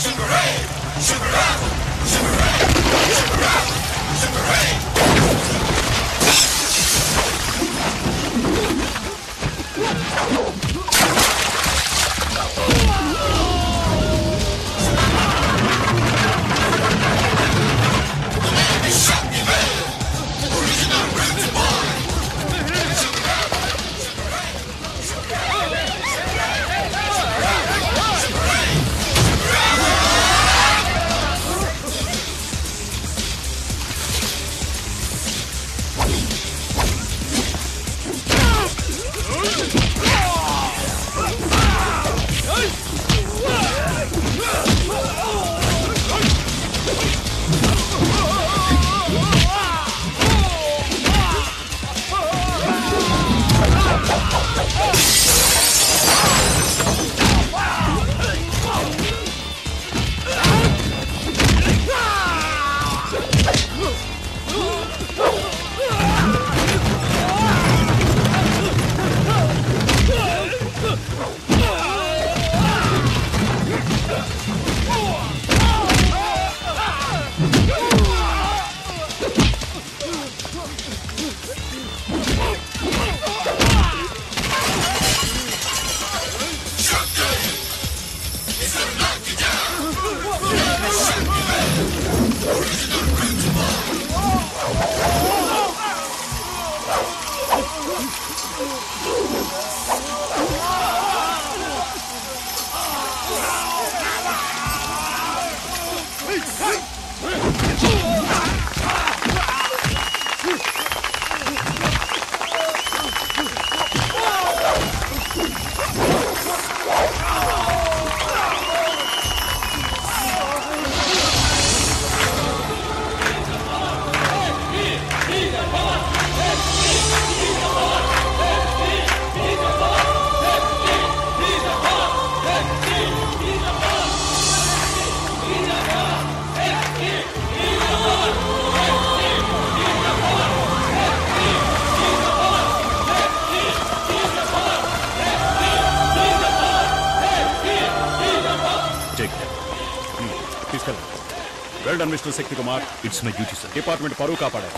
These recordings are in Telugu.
తీసుకెళ్ళండి well done mister Shakti Kumar it's my duty sir department పరువు కాపాడారు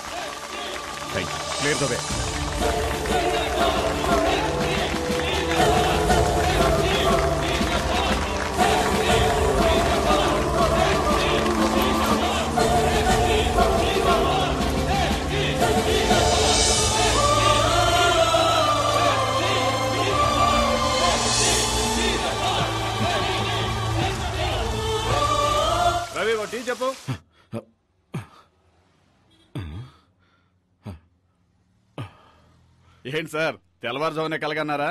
thank you clear the way Ravi ఒక టీ చెప్పు ఏంటి సార్ తెల్లవారుజామునే కలగన్నారా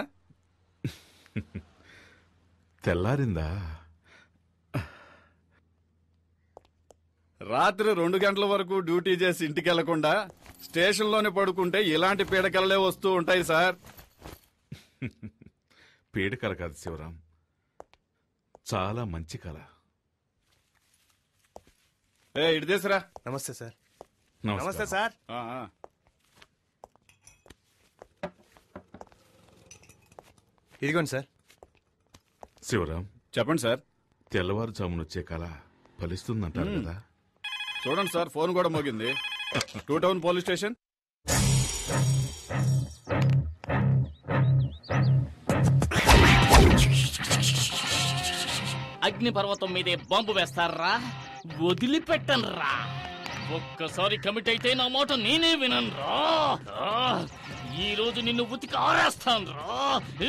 తెల్లారిందా రాత్రి రెండు గంటల వరకు డ్యూటీ చేసి ఇంటికి వెళ్లకుండా స్టేషన్లోనే పడుకుంటే ఇలాంటి పీడకలలే వస్తూ ఉంటాయి సార్ పీడకల కాదు శివరాం చాలా మంచి కళ ఏ ఇటు తీసురా నమస్తే సార్ నమస్తే సార్ ఆ, ఆ. ఇదిగోండి సార్ శివరాం చెప్పండి సార్ తెల్లవారుజామున వచ్చే కళ ఫలిస్తుందంటారు కదా చూడండి సార్ ఫోన్ కూడా మోగింది టూ టౌన్ పోలీస్ స్టేషన్ అగ్నిపర్వతం మీదే బాంబు వేస్తారా వదిలిపెట్టనురా ఒక్కసారి కమిట్ అయితే నా మాట నేనే విననురా ఆ, ఈ రోజు నిన్ను ఉతికి ఆరేస్తాను రా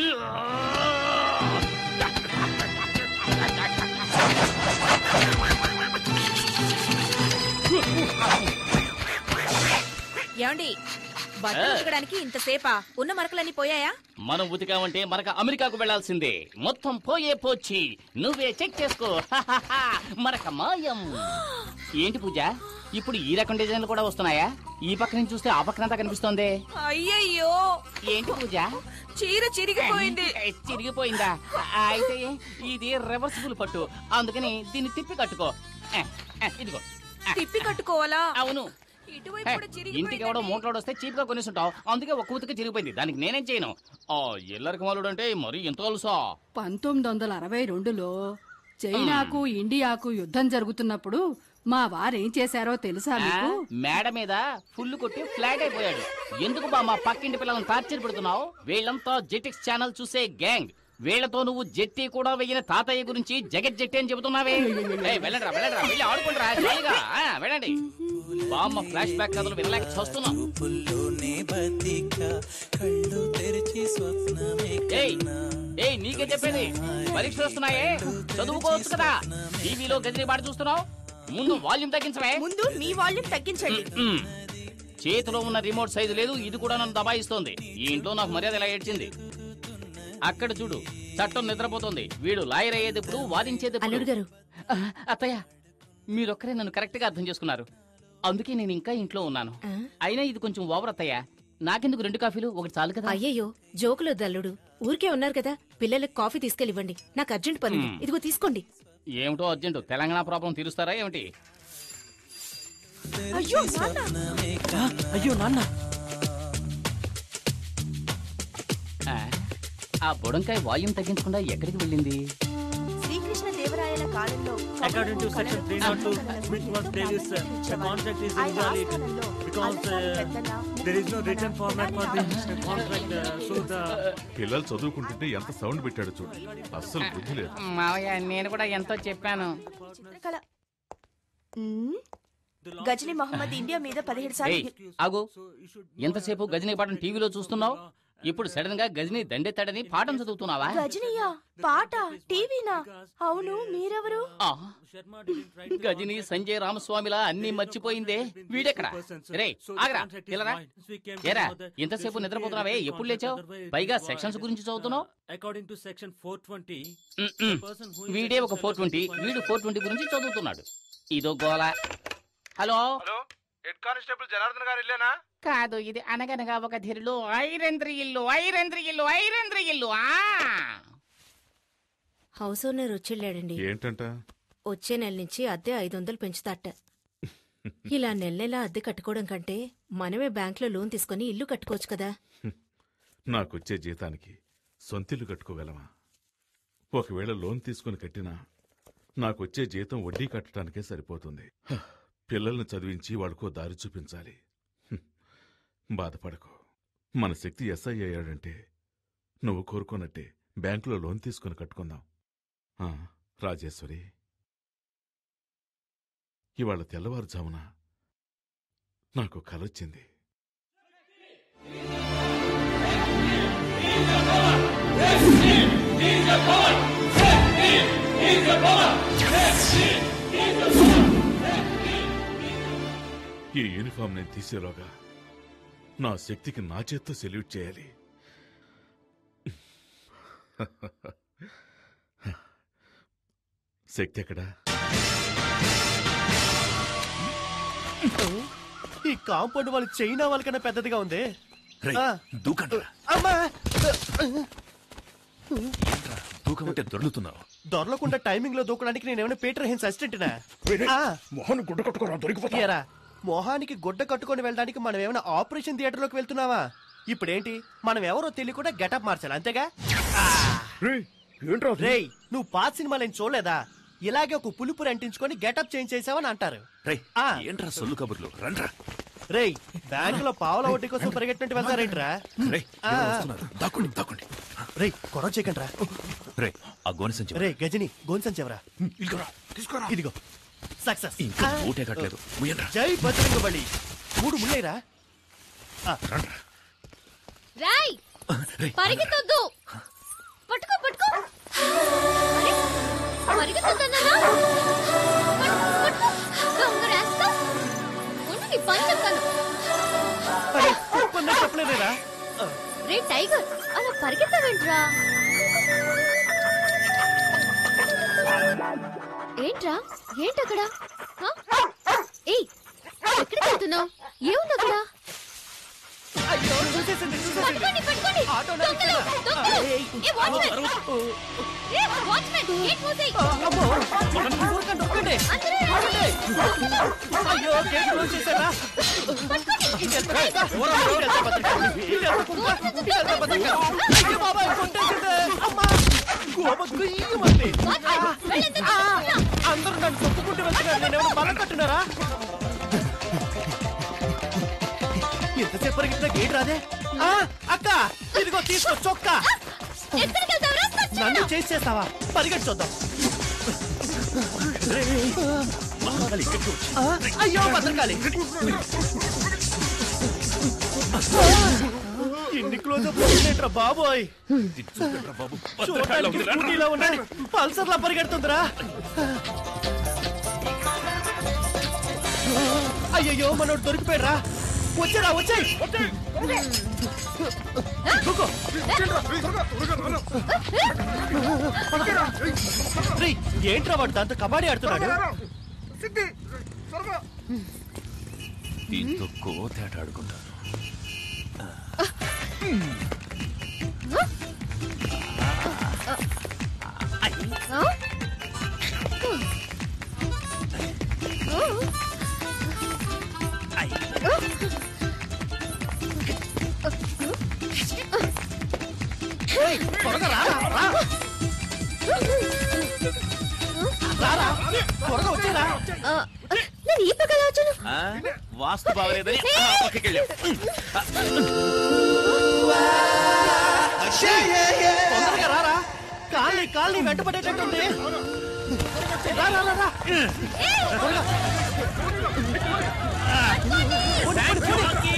ఏమండి బట్టలు ఉతకడానికి ఇంతసేపా ఉన్న మరకలన్నీ పోయాయా మనం ఉతికామంటే మనక అమెరికాకు వెళ్లాల్సిందే మొత్తం పోయే పోచ్చి నువ్వే చెక్ చేసుకో హాహాహా, మరక మాయం ఏంటి పూజ ఇప్పుడు ఈ రకం డిజైన్లు కూడా వస్తున్నాయా ఈ పక్క నుంచి చూస్తే ఆ పక్కనంతా కనిపిస్తోంది అయ్యయ్యో ఏంటి పూజ చీర చిరిగిపోయింది ఏ, చిరిగిపోయిందా ఆ, అయితే ఇది రివర్సిబుల్ పట్టు అందుకని దీన్ని తిప్పి కట్టుకో ఏ, ఏ, ఇదిగో ఆ, తిప్పి కట్టుకోవాలా అవును ఇటువైపు ఏ, కూడా ఇంటికి ఎవడో చిరిగిపోయిందండి. మూటలోడు వస్తే చీప్ గా కొనేసుంటావు అందుకే ఒక్క ఉతికి చిరిగిపోయింది దానికి నేనేం చేయను ఆ ఎల్లరికి మాలుడు అంటే మరీ ఎంత కలుసా పంతొమ్మిది వందల అరవై రెండులో చైనాకు ఇండియాకు యుద్ధం జరుగుతున్నప్పుడు మా వారేం చేశారో తెలుసా ఆ, మీకు మేడ మీద ఫుల్ కొట్టి ఫ్లాట్ అయిపోయాడు ఎందుకు బా మా పక్కింటి పిల్లలను టార్చర్ పెడుతున్నావు వీళ్ళంతా జెటిక్స్ ఛానల్ చూసే గ్యాంగ్ వీళ్ళతో నువ్వు జెట్టి కూడా వెయ్యిన తాతయ్య గురించి జగత్ జెట్టి అని చెబుతున్నావే ఏయ్, వెళ్ళండిరా వెళ్ళండిరా వెళ్ళి ఆడుకుంటారా జాలీగా ఆ, వెళ్ళండి బామ్మ ఫ్లాష్ బ్యాక్ కథలు వినలేక చూస్తున్నాం పుల్లోనే బతిక కళ్ళు తెరిచి స్వప్నమే ఏయ్ ఏయ్ నీకే చెప్పేది పరీక్షలు వస్తున్నాయే చదువుకోవచ్చు కదా టీవీలో గదిని పాట చూస్తున్నావు ముందు వాల్యూమ్ తగ్గించవే ముందు మీ వాల్యూమ్ తగ్గించండి మ్మ్. చేతిలో ఉన్న రిమోట్ సైజు లేదు ఇది కూడా నన్ను దబాయిస్తోంది ఈ ఇంట్లో నాకు మర్యాద ఇలా ఏడ్చింది అక్కడ చూడు చట్టం నిద్రపోతుంది వీడు లాయర్ అయ్యేది ఇప్పుడు వాదించేది అల్లుడు గారు ఆ, అత్తయ్య మీరొక్కరే నన్ను కరెక్ట్ గా అర్థం చేసుకున్నారు అందుకే నేను ఇంకా ఇంట్లో ఉన్నాను ఆ? అయినా ఇది కొంచెం ఓవర్ అత్తయ్య నాకెందుకు రెండు కాఫీలు ఒకటి చాలు కదా అయ్యయ్యో జోకులు దల్లుడు ఊరికే ఉన్నారు కదా పిల్లలకు కాఫీ తీసుకెళ్ళివ్వండి నాకు అర్జెంట్ పని ఉంది. ఇదిగో తీసుకోండి ఏమిటో అర్జెంటు తెలంగాణ ప్రాబ్లం తీరుస్తారా ఏమిటి అయ్యో నాన్న. అయ్యో నాన్న ఆ, ఆ బుడంకాయ వాల్యూమ్ తగ్గించకుండా ఎక్కడికి వెళ్ళింది శ్రీకృష్ణ దేవరాయల కాలంలో According to section 302, which was previous, uh, the contract is invalid because uh, there is no written format for the uh, contract. Uh, so the పిల్లలు చదువుకుంటుంటే ఎంత సౌండ్ పెట్టాడు చూడు అస్సలు బుద్ధి లేదు మావయ్య నేను కూడా ఎంతో చెప్పాను చిత్రకళ మ్మ్. గజనీ మహమ్మద్ ఇండియా మీద పదిహేడు సార్లు ఏయ్ ఆగు ఎంతసేపు గజనీ పాఠం టీవీలో చూస్తున్నావు ఇప్పుడు సడన్ గా గజనీ దండెత్తాడని పాఠం చదువుతున్నావా గజనీయా పాట టీవీనా అవును మీరెవరు ఆ, గజనీ సంజయ్ రామస్వామిలా అన్ని మర్చిపోయిందే వీడెక్కడ రే ఆగరా పిల్లరా ఏరా ఎంతసేపు నిద్రపోతున్నావే ఎప్పుడు లేచావు పైగా సెక్షన్స్ గురించి చదువుతున్నావు according to section 420, um, um. వీడే ఒక ఫోర్ ట్వంటీ వీడు ఫోర్ ట్వంటీ గురించి చదువుతున్నాడు ఇదో గోల hello hello head constable Janardhan గారు ఇల్లేనా కాదు ఇది అనగనగా ఒక ధీరులు ఐరంద్రి ఇల్లు ఐరంద్రి ఇల్లు ఐరంద్రి ఇల్లు ఆ హౌస్ ఓనర్ వచ్చెళ్ళాడండి ఏంటంట వచ్చే నెల నుంచి అద్దె ఐదు వందలు పెంచుతాట ఇలా నెల నెల అద్దె కట్టుకోవడం కంటే మనమే బ్యాంక్లో లోన్ తీసుకొని ఇల్లు కట్టుకోవచ్చు కదా నాకొచ్చే జీతానికి సొంతిల్లు కట్టుకోగలమా ఒకవేళ లోన్ తీసుకుని కట్టినా నాకొచ్చే జీతం వడ్డీ కట్టడానికే సరిపోతుంది హ, పిల్లల్ని చదివించి వాడికో దారి చూపించాలి హ్మ్. బాధపడకు మన శక్తి ఎస్ఐ అయ్యాడంటే నువ్వు కోరుకున్నట్టే బ్యాంకులో లోన్ తీసుకుని కట్టుకుందాం ఆ, రాజేశ్వరి ఇవాళ తెల్లవారుజామున నాకు కలొచ్చింది ఈ యూనిఫామ్ నేను తీసేలోగా నా శక్తికి నా చేత్తో సెల్యూట్ చేయాలి శక్తి ఎక్కడా ఈ కాంపౌండ్ వాళ్ళు చైనా వాళ్ళకన్నా పెద్దదిగా ఉంది రేయ్, ఆ. దూకండ్రా అమ్మా దూకమంటే దొర్లుతున్నావు దొరలకుండా టైమింగ్ లో దూకడానికి నేనేమైనా పీటర్ హెన్స్ అసిస్టెంట్నా మొహన్ గుడ్డ కట్టుకోరా దొరికిపోతా ఏరా మొహానికి గుడ్డ కట్టుకొని వెళ్ళడానికి మనం ఏమైనా ఆపరేషన్ థియేటర్ లోకి వెళ్తున్నావా ఇప్పుడేంటి మనం ఎవరో తెలియకుండా గెటప్ మార్చాలి అంతేగా ఏంట్రా రేయ్ నువ్వు పాత సినిమాలు ఏం చూడలేదా ఇలాగే ఒక పులుపురు అంటించుకొని గెటప్ చేంజ్ చేసావని అంటారు రేయ్ ఆ. ఏంట్రా సొల్లు కబుర్లు రండ్రా రేయ్ బ్యాంక్ లో పావుల వడ్డీ కోసం పరిగెట్టినట్టు వెళ్తారేంట్రా రేయ్ ఆ. ఎవరో వస్తున్నారు దాక్కోండి దాక్కోండి రేయ్ గొడవ చేయకండి రా రేయ్ ఆ గోనె సంచి రే గజని గోన్సం చెవరా ఇదిగోరా తీసుకోరా ఇదిగో సక్సెస్ ఇంకా మూటే కట్టలేదు ముయ్యండ్రా జై బజరంగ బలి మూడు ముళ్ళేరా రండ్రా రాయ్ రేయ్ పరిగెత్తొద్దు పట్టుకో పట్టుకో అరే, పరిగెత్తొద్దన్నానా? పట్టు, పట్టుకో. దొంగ రాస్తా. ఉండు, నీ పని చెప్తాను అరే ఒప్పందం చెప్పలేదేరా రే టైగర్ అలా పరిగెత్తవేంట్రా ఏంట్రా ఏంటక్కడ హ? ఏయ్ ఎక్కడికి వెళ్తున్నావు ఏముంది అక్కడ అయ్యో చూసేసింది చూసేసింది పట్టుకోండి పట్టుకోండి ఆటో దొంగలు నడిపినా? దొంగలు ఏయ్, ఏ వాచ్మెన్ ఏ వాచ్మెన్ గేట్ మూసేయ్ అమ్మో ఊరకండి ఊరకండి అందరూ రండి. అయ్యో గేట్ క్లోజ్ చేశారా ఇటెళ్తా, ఇటెళ్తా భద్రక. ఇటెళ్తా, ఇటెళ్తా భద్రక. అయ్యో బాబాయ్ కొట్టేసింది అమ్మా గోమ గుయ్యమంది వాచ్మెన్ వెళ్ళండి ఆ, పరిగెడుతున్నారా ఎంతసేపు పరిగెత్తినా గేట్ రాదే ఆ, అక్క ఇదిగో తీసుకో చొక్కా నన్ను చేసి చేస్తావా పరిగెట్టు చూద్దాం ఆ, అయ్యో భద్రకాళి ఎన్ని క్లోజ్ అప్ బాబోయ్ చూడటానికి స్కూటీలో ఉన్నది పల్సర్ లా పరిగెడుతుందిరా అయ్యయ్యో మనోడు దొరికిపోయారా వచ్చారా వచ్చాయి ఏంట్రా వాడు దాంతో కబడ్డీ ఆడుతున్నాడు దీంతో కోతేట ఆడుకుంటాను ఏయ్, త్వరగా రా, రా. రారా త్వరగా వచ్చేరా నేను ఈ పక్కన వచ్చాను ఆ? వాస్తు బాగలేదని ఆ పక్కకి వెళ్ళాం తొందరగా రారా కాళ్ళని కాళ్ళని వెంటపడేటట్టుంది రా రా రా రా త్వరగా. పోనీ, పోనీ, పోనీ.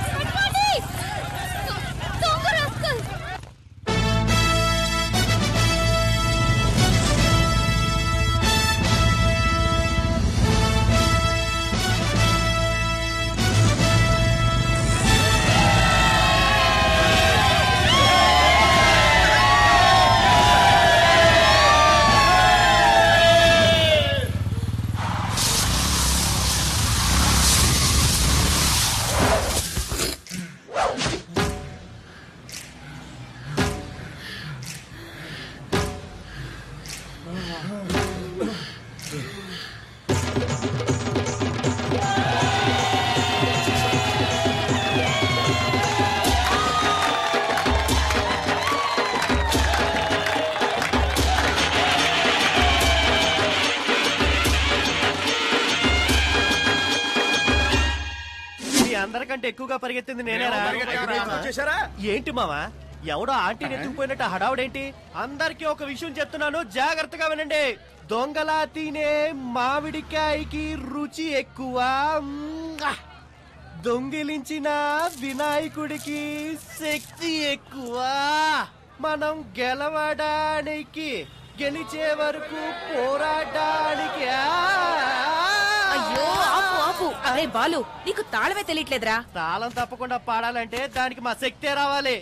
మీ అందరికంటే ఎక్కువగా పరిగెత్తింది నేనేరా ఏంటి మావా ఎవడో ఆంటీని ఎత్తుకుపోయినట్టు హడావుడేంటి అందరికీ ఒక విషయం చెప్తున్నాను జాగ్రత్తగా వినండి దొంగలా తినే మామిడికాయకి రుచి ఎక్కువ మ్మ్. దొంగిలించిన వినాయకుడికి శక్తి ఎక్కువ మనం గెలవడానికి గెలిచే వరకు పోరాడడానికి అయ్యో ఆపు ఆపు అరే బాలు నీకు తాళమే తెలియట్లేదురా తాళం తప్పకుండా పాడాలంటే దానికి మా శక్తే రావాలి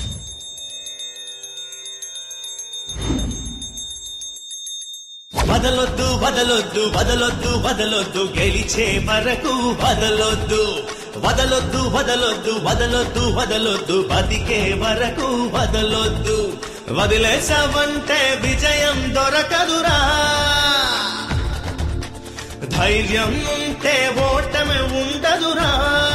వదలొద్దు వదలొద్దు వదలొద్దు వదలొద్దు గెలిచే వరకు వదలొద్దు వదలొద్దు వదలొద్దు వదలొద్దు వదలొద్దు బతికే వరకు వదలొద్దు వదిలేసావంటే విజయం దొరకదురా ధైర్యం ఉంటే ఓటమి ఉండదురా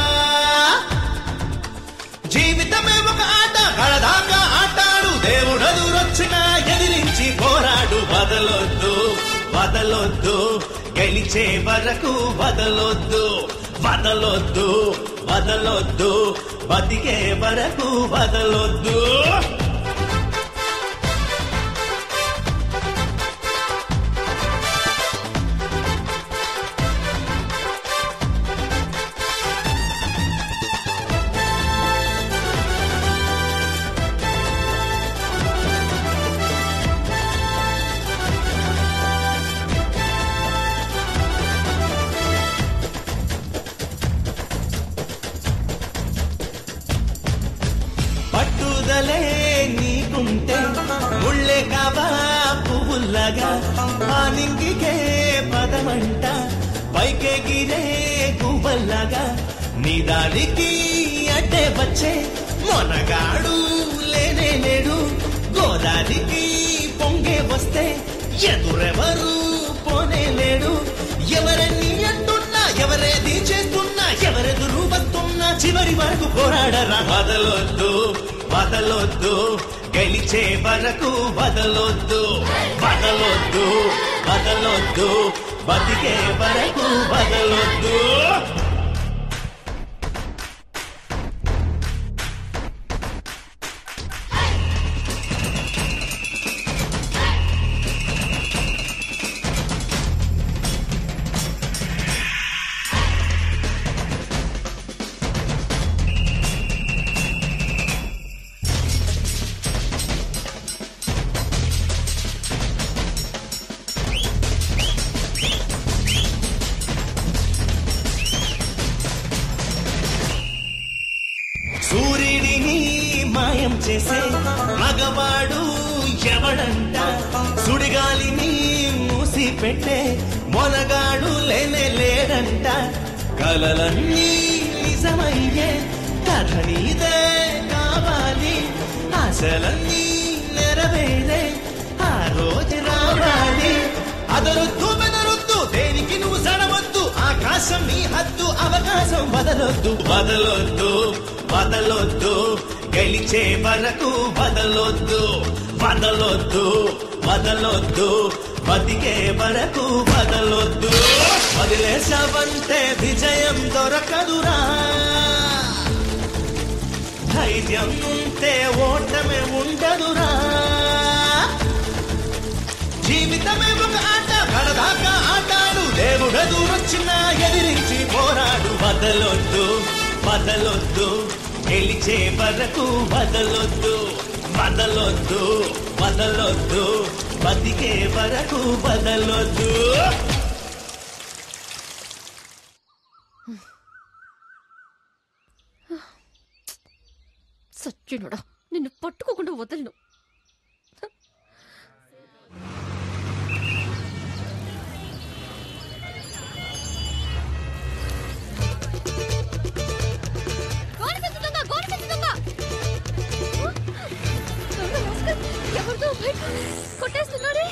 జీవితమే ఒక ఆట కడదాకా ఆటాడు దేవుడెదురొచ్చినా ఎదిరించి పోరాడు వదలొద్దు వదలొద్దు గెలిచే వరకు వదలొద్దు వదలొద్దు వదలొద్దు బతికే వరకు వదలొద్దు పట్టుదలే నీకుంటే ముళ్ళే కావా పువ్వుల్లగా ఆ నింగికే పదమంట పైకెగిరే గువ్వల్లగా నీ దానికి అడ్డే వచ్చే మొనగాడు లేనే లేడు గోదారికి పొంగే వస్తే ఎదురెవరు పోనే లేడు ఎవరన్నీ అంటున్నా ఎవరేది చేస్తున్నా ఎవరెదురు వస్తున్నా చివరి వరకు పోరాడరా వదలొద్దు వదలొద్దు గెలిచే వరకు వదలొద్దు వదలొద్దు వదలొద్దు బతికే వరకు వదలొద్దు సూర్యుడిని మాయం చేసే మగవాడు ఎవడంట సుడిగాలిని మూసి పెట్టే మొనగాడు లేనే లేడంట కలలన్నీ నిజమయ్యే కథ నీదే కావాలి ఆశలన్నీ నెరవేరే ఆ రోజు రావాలి అదరొద్దు బెదరొద్దు దేనికి నువ్వు సడవద్దు ఆకాశం నీ హద్దు అవకాశం వదలొద్దు వదలొద్దు వదలొద్దు గెలిచే వరకు వదలొద్దు వదలొద్దు వదలొద్దు బతికే వరకు వదలొద్దు వదిలేసావంటే విజయం దొరకదురా ధైర్యం ఉంటే ఓటమే ఉండదురా జీవితమే ఒక ఆట కడదాకా ఆటాడు దేవుడెదురొచ్చినా ఎదిరించి పోరాడు వదలొద్దు వదలొద్దు గెలిచే వరకు వదలొద్దు వదలొద్దు వదలొద్దు బతికే వరకు వదలొద్దు సచ్చినుడా నిన్ను పట్టుకోకుండా వదలను గోనెసంచి దొంగ, గోనెసంచి దొంగ! దొంగ రాస్కల్, ఎవరిదో బైక్ కొట్టేస్తున్నాడే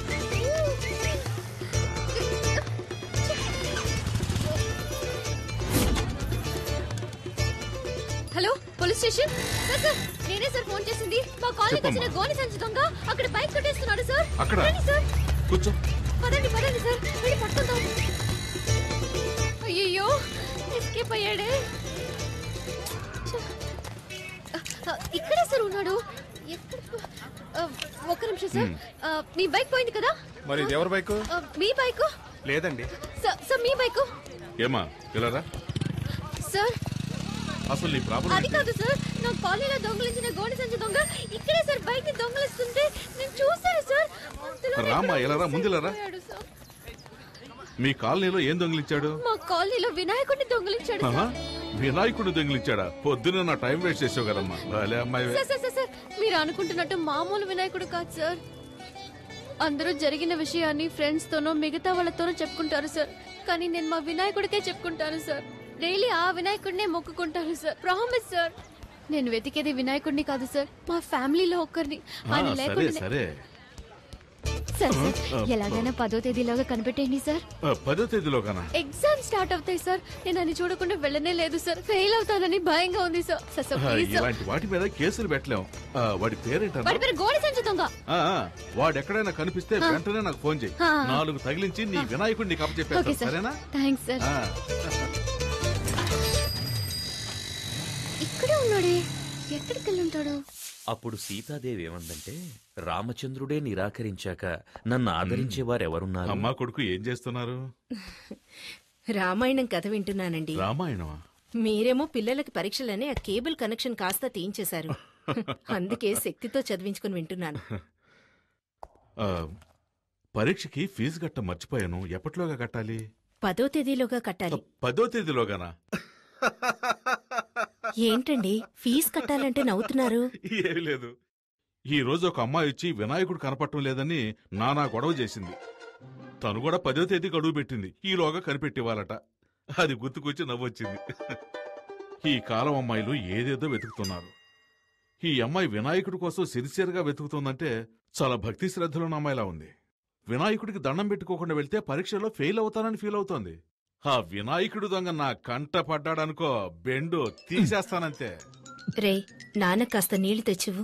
hello police station sir sir నేనే సార్ ఫోన్ చేసింది మా కాలనీకి వచ్చిన చెప్పమ్మా. గోని సంచి దొంగ అక్కడ బైక్ కొట్టేస్తున్నాడు సార్ అక్కడ? రండి సార్ కూర్చో పదండి పదండి సార్ వెళ్ళి పట్టుకుందాం అయ్యయ్యో ఎస్కేప్ అయ్యాడే ఛ. ఆ, ఇక్కడే సార్ ఉన్నాడు ఎక్కడ ఆ, ఒక్క నిమిషం సార్ ఆ, మీ బైక్ పోయింది కదా మరి ఇది ఎవరి బైకు ఆ, మీ బైక్ లేదండి సార్ సార్ మీ బైక్ ఏమా ఇలారా సార్ అసలు నీ ప్రాబ్లం అది కాదు సార్ నా కాలనీలో దొంగలించిన గోని సంచి దొంగ ఇక్కడే సార్ బైక్ ని దొంగలిస్తుంటే నేను చూశాను సార్ అంతలోనే రామ్మా, ఇక్కడ ఎలారా? ముందులారా. పోయాడు సార్. మీ కాలనీలో ఏం దొంగిలించాడు మా కాలనీలో వినాయకుడిని దొంగలించాడు ఆహా, సార్. వినాయకుడు దొంగిలించాడా పొద్దున నా టైం వేస్ట్ చేసావు కదమ్మా భలే అమ్మాయి సార్ సార్ సార్ సార్ మీరు అనుకుంటున్నట్టు మామూలు వినాయకుడు కాదు సార్ అందరూ జరిగిన విషయాన్ని ఫ్రెండ్స్ తోనో మిగతా వాళ్ళతోనో చెప్పుకుంటారు సార్ కానీ నేను మా వినాయకుడికే చెప్పుకుంటాను సార్ డైలీ ఆ వినాయకుడినే మొక్కుకుంటాను సార్ ప్రామిస్ సార్ నేను వెతికేది వినాయకుడిని కాదు సార్ మా ఫ్యామిలీలో ఒక్కరిని ఆ, ఆయన సరే లేకుండా సరే సార్ ఆ, సార్ ఎలాగైనా పదో తేదీలోగా కనిపెట్టేయండి సార్ ఆ, పదో తేదీలో కనా ఎగ్జామ్ స్టార్ట్ అవుతాయి సార్ నేను అని చూడకుండా వెళ్ళనే లేదు సార్ ఫెయిల్ అవుతానని భయంగా ఉంది సార్ సార్ సార్ ఆ, ప్లీజ్ సార్ ఇలాంటి వాటి మీద కేసులు పెట్టలేం ఆ, వాడి పేరేంటన్నా వాడి పేరు గోడి సంచి దొంగ ఆ, ఆ, వాడు ఎక్కడైనా కనిపిస్తే ఆ. వెంటనే నాకు ఫోన్ చేయి ఆ. నాలుగు తగిలించి నీ వినాయకుడిని ఓకే కప్పచెప్పేస్తాను సార్ సరేనా థ్యాంక్స్ సార్ ఆ. ఇక్కడే ఉన్నాడే ఎక్కడికి వెళ్ళి ఉంటాడు అప్పుడు సీతాదేవి ఏమందంటే రామచంద్రుడే నిరాకరించాక నన్ను ఆదరించే వారెవరున్నారు అమ్మా కొడుకు ఏం చేస్తున్నారు రామాయణం కథ వింటున్నానండి రామాయణమా మీరేమో పిల్లలకి పరీక్షలని ఆ కేబుల్ కనెక్షన్ కాస్త తీయించేశారు అందుకే శక్తితో చదివించుకుని వింటున్నాను ఆ, పరీక్షకి ఫీజు కట్ట మర్చిపోయాను ఎప్పటిలోగా కట్టాలి పదో తేదీలోగా కట్టాలి పదో తేదీలోగానా ఏంటండి ఫీజు కట్టాలంటే నవ్వుతున్నారు ఏమీ లేదు ఈ రోజు ఒక అమ్మాయి వచ్చి వినాయకుడు కనపడటం లేదని నానా గొడవ చేసింది తను కూడా పదో తేదీ గడువు పెట్టింది ఈలోగా కనిపెట్టివ్వాలట అది గుర్తుకొచ్చి నవ్వొచ్చింది ఈ కాలం అమ్మాయిలు ఏదేదో వెతుకుతున్నారు ఈ అమ్మాయి వినాయకుడి కోసం సిన్సియర్గా వెతుకుతుందంటే చాలా భక్తి శ్రద్ధలున్న అమ్మాయిలా ఉంది వినాయకుడికి దండం పెట్టుకోకుండా వెళ్తే పరీక్షలో ఫెయిల్ అవుతానని ఫీల్ అవుతోంది ఆ వినాయకుడు దొంగ నా కంట పడ్డాడనుకో బెండు తీసేస్తానంతే రే నాన్న కాస్త నీళ్లు తెచ్చివు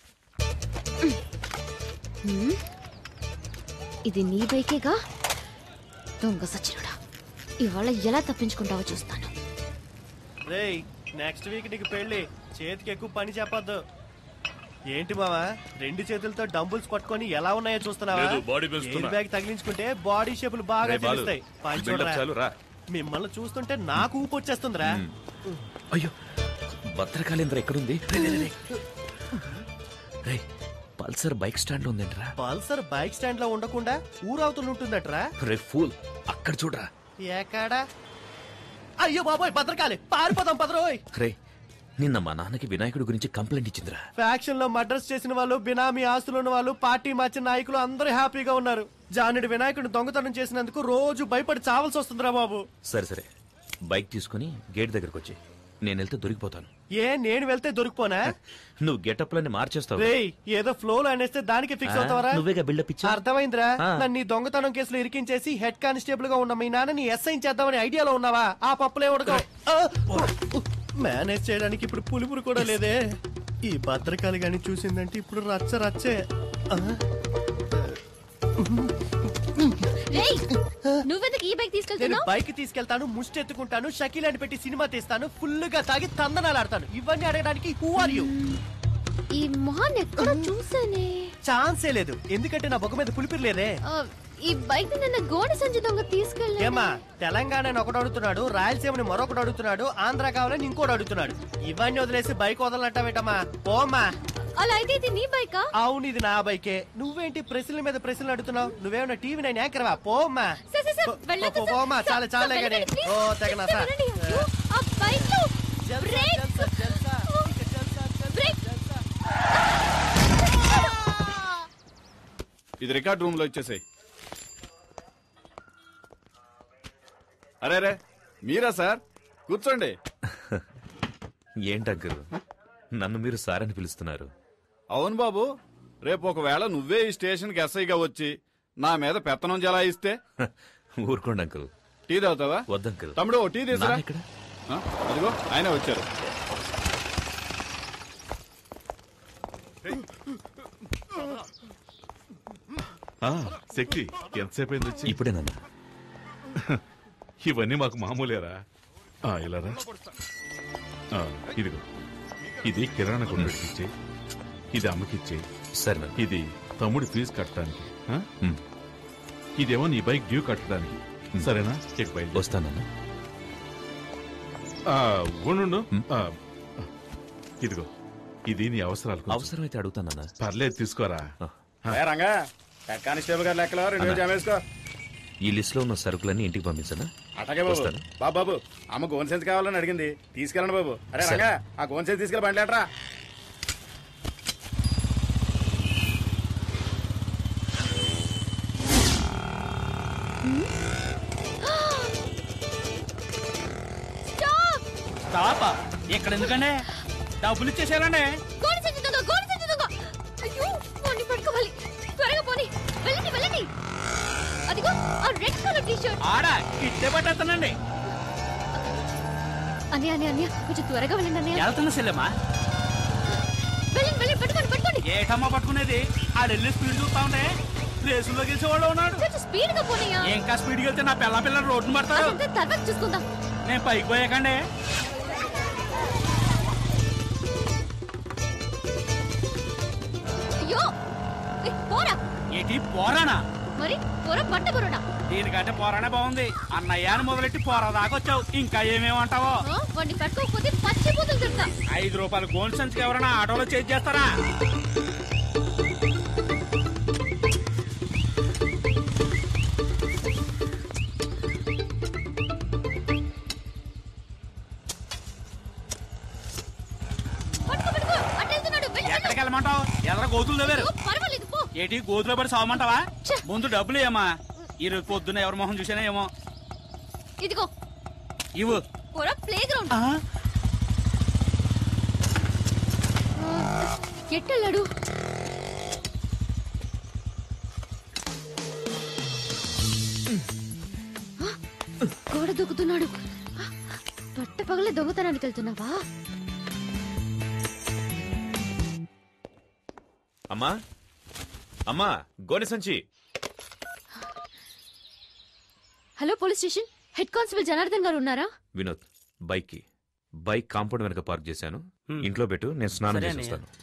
హ్మ్? ఇది నీ బైకేగా దొంగ సచినుడా ఇవాళ ఎలా తప్పించుకుంటావో చూస్తాను రేయ్ నెక్స్ట్ వీక్ నీకు పెళ్లి చేతికి ఎక్కువ పని చెప్పొద్దు ఏంటి మావా రెండు చేతులతో డంబుల్స్ పట్టుకొని ఎలా ఉన్నాయో చూస్తున్నావా లేదు, body పెంచుతున్నా. ఎయిర్ బ్యాగ్ తగిలించుకుంటే బాడీ షేపులు బాగా రే బాలు, తెలుస్తాయి పని build up చూడరా. చాలు, రా. మిమ్మల్ని చూస్తుంటే నాకు ఊపు వచ్చేస్తుందిరా అయ్యో భద్రకాళేంద్ర ఎక్కడుంది రే, రే, రే, రే. రే పల్సర్ బైక్ స్టాండ్ లో ఉందేంట్రా పల్సర్ బైక్ స్టాండ్ లో ఉండకుండా ఊరవతలు ఉంటుందట్రా రే ఫూల్ అక్కడ చూడరా ఎక్కడా అయ్యో బాబోయ్ భద్రకాలి పారిపోదాం పదరోయ్ రే నిన్న మా నాన్నకి వినాయకుడి గురించి కంప్లైంట్ ఇచ్చిందిరా ఫ్యాక్షన్ లో మర్డర్స్ చేసిన వాళ్ళు బినామీ ఆస్తులు ఉన్న వాళ్ళు పార్టీ మార్చిన నాయకులు అందరూ హ్యాపీగా ఉన్నారు జానుడి వినాయకుడిని దొంగతనం చేసినందుకు రోజు భయపడి చావాల్సి వస్తుందిరా బాబు సరే సరే బైక్ తీసుకుని గేట్ దగ్గరకు వచ్చి నేను వెళ్తే దొరికిపోతాను ఏ నేను వెళ్తే దొరికిపోనా నువ్వు గెటప్ లని మార్చేస్తావు రేయ్ ఏదో ఫ్లో లో అనేస్తే దానికి ఫిక్స్ ఆ, అవుతావరా నువ్వేగా బిల్డప్ ఇచ్చా అర్థమైందిరా ఆ. నన్ను ఈ దొంగతనం కేసులో ఇరికించేసి హెడ్ కానిస్టేబుల్ గా ఉన్న మీ నాన్నని ఎస్ఐ చేద్దామని ఐడియాలో ఉన్నావా ఆ పప్పులే ఉడకవు మేనేజ్ చేయడానికి ఇప్పుడు పులుపురు కూడా లేదే ఈ భద్రకాలి గాని చూసిందంటే ఇప్పుడు రచ్చ రచ్చే ఆ? రేయ్ నువ్వెందుకు ఈ బైక్ నేను తీసుకెళ్తున్నావు బైక్ తీసుకెళ్తాను ముష్టి ఎత్తుకుంటాను షకీల్ అని పెట్టి సినిమా తీస్తాను ఫుల్ గా తాగి తందనాలు ఆడతాను ఇవన్నీ అడగడానికి హూ ఆర్ యూ ఈ మొహాన్ని ఎక్కడ చూసానే ఛాన్సే లేదు ఎందుకంటే నా బొగ్గ మీద పులిపిరి లేదే ఆ, ఈ బైక్ నిన్న గోడ సంచి దొంగ తీసుకెళ్ళా ఏమా తెలంగాణని ఒకడు అడుగుతున్నాడు రాయలసీమని మరొకడు అడుగుతున్నాడు ఆంధ్ర కావాలని ఇంకోటి అడుగుతున్నాడు ఇవన్నీ వదిలేసి బైక్ వదలటమేటమ్మా పోమ్మా అలా అయితే ఇది నీ బైకా అవును ఇది నా బైకే నువ్వేంటి ప్రశ్నల మీద ప్రశ్నలు అడుగుతున్నావు నువ్వేమన్నా టీవీ నైన్ యాంకర్వా పోమ్మా సార్, సార్, సార్, పో- వెళ్ళొద్దు, పో- సార్. పోమ్మా సార్, చాలా సార్, చాలా వెళ్ళండి, కానీ please. ఓ తెగ సార్, వెళ్ళండి. అయ్యో, ఆ బైక్ లో బ్రేక్ బ్రేక్ ఇది రికార్డ్ రూమ్ లో ఇచ్చేసాయి అరే రే మీరా సార్ కూర్చోండి ఏంటగ్గరు నన్ను మీరు సార్ అని పిలుస్తున్నారు అవును బాబు రేపు ఒకవేళ నువ్వే ఈ స్టేషన్కి ఎస్ఐగా వచ్చి నా మీద పెత్తనం జలాయిస్తే ఊరుకోండి అంకుల్ టీ తాగుతావా వద్దంకుల్ తమ్ముడు ఓ టీ తీసురా నాన్న ఎక్కడ? ఆ, అదిగో ఆయన వచ్చారు ఆ, శక్తి ఎంతసేపు అయింది వచ్చి ఇప్పుడే నాన్న ఇవన్నీ మాకు మామూలేరా ఆ, ఇలా రా ఆ, ఇదిగో ఇది కిరాణా కొనుగోలుకి ఇచ్చేయి ఇది అమ్మకిచ్చేయి సరే నాన్న ఇది తమ్ముడి ఫీజు కట్టడానికి ఆ? ఉమ్. ఇదేమో నీ బైక్ డ్యూ కట్టడానికి సరేనా చెక్ బయట వస్తానన్నా ఉండు ఆ, ఇదిగో ఇది నీ అవసరాలు అవసరమైతే అడుగుతానన్నా పర్లేదు తీసుకోరా ఏ రంగా హెడ్ కానిస్టేబుల్ గారు లెక్కలో రెండు వేలు జమ వేసుకో ఈ లిస్ట్ లో ఉన్న సరుకులన్నీ ఇంటికి పంపించనా అట్లాగే బాబు వస్తాను బాబు బాబు అమ్మ గోన్ సెన్స్ కావాలని అడిగింది తీసుకెళ్ళండి బాబు అరే సరే. రంగా ఆ గోన్ సెన్స్ తీసుకెళ్ళి బండ్లేట్రా స్టాప్ తాపా ఇక్కడ ఎందుకండి డబ్బులు ఇచ్చేసేయాలండి గోడ సంచి దొంగ గోడ సంచి దొంగ అయ్యో పోనీ పట్టుకోవాలి త్వరగా పోనీ వెళ్ళండి వెళ్ళండి అదిగో ఆ రెడ్ కలర్ టీ షర్ట్ ఆడ ఇట్టే పట్టేస్తానండి అన్నయ్య అన్నయ్య అన్నయ్య కొంచెం త్వరగా వెళ్ళండి అన్నయ్య వెళ్తున్నా సెల్లమ్మా వెళ్ళండి వెళ్ళండి పట్టుకోండి పట్టుకోండి ఏటమ్మా పట్టుకునేది ఆడెళ్ళి స్పీడ్ చూస్తా ఉంటే రేసుల్లో గెలిచేవాడు ఉన్నాడు కొంచెం స్పీడ్ గా పోనీయా ఇంకా స్పీడ్కి వెళ్తే నా పిల్ల పిల్లలు రోడ్డును పడతారు అదంతా తర్వాత చూసుకుందాం నేను పైకి పోయాకండి అయ్యో ఏ, పోరా ఏంటి పోరానా మరి పోరా పట్ట పోరాడా దీనికంటే పోరానే బాగుంది అన్నయ్య అని మొదలెట్టి పోరా దాకా వచ్చావు ఇంకా ఏమేమంటావో వాడిని పట్టుకోకపోతే పచ్చి బూతులు తిడతా ఐదు రూపాయలు గోల్డ్ సంచికి ఎవరైనా ఆటోలో చేసి చేస్తారా పట్టుకో పట్టుకో అట్టేస్తున్నాడు వెళ్ళి ఎక్కడికి వెళ్ళమంటావు ఎదర గోతులు దేవారు పర్వాలేదు పో ఏంటి గోతులో పడి సావమంటావా ముందు డబ్బులు ఏమా ఈరోజు పొద్దున్న ఎవరి మొహం చూసానా ఏమో ఇదిగో ఇవ్వు పోరా ప్లే గ్రౌండ్ ఎట్టెళ్ళాడు ఆ, గోడ దూకుతున్నాడు పట్ట పగలే దొంగతనానికి వెళ్తున్నావా అమ్మా అమ్మా గోనె సంచి hello police station head constable Janardhan గారు ఉన్నారా వినోద్ బైక్ కి బైక్ కాంపౌండ్ వెనక పార్క్ చేశాను ఇంట్లో పెట్టు నేను స్నానం సరే చేసి అన్నయ్య. వస్తాను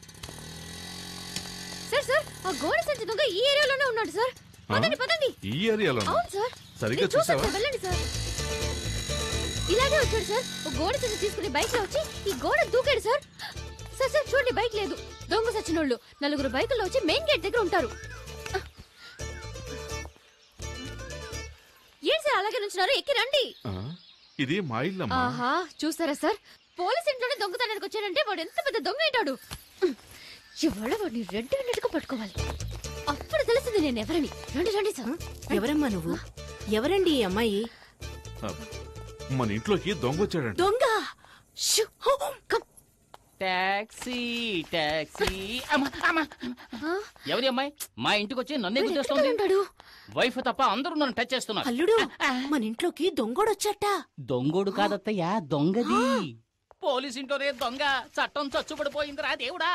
సార్ సార్ ఆ గోడ సంచి దొంగ ఈ ఏరియాలోనే ఉన్నాడు సార్ పదండి పదండి ఈ ఏరియాలో అవును సార్ సరిగ్గా నేను చూసాను చూసావా సార్, వెళ్ళండి సార్ ఇలాగే వచ్చాడు సార్ ఒక గోడ సంచి తీసుకుని బైక్ లో వచ్చి ఈ గోడ దూకాడు సార్ సార్ సార్ చూడండి బైక్ లేదు దొంగ సచ్చినోళ్ళు నలుగురు బైకుల్లో వచ్చి మెయిన్ గేట్ దగ్గర ఉంటారు ఏంటి సార్ అలాగే నుంచున్నారు ఎక్కి రండి ఆ, ఇది మా ఇల్లమ్మా ఆహా చూస్తారా సార్ పోలీస్ ఇంట్లోనే దొంగతనానికి వచ్చాడంటే వాడు ఎంత పెద్ద దొంగ ఏంటాడు ఇవాళ వాడిని రెడ్ హ్యాండెడ్గా పట్టుకోవాలి అప్పుడు తెలిసింది నేను ఎవరని రండి రండి సార్ ఎవరమ్మా నువ్వు ఎవరండి ఈ అమ్మాయి ఆ, మన ఇంట్లోకి దొంగ వచ్చాడంట దొంగ టాక్సీ టాక్సీ అమ్మా, అమ్మా. ఎవరి అమ్మాయి మా ఇంటికి వచ్చి నన్నే గుర్తొస్తుంది వైఫ్ తప్ప అందరూ నన్ను టచ్ చేస్తున్నారు అల్లుడు మన ఇంట్లోకి దొంగోడొచ్చట దొంగోడు కాదత్తయ్యా దొంగది పోలీస్ ఇంట్లోనే దొంగ చట్టం చచ్చుబడిపోయిందిరా దేవుడా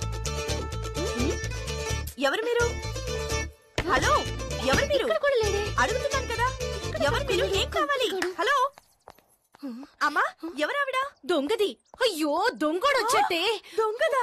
ఎవరు మీరు హలో ఎవరు మీరు అడుగుతున్నాను కదా ఎవరు మీరు ఏం కావాలి హలో అమ్మా ఎవరావిడ దొంగది అయ్యో దొంగోడొచ్చటే దొంగదా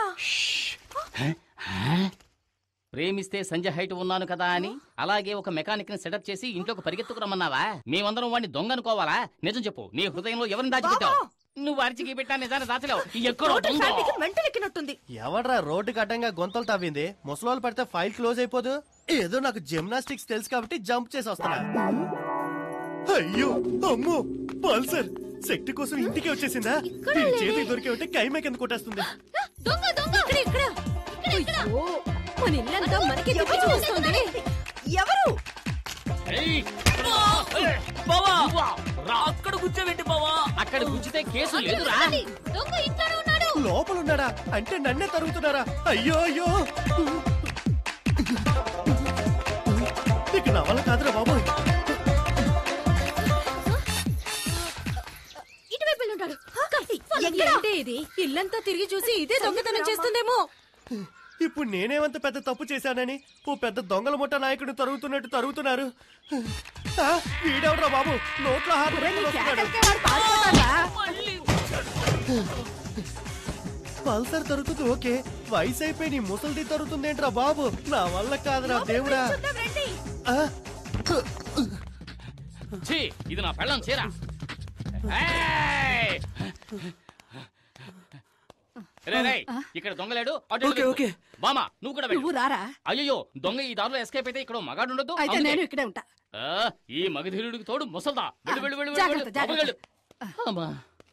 ప్రేమిస్తే సంజయ్ హైట్ ఉన్నాను కదా అని అలాగే ఒక మెకానిక్ ని సెటప్ చేసి ఇంట్లోకి పరిగెత్తుకురమ్మన్నావా మేమందరం వాడిని దొంగ అనుకోవాలా నిజం చెప్పు నీ హృదయంలో ఎవరిని దాచిపెట్టావు నువ్వు అరిచికి పెట్టా నిజాన్ని దాచలేవు ఎక్కడో దొంగ మెంటలెక్కినట్టుంది ఎవడ్రా రోడ్డుకి అడ్డంగా గొంతలు తవ్వింది ముసలోళ్ళు పడితే ఫైల్ క్లోజ్ అయిపోదు ఏదో నాకు జిమ్నాస్టిక్స్ తెలుసు కాబట్టి జంప్ చేసి వస్తున్నా అయ్యో అమ్మో పల్సర్ శక్తి కోసం ఇంటికి వచ్చేసిందా దీని చేతికి దొరికే ఉంటే కైమే కింద కొట్టేస్తుంది దొంగ దొంగ ఇక్కడ ఇక్కడ అయ్యో మన ఇల్లంతా మనకి దిక్కు చూస్తుంది ఎవరు ఏయ్! నువ్వా? రా. అక్కడ గుచ్చితే కేసు లేదురా దొంగ ఇంట్లోనే ఉన్నాడు లోపల ఉన్నాడా అంటే నన్నే తరుగుతున్నారా అయ్యో అయ్యో ఇక నా వల్ల కాదురా బాబు ఇటువైపు వెళ్ళి ఉంటాడు ఏంటి ఇది ఇల్లంతా తిరిగి చూసి ఇదే దొంగతనం చేస్తుందేమో ఇప్పుడు నేనేమంత పెద్ద తప్పు చేశానని ఓ పెద్ద దొంగల ముఠ నాయకుడు తరుగుతున్నట్టు తరుగుతున్నారు ఆ, వీడెవడ్రా బాబు నోట్లో హార్ట్ బ్రేకులు వస్తున్నాడు. పల్సర్ తరుగుతుంది ఓకే వయసు అయిపోయి నీ ముసలిది తరుగుతుందేంట్రా బాబు నా వల్ల కాదురా దేవుడా ఆ, ఛీ, ఇది నా పెళ్ళం చీర ఏయ్! రే, రేయ్, ఇక్కడ దొంగలేడు అటు ఇటు వెతుకు. బామా నువ్వు కూడా వెళ్ళు. నువ్వు రారా అయ్యో దొంగ ఈ దారిలో ఎస్కేప్ అయితే ఇక్కడ మగాడు ఉండదు అయితే నేను ఇక్కడే ఉంటా ఈ మగధీరుడికి తోడు ముసల్దా వెళ్ళు వెళ్ళు వెళ్ళు వెళ్ళు, జాగ్రత్త, వెళ్ళు లోపలికి వెళ్ళు. అమ్మా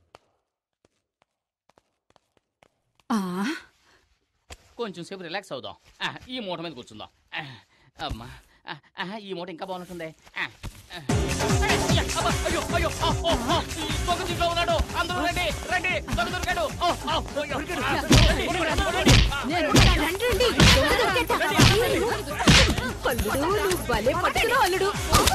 ఆ, కొంచెం సేపు రిలాక్స్ అవుదాం ఆ, ఈ మూట మీద కూర్చుందాం ఆ, అమ్మా ఆ, ఆ, ఈ మూట ఇంకా బాగుంటుంది ఆ, ఆ. అయ్య, అబ్బా, అయ్యో అయ్యో ఆ, ఓ, ఆ, ఈ దొంగ దీంట్లో ఉన్నాడు అందరూ రండి రండి దొంగ దొరికాడు ఓ, ఆ, అయ్యో, ఆ, రండి, రండి, రండి. రండి, రండి. దొంగ దొరికేట. అల్లుడు నువ్వు భలే పట్టుకున్నావు అల్లుడు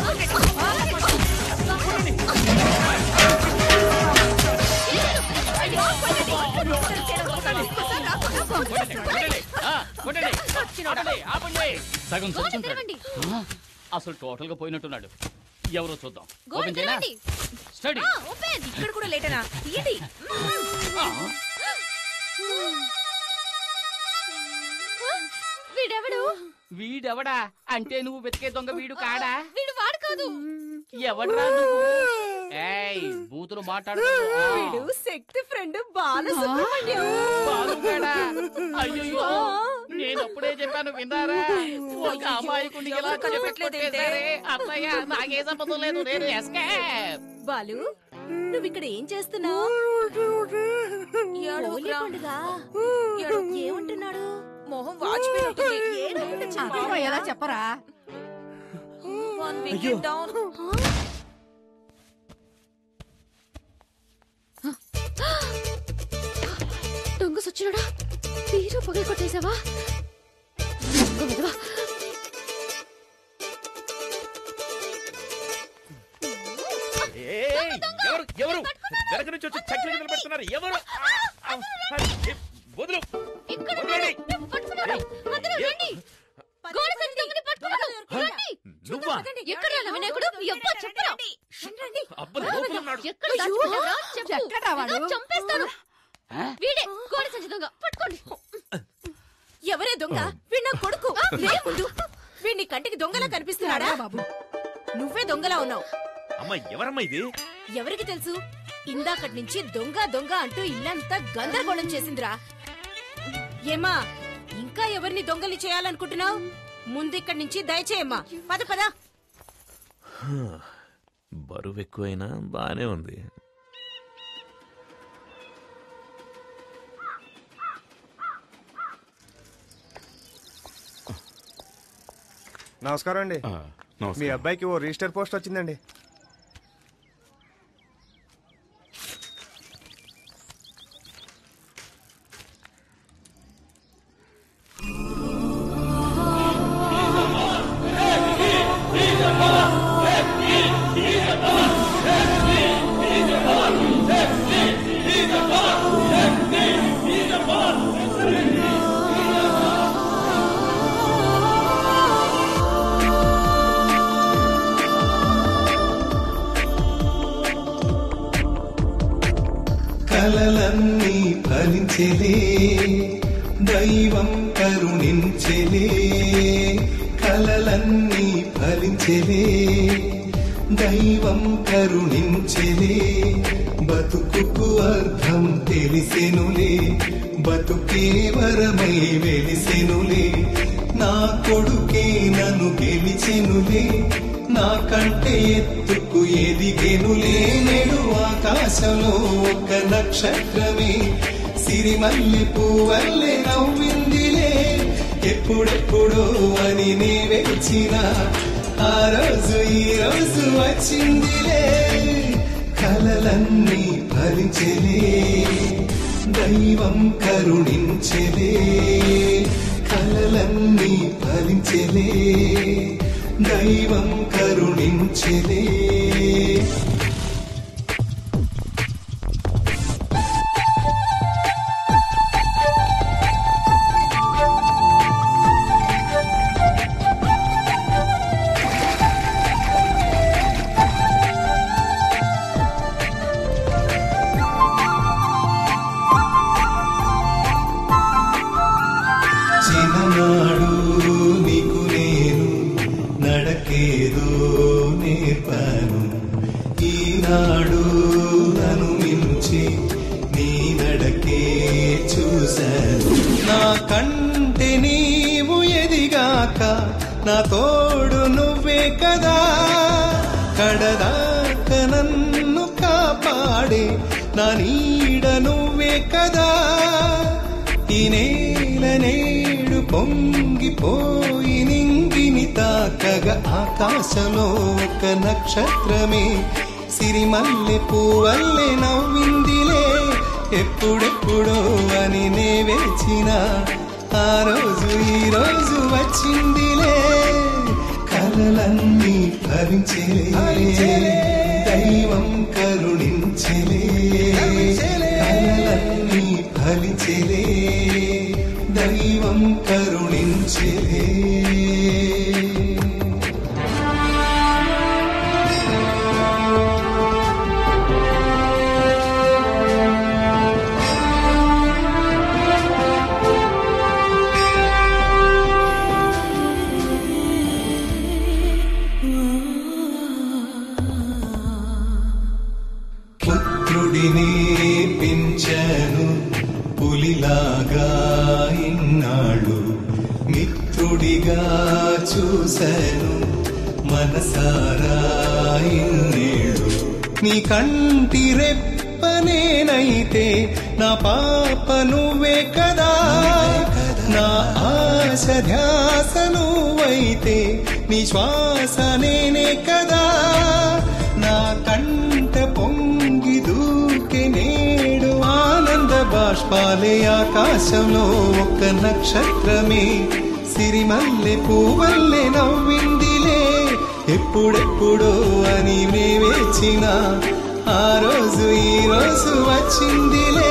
కొట్టండి, ఆ, కొట్టండి. ఆపండి, ఆపండి. సగం గోడ చచ్చుంటాడు. తెరవండి. ఆ, అసలు టోటల్ గా పోయినట్టున్నాడు ఎవరో చూద్దాం గోడ ఓపెన్ చేయనా తెరవండి. స్టడీ ఆ, ఓపెన్ ఇక్కడ కూడా లేటనా తీయండి వీడెవడు వీడెవడా అంటే నువ్వు వెతికే దొంగ వీడు కాడా వీడు వాడు కాదు ఎవడ్రా నువ్వు ఏయ్ బూతులు మాట్లాడు వీడు శక్తి ఫ్రెండ్ బాలసుబ్రహ్మణ్యం బాలుగాడా? అయ్యయ్యో నేను అప్పుడే చెప్పాను విన్నారా ఒక అమాయకుడిని ఇలా ఎవరు కొట్టేశారే. అత్తయ్య నాకే సంబంధం లేదు నేను ఎస్కేప్ బాలు నువ్వు ఇక్కడ ఏం చేస్తున్నావు హోలీ పండుగ ఏమంటున్నాడు మొహం వాచిపోయినట్టుంది అర్థమయ్యేలా చెప్పరా వన్ అయ్యో. వీకెండ్ డౌన్ దొంగ సచ్చినడా మీరు పగలు కొట్టేశావా దొంగ వెధవ. ఏయ్, ఎవరు ఎవరు వెనక నుంచి వచ్చి చక్కెర గిన్నెలు పెడుతున్నారు ఎవరు ఆ, ఆ, ఏ, వదులు ఇక్కడ వదలండి. పట్టుకున్నాడు అందరూ రండి గోడ సంచి దొంగని పట్టుకున్నాడు రండి నువ్వా ఎక్కడ రా వినాయకుడు ఎవ్వ చెప్పరా అబ్బా, లోపల ఉన్నాడు. ఎక్కడ దాచుకున్నావురా? చెప్పు ఎక్కడా వాడు? లేదా చంపేస్తాను వీడే కోడి సంచి దొంగ పట్టుకోండి ఎవరే దొంగ వీడు నా కొడుకు లే ముందు వీడిని కంటికి దొంగలా కనిపిస్తున్నాడా బాబు నువ్వే దొంగలా ఉన్నావు అమ్మా ఎవరమ్మా ఇది ఎవరికి తెలుసు ఇందాకటి నుంచి దొంగ దొంగ అంటూ ఇల్లంతా గందరగోళం చేసిందిరా ఏమా ఇంకా ఎవరిని దొంగలి చేయాలనుకుంటున్నావు ముందు ఇక్కడి నుంచి దయచేయమ్మా పద పద బరువు ఎక్కువైనా బానే ఉంది నమస్కారం అండి నమస్కారం. మీ అబ్బాయికి ఓ రిజిస్టర్ పోస్ట్ వచ్చిందండి కలలన్నీ ఫలించెలే దైవం కరుణించెలే కలలన్నీ ఫలించెలే దైవం కరుణించెలే బతుకుకు అర్థం తెలిసెనులే బతుకే వరమై వెలిసెనులే నా కొడుకే నన్ను గెలిచెనులే నా కంటే ఎత్తుకు ఎదిగెనులే నేడు ఆకాశంలో ఒక నక్షత్రమే సిరిమల్లి పువ్వల్లే నవ్విందిలే ఎప్పుడెప్పుడో అని నే వేచిన ఆ రోజు ఈ రోజు వచ్చిందిలే కలలన్నీ ఫలించెలే దైవం కరుణించెలే కలలన్నీ ఫలించెలే దైవం కరుణించెలే చిన్ననాడు నీకు నేను నడకేదో నేర్పాను ఈనాడు నన్ను మించి నీ నడకే చూశాను నా కంటే నీవు ఎదిగాక నా తోడు నువ్వే కదా కడదాక నన్ను కాపాడే నా నీడ నువ్వే కదా ఈ నేల నేడు పొంగిపోయి నింగిని తాకగా ఆకాశంలో ఒక నక్షత్రమే సిరిమల్లె పువ్వల్లే నవ్విందిలే ఎప్పుడెప్పుడో అని నే వేచిన ఆ రోజు ఈ రోజు వచ్చిందిలే కలలన్నీ భరించలే దైవం కరుణించలే కలలన్నీ ఫలించలే దైవం కరుణించలే పుత్రుడిని పింఛను పులిలాగా ఇన్నాళ్ళు మిత్రుడిగా చూశాను మనసారా ఇన్నేళ్ళు నీ కంటి రెప్పనేనైతే నా పాప నువ్వే కదా నా ఆశ ధ్యాస నువ్వైతే నీ శ్వాస నేనే కదా నా కంట పొంగి దూకే నేడు ఆనంద బాష్పాలే ఆకాశంలో ఒక నక్షత్రమే సిరిమల్లె పువ్వల్లే నవ్విందిలే ఎప్పుడెప్పుడో అని మే వేచిన ఆ రోజు ఈ రోజు వచ్చిందిలే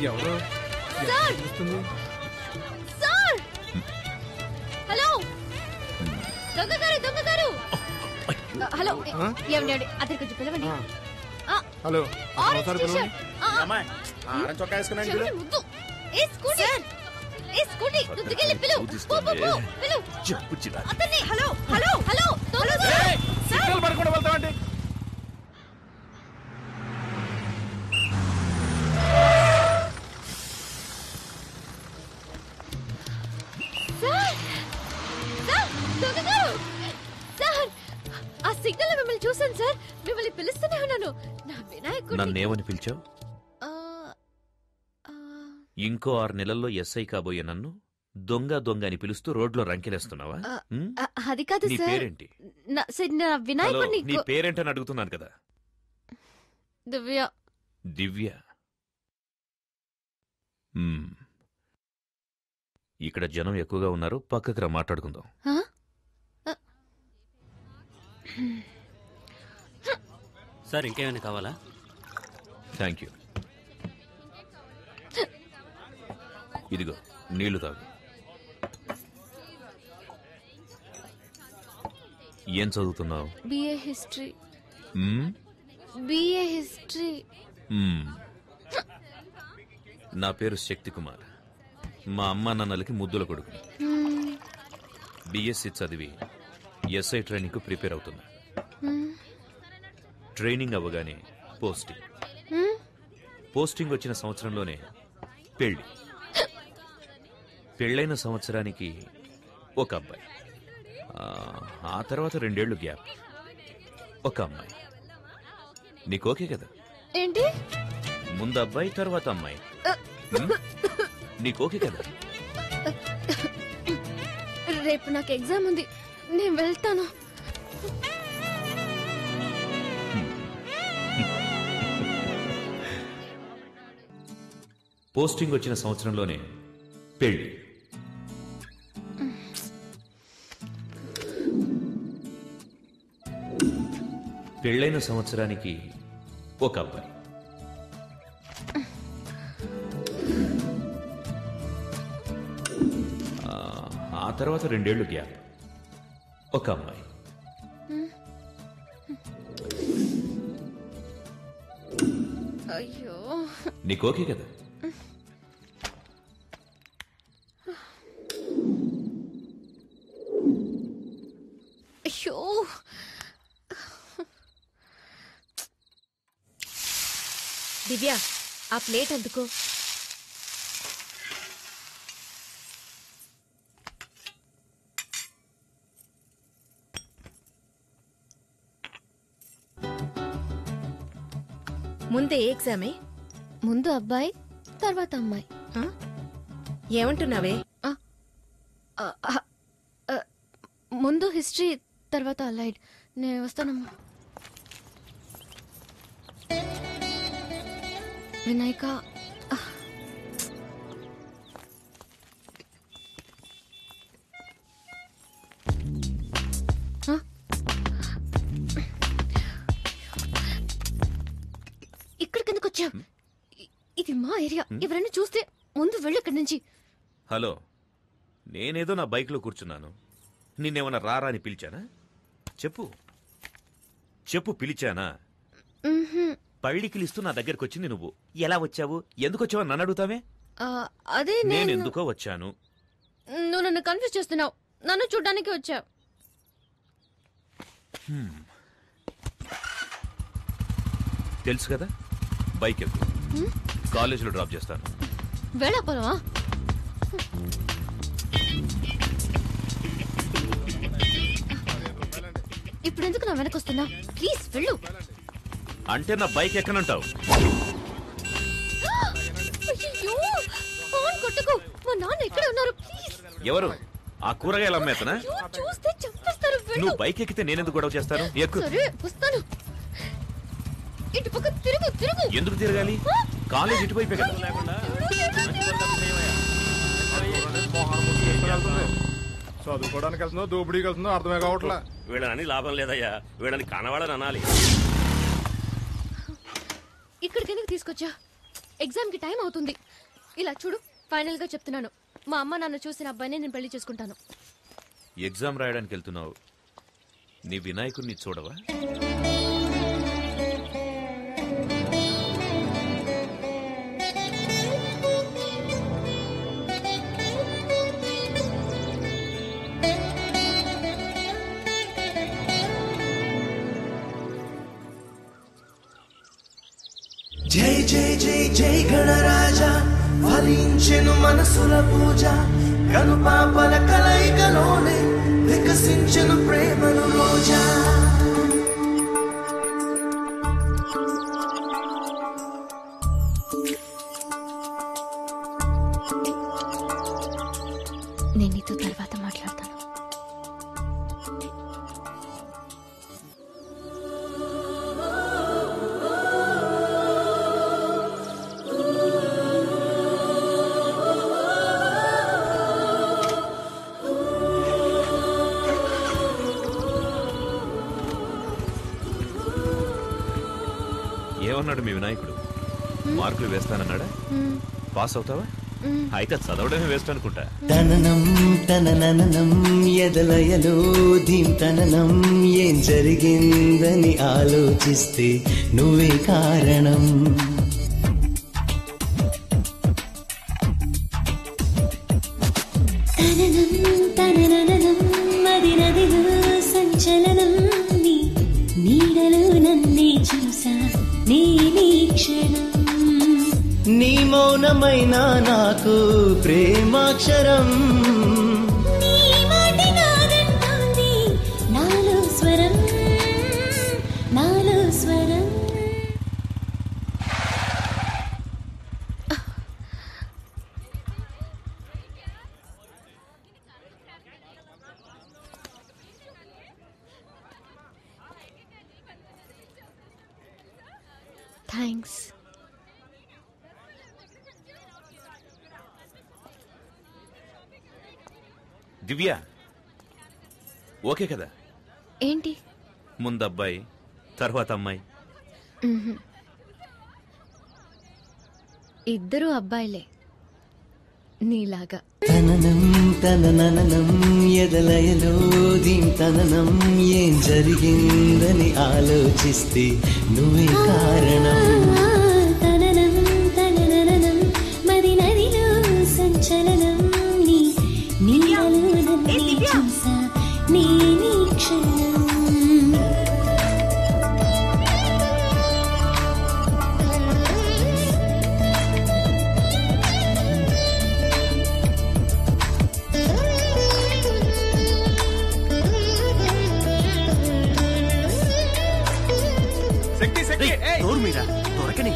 ఎవరు సార్ సార్ హలో దొంగ గారు దొంగ గారు హలో ఆ? ఏమండి ఏమండి అతను కొంచెం పిలవండి ఆ, హలో ఆరెంజ్ ఒకసారి టీ-షర్ట్. పిలవండి. ఆ, ఆ. అమ్మాయి ఆరెంజ్ చొక్కా వేసుకున్నాను చెవిటి ముద్దు ఏ స్కూటీ ఏ స్కూటీ నువ్వు దిగెళ్ళి పిలువు పో, పో, పో, పిలువు జంపు చిరా అతన్ని hello hello hello hello signal పడకుండా వెళ్తామండి సార్ సార్ దొంగ గారు సార్ ఆ సిగ్నల్ మిమ్మల్ని చూశాను సార్ మిమ్మల్ని పిలుస్తూనే ఉన్నాను నా వినాయకుడు నన్నేమని పిలిచావు ఇంకో ఆరు నెలల్లో ఎస్ఐ కాబోయే నన్ను దొంగ దొంగ అని పిలుస్తూ రోడ్లో రంకెలేస్తున్నావా ఉమ్? అది కాదు నీ సార్ పేరేంటి నా- సార్, నా హలో వినాయకుడిని నీ కో- పేరేంటని అడుగుతున్నాను కదా దివ్య దివ్య మ్మ్. ఇక్కడ జనం ఎక్కువగా ఉన్నారు పక్కకు రా మాట్లాడుకుందాం ఆ? సార్ ఇంకేమైనా కావాలా థ్యాంక్ యూ ఇదిగో నీళ్లు తాగు ఏం చదువుతున్నావు బిఏ హిస్టరీ మ్మ్? బిఏ హిస్టరీ మ్మ్. నా పేరు శక్తి కుమార్ మా అమ్మా నాన్నలకి ముద్దుల కొడుకు బిఎస్సి చదివి ఎస్ఐ ట్రైనింగ్కు ప్రిపేర్ అవుతున్నా ట్రైనింగ్ అవ్వగానే పోస్టింగ్ పోస్టింగ్ వచ్చిన సంవత్సరంలోనే పెళ్లి పెళ్ళైన సంవత్సరానికి ఒక అబ్బాయి ఆ, ఆ తర్వాత రెండేళ్లు గ్యాప్ ఒక అమ్మాయి నీకు ఓకే కదా ఏంటి ముందు అబ్బాయి తర్వాత అమ్మాయి ఉమ్? నీకు ఓకే కదా రేపు నాకు ఎగ్జామ్ ఉంది నేను వెళ్తాను పోస్టింగ్ వచ్చిన సంవత్సరంలోనే పెళ్లి పెళ్ళైన సంవత్సరానికి ఒక అబ్బాయి ఆ, ఆ తర్వాత రెండేళ్లు గ్యాప్ ఒక అమ్మాయి అయ్యో నీకు ఓకే కదా అయ్యో దివ్య ఆ ప్లేట్ అందుకో ముందే ఏ ఎగ్జామే ముందు అబ్బాయి తర్వాత అమ్మాయి ఏమంటున్నావే ఆ, ఆ, ఆ, ముందు హిస్టరీ తర్వాత అలైడ్ నేను వస్తానమ్మా వినాయక ఆ, ఆ? ఇక్కడికి ఎందుకు వచ్చా ఇది మా ఏరియా ఎవరైనా చూస్తే ముందు వెళ్ళు ఇక్కడి నుంచి హలో నేనేదో నా బైక్లో కూర్చున్నాను నిన్నేమన్నా రారా అని పిలిచానా చెప్పు చెప్పు పిలిచానా మ్మ్హ్మ్. పళ్ళికిలిస్తూ నా దగ్గరికి వచ్చింది నువ్వు ఎలా వచ్చావు ఎందుకు వచ్చావు అని నన్ను అడుగుతావే ఆ, అదే నేను నేను ఎందుకో వచ్చాను నువ్వు నన్ను కన్ఫ్యూజ్ చేస్తున్నావు నన్ను చూడ్డానికి వచ్చా హ్మ్. తెలుసు కదా బైక్ ఎక్కు హ్మ్? కాలేజీలో డ్రాప్ చేస్తాను వెళ్ళపోదామా ఇప్పుడు ఎందుకు నా వెనకొస్తున్నా ప్లీజ్ వెళ్ళు అంటే నా బైక్ ఎక్కనంటావు అయ్యో ఫోన్ కొట్టుకో మా నాన్న ఎక్కడ ఉన్నారు ప్లీజ్ ఎవరు ఆ కూరగాయల అమ్మేతనా అయ్యో, చూస్తే చంపేస్తారు వెళ్ళు నువ్వు బైక్ ఎక్కితే నేనెందుకు గొడవ చేస్తాను ఎక్కు సరే వస్తాను ఇటు పక్క తిరుగు తిరుగు ఎందుకు తిరగాలి కాలేజ్ ఇటువైపే కదా చదువుకోవడానికి వెళ్తుందో దోపిడీకి వెళ్తుందో అర్థమే కావట్లే వీళ్ళని లాభం లేదయ్యా వీళ్ళని కనవాడని అనాలి ఇక్కడికి ఎందుకు తీసుకొచ్చా ఎగ్జామ్ కి టైం అవుతుంది ఇలా చూడు ఫైనల్ గా చెప్తున్నాను మా అమ్మ నాన్న చూసిన అబ్బాయిని నేను పెళ్లి చేసుకుంటాను ఎగ్జామ్ రాయడానికి వెళ్తున్నావు నీ వినాయకుడిని చూడవా జై జై జై జై గణరాజా ఫలించెను మనసుల పూజ కనుపాపల కలయికలోనే వికసించెను ప్రేమను రోజా నేను నీతో తర్వాత మాట్లాడతాను ఏమన్నాడు మీ వినాయకుడు మార్కులు వేస్తానన్నాడా మ్మ్. పాస్ అవుతావా మ్మ్. అయితే చదవడమే వేస్ట్ అనుకుంటా తననం తనననం ఎదలయలో ధీం తననం ఏం జరిగిందని ఆలోచిస్తే నువ్వే కారణం తననం తనననం మది నదిలో సంచలనం నీ నీడలో నన్నే చూసా నీ క్షణం నీ మౌనమైన నాకు ప్రేమాక్షరం నీ మాట నాదంటోంది నాలో స్వరం నాలో స్వరం థ్యాంక్స్ దివ్య ఓకే కదా ఏంటి ముందు అబ్బాయి తర్వాత అమ్మాయి మ్మ్హ్. ఇద్దరు అబ్బాయిలే నీలాగా తననం తనననం ఎదలయలో ధీం తననం ఏం జరిగిందని ఆలోచిస్తే నువ్వే కారణం తననం తనననం మది నదిలో సంచలనం నీ నీడలో నన్నే చూసా నీ క్షణం శక్తి శక్తి నోరు మీద దొరకని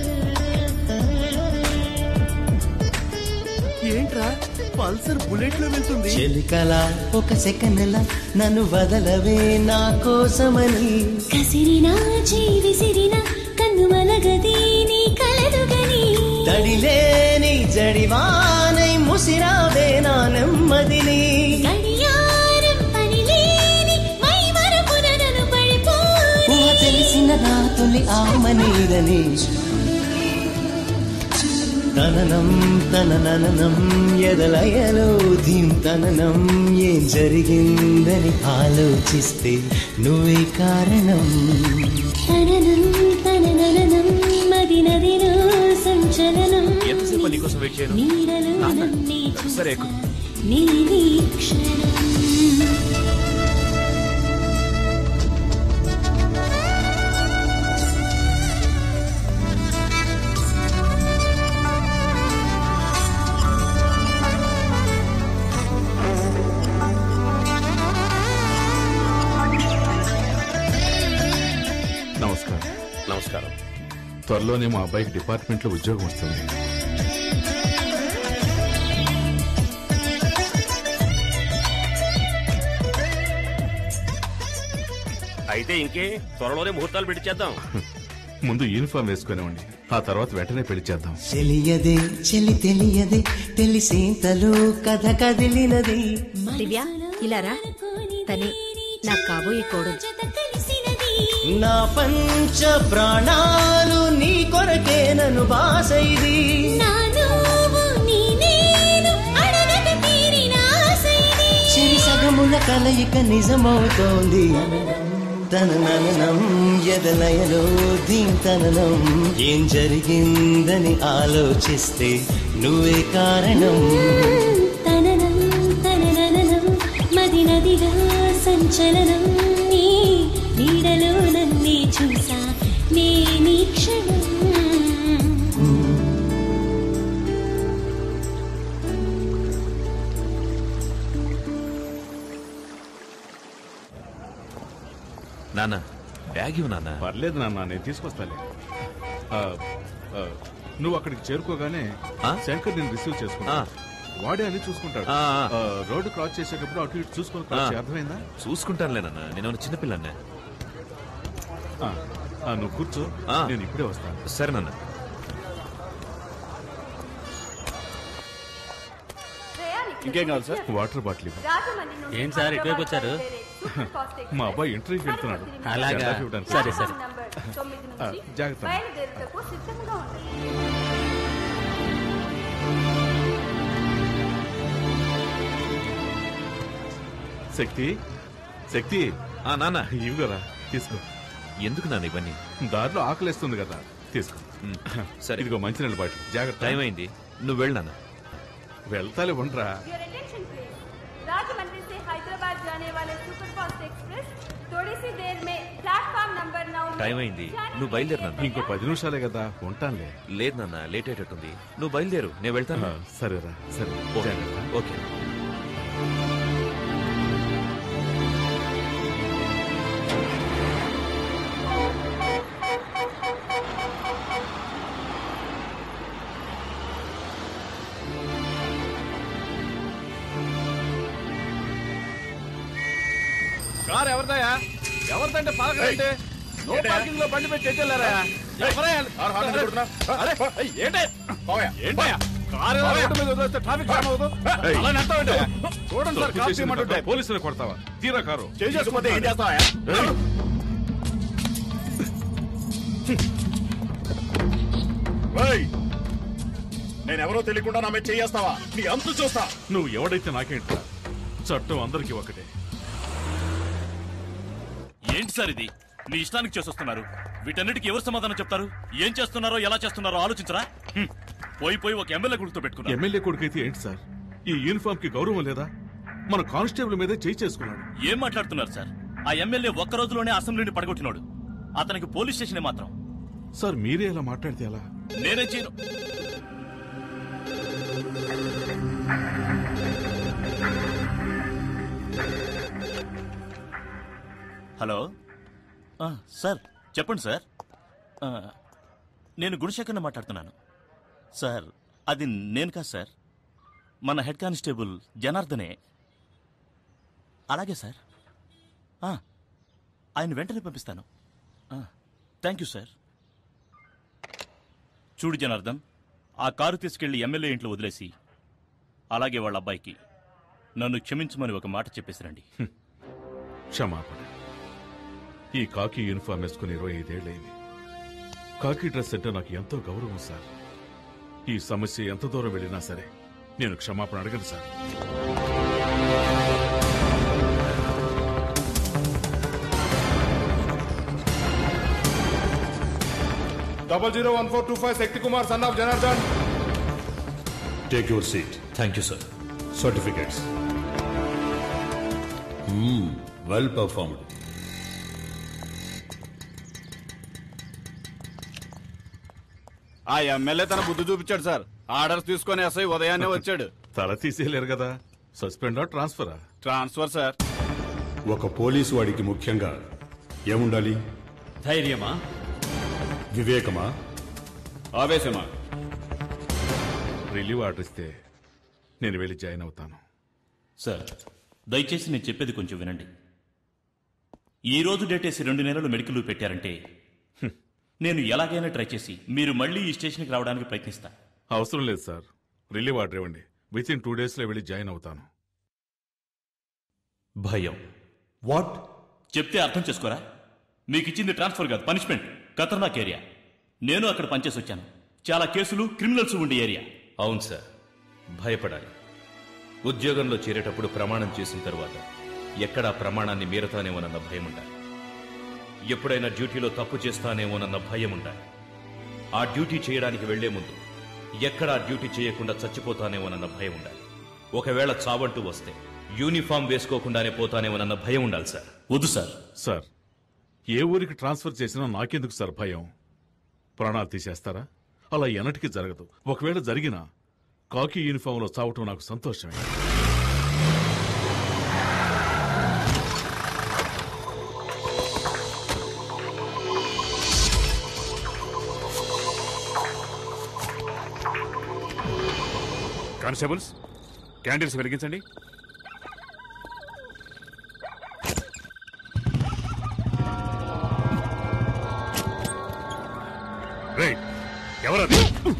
ఏంట్రా పల్సర్ బుల్లెట్ లో వెళ్తుంది చెలికల ఒక సెకండ్ల నన్ను వదలవే నా కోసమని కసిరినా చేయి విసిరినా కన్ను మలగది నీ కలదుగని తడిలేని జడివానై ముసిరావే నా నెమ్మదిని గడియారం పనిలేని మై మరపున నన్ను పడిపోని ఊహ తెలిసిన నా తొలి ఆమనీరని తననం తనననం ఎదలయలో ధీం తననం ఏం జరిగిందని ఆలోచిస్తే నువ్వే కారణం తననం తనననం మది నదిలో సంచలనం ఎంతసేపు నీకోసం వెయిట్ చేయను నీడలో నాన్న, నన్నే సరే ఎక్కు. నీ క్షణం నమస్కారం నమస్కారం త్వరలోనే మా అబ్బాయికి డిపార్ట్మెంట్లో ఉద్యోగం వస్తుంది అయితే ఇంకే త్వరలోనే ముహూర్తాలు పెట్టించేద్దాం ముందు యూనిఫామ్ వేసుకునేవ్వండి ఆ తర్వాత వెంటనే పెళ్లి చేద్దాం తెలియదే చెలి తెలియదే తెలిసేంతలో కథ కదిలినది దివ్య ఇలా రా తనే నాకు కాబోయే కోడలు నా పంచ ప్రాణాలు నీ కొరకే నన్ను బాసైది నా నువ్వు కలయిక నిజమవుతోంది తనననం ఎదలయలో దీంతననం ఏం జరిగిందని ఆలోచిస్తే నువ్వే కారణం తననం తనననం మది నదిగా సంచలనం నీ నీడలో నన్నే చూసా నేనీ క్షణం నాన్న బ్యాగ్ ఇవ్వు నాన్న పర్లేదు నాన్న నేను తీసుకొస్తాలే ఆ, ఆ, నువ్వు అక్కడికి చేరుకోగానే శంకర్ నేను రిసీవ్ చేసుకున్నా వాడే అని చూసుకుంటాడు ఆ, ఆ. ఆ, రోడ్డు క్రాస్ చేసేటప్పుడు అటు ఇటు చూసుకొని cross చేయి. అర్థమైందా చూసుకుంటానులే నాన్న నేను చిన్నపిల్లనే ఆ, ఆ, నువ్వు కూర్చో నేను ఇప్పుడే వస్తాను సరే నాన్న ఇంకేం కావాలి సార్ వాటర్ బాటిల్ ఇవ్వు. ఏం సార్ ఇటువైపు వచ్చారు మా అబ్బాయి ఇంటర్వ్యూకి వెళ్తున్నాడు అలాగా? జెండా ఇవ్వడానికి సరే, సరే. ఆ, జాగ్రత్త బయలుదేరుటకు సిద్ధంగా ఉండండి శక్తి శక్తి ఆ నాన్న ఇవ్వరా తీసుకో ఎందుకు నాన్న ఇవన్నీ దారిలో ఆకలిస్తుంది కదా తీసుకో సరే ఇదిగో మంచినీళ్ళ బాటిల్ జాగ్రత్త టైం అయింది నువ్వు వెళ్ళు నాన్న వెళ్తాలే ఉండరా Your attention please. राजमंदिर से हैदराबाद जाने वाले सुपरफास्ट एक्सप्रेस थोड़ी सी देर में प्लेटफॉर्म नंबर नौ में టైం అయింది నువ్వు బయలుదేరు నాన్న ఇంకో పది నిమిషాలే కదా ఉంటానులే లేదు నాన్న లేట్ అయ్యేటట్టుంది నువ్వు బయలుదేరు నేను వెళ్తాను ఆ, సరేరా సరే ఓకే. జాగ్రత్త. ఓకే కారు ఎవరిదయా ఎవరిదంటే పార్కంటే నో పార్కింగ్ లో బండి పెట్టి ఎట్టెళ్ళారా ఎవరయ్యా? అరే, ఏయ్, ఏంటే? ఏంటయ్యా? కారు ఏదో రోడ్డు మీద వదిలేస్తే ట్రాఫిక్ జామ్ అవ్వదు? ఏయ్. అలా నెడతావేంటి? చూడండి సార్ కాఫీ ఇమ్మంటుంటే. పోలీసులు కొడతావా తీరా కారు చేసుకుంటే ఏం చేస్తావా నేనెవరో తెలియకుండా నా మీద చేయేస్తావా నీ అంతు చూస్తా నువ్వు ఎవడైతే నాకేంట్రా చట్టం అందరికీ ఒకటే ఏంటి సార్ ఇది మీ ఇష్టానికి చేసొస్తున్నారు వీటన్నిటికీ ఎవరు సమాధానం చెప్తారు ఏం చేస్తున్నారో ఎలా చేస్తున్నారో ఆలోచించరా హ్మ్. పోయి పోయి ఒక ఎమ్మెల్యే గుర్తు పెట్టుకున్నారు ఎమ్మెల్యే కొడుకైతే ఏంటి సార్ ఈ యూనిఫామ్ కి గౌరవం లేదా మన కానిస్టేబుల్ మీదే చేయి చేసుకున్నాడు ఏం మాట్లాడుతున్నారు సార్ ఆ ఎమ్మెల్యే ఒక్క రోజులోనే అసెంబ్లీని పడగొట్టినాడు అతనికి పోలీస్ స్టేషన్ మాత్రం సార్ మీరే ఇలా మాట్లాడితే ఎలా నేనేం చేయను హలో ఆ, సార్ చెప్పండి సార్ ఆ, నేను గుణశేఖర్ని మాట్లాడుతున్నాను సార్ అది నేను కాదు సార్ మన హెడ్ కానిస్టేబుల్ జనార్దనే అలాగే సార్ ఆ, ఆయన వెంటనే పంపిస్తాను థ్యాంక్ యూ సార్ చూడు జనార్దన్ ఆ కారు తీసుకెళ్లి ఎమ్మెల్యే ఇంట్లో వదిలేసి అలాగే వాళ్ళ అబ్బాయికి నన్ను క్షమించమని ఒక మాట చెప్పేసిరండి క్షమాపణ ఈ కాకి యూనిఫామ్ వేసుకుని ఇరవై ఐదేళ్లైంది కాకి డ్రెస్ అంటే నాకు ఎంతో గౌరవం సార్ ఈ సమస్య ఎంత దూరం వెళ్ళినా సరే నేను క్షమాపణ అడగను sir double zero one four two five Shakti Kumar son of Janardhan take your seat thank you sir certificates well performed ఆ ఎమ్మెల్యే తన బుద్ధి చూపించాడు సార్ ఆర్డర్స్ తీసుకొని ఎస్ఐ ఉదయాన్నే వచ్చాడు తల తీసేయలేరు కదా సస్పెండా ట్రాన్స్ఫరా ట్రాన్స్ఫర్ సార్ ఒక పోలీసు వాడికి ముఖ్యంగా ఏముండాలి ధైర్యమా వివేకమా ఆవేశమా రిలీవ్ ఆర్డర్ ఇస్తే నేను వెళ్ళి జాయిన్ అవుతాను సార్ దయచేసి నేను చెప్పేది కొంచెం వినండి ఈ రోజు డేట్ వేసి రెండు నెలలు మెడికల్ లీవ్ పెట్టారంటే హ్మ్, నేను ఎలాగైనా ట్రై చేసి మీరు మళ్ళీ ఈ స్టేషన్కి రావడానికి ప్రయత్నిస్తా అవసరం లేదు సార్ రిలీవ్ ఆర్డర్ ఇవ్వండి విత్ ఇన్ టూ డేస్లో వెళ్ళి జాయిన్ అవుతాను భయం వాట్ చెప్తే అర్థం చేసుకోరా మీకు ఇచ్చింది ట్రాన్స్ఫర్ కాదు పనిష్మెంట్ ఖతర్నాక్ ఏరియా నేను అక్కడ పనిచేసి వచ్చాను చాలా కేసులు క్రిమినల్స్ ఉండే ఏరియా అవును సార్ భయపడాలి ఉద్యోగంలో చేరేటప్పుడు ప్రమాణం చేసిన తరువాత ఎక్కడా ప్రమాణాన్ని మీరతానేమోనన్న భయం ఉండాలి ఎప్పుడైనా డ్యూటీలో తప్పు చేస్తానేమోనన్న భయం ఉండాలి ఆ డ్యూటీ చేయడానికి వెళ్లే ముందు ఎక్కడా డ్యూటీ చేయకుండా చచ్చిపోతానేమోనన్న భయం ఉండాలి ఒకవేళ చావంటూ వస్తే యూనిఫామ్ వేసుకోకుండానే పోతానేమోనన్న భయం ఉండాలి సార్ వద్దు సార్ సార్ ఏ ఊరికి ట్రాన్స్ఫర్ చేసినా నాకెందుకు సార్ భయం ప్రాణాలు తీసేస్తారా అలా ఎన్నటికీ జరగదు ఒకవేళ జరిగినా కాకి యూనిఫామ్లో చావటం నాకు సంతోషమే కానిస్టేబుల్స్ క్యాండిల్స్ వెలిగించండి రేయ్, ఎవరది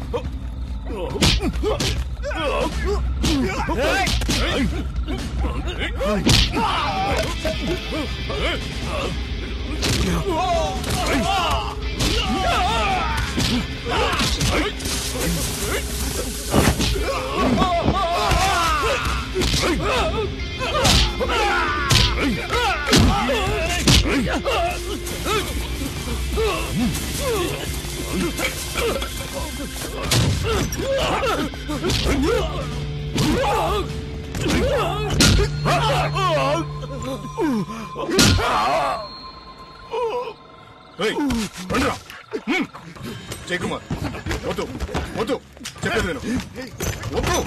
ఏయ్, రండిరా. హ్మ్. జై కుమార్ వద్దు వద్దు చెప్పేది నేను వద్దు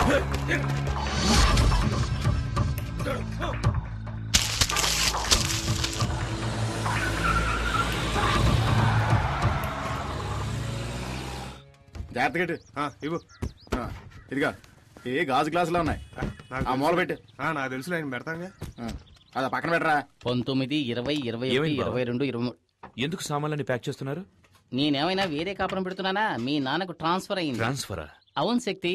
జాగ్రత్తగా ఇటు. ఆ, ఇవ్వు ఆ, ఇదిగా ఏ గాజు గ్లాసులో ఉన్నాయి ఆ మూల పెట్టు నాకు తెలుసు నేను పెడతాగా అదా పక్కన పెట్టరా పంతొమ్మిది ఇరవై ఇరవై ఒకటి ఏమైంది బావ? ఇరవై రెండు ఇరవై మూడు ఎందుకు సామాన్లని ప్యాక్ చేస్తున్నారు నేనేమైనా వేరే కాపురం పెడుతున్నానా మీ నాన్నకు ట్రాన్స్ఫర్ అయింది ట్రాన్స్ఫరా అవును శక్తి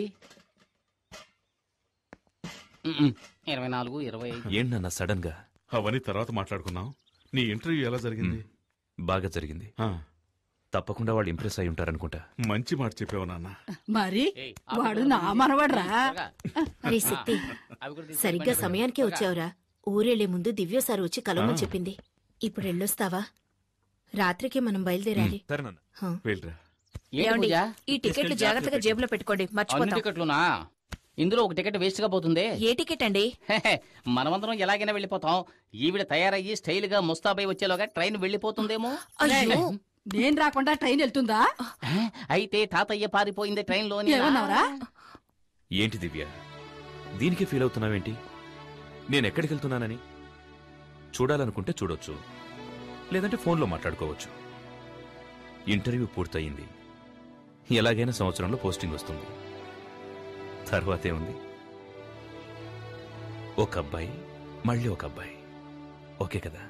మ్మ్. ఇరవై నాలుగు ఇరవై ఐదు ఏంటన్నా సడన్ గా అవన్నీ తర్వాత మాట్లాడుకుందాం నీ ఇంటర్వ్యూ ఎలా జరిగింది బాగా జరిగింది ఆ, తప్పకుండా వాళ్ళు ఇంప్రెస్ అయి ఉంటారనుకుంటా మంచి మాట చెప్పావు నాన్న మరి వాడు నా మనవడ్రా రే శక్తి సరిగ్గా సమయానికే వచ్చావురా ఊరెళ్లే ముందు దివ్య సార్ వచ్చి కలవమని ఆ. చెప్పింది ఇప్పుడు వెళ్ళొస్తావా రాత్రికి మనం బయలుదేరాలి సరేనన్న హ. వెళ్ళరా ఏంటి ఏమండి పూజ? ఈ టికెట్లు జాగ్రత్తగా జేబులో పెట్టుకోండి అన్ని మర్చిపోతాం టికెట్లునా ఇందులో ఒక టికెట్ వేస్ట్ గా పోతుంది ఏ టికెట్ అండి హెహె, మనమందరం ఎలాగైనా వెళ్ళిపోతాం ఈవిడ తయారయ్యి స్టైల్ గా ముస్తాబై వచ్చేలోగా ట్రైన్ వెళ్ళిపోతుందేమో అయ్యో నేను రాకుండా ట్రైన్ వెళ్తుందా అయితే తాతయ్య పారిపోయింది ట్రైన్ లోని ఏమన్నావురా ఏంటి దివ్య దీనికి ఫీల్ అవుతున్నావేంటి నేను ఎక్కడికి వెళ్తున్నానని చూడాలనుకుంటే చూడొచ్చు లేదంటే ఫోన్లో మాట్లాడుకోవచ్చు ఇంటర్వ్యూ పూర్తయింది ఎలాగైనా సంవత్సరంలో పోస్టింగ్ వస్తుంది తర్వాతే ఉంది ఒక అబ్బాయి మళ్ళీ ఒక అబ్బాయి ఓకే కదా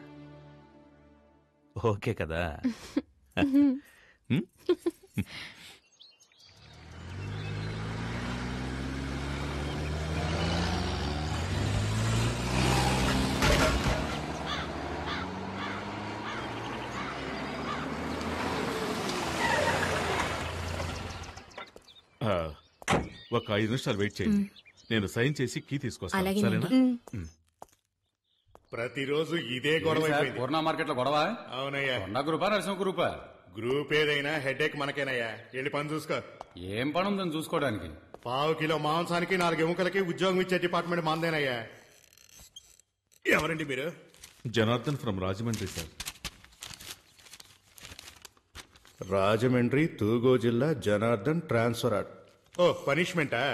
ఓకే కదా హ్మ్? ఆ, ఒక ఐదు నిమిషాలు వెయిట్ చేయండి నేను సైన్ చేసి కీ తీసుకొస్తాను అలాగేనండి. సరేనా మ్. మ్. ప్రతిరోజు ఇదే గొడవ అయిపోయింది. పూర్ణ మార్కెట్ లో గొడవ అవునయ్యా కొండ గ్రూపా నరసింహ గ్రూపా గ్రూప్ ఏదైనా హెడేక్ మనకేనయ్యా వెళ్ళి పని చూసుకో ఏం పని ఉందని చూసుకోవడానికి పావు కిలో మాంసానికి నాలుగు ఎముకలకి ఉద్యోగం ఇచ్చే డిపార్ట్మెంట్ మందేనయ్యా ఎవరండి మీరు జనార్దన్ ఫ్రమ్ రాజమండ్రి సార్ రాజమండ్రి తూగో జిల్లా జనార్దన్ ట్రాన్స్ఫర్ ఓ పనిష్మెంటా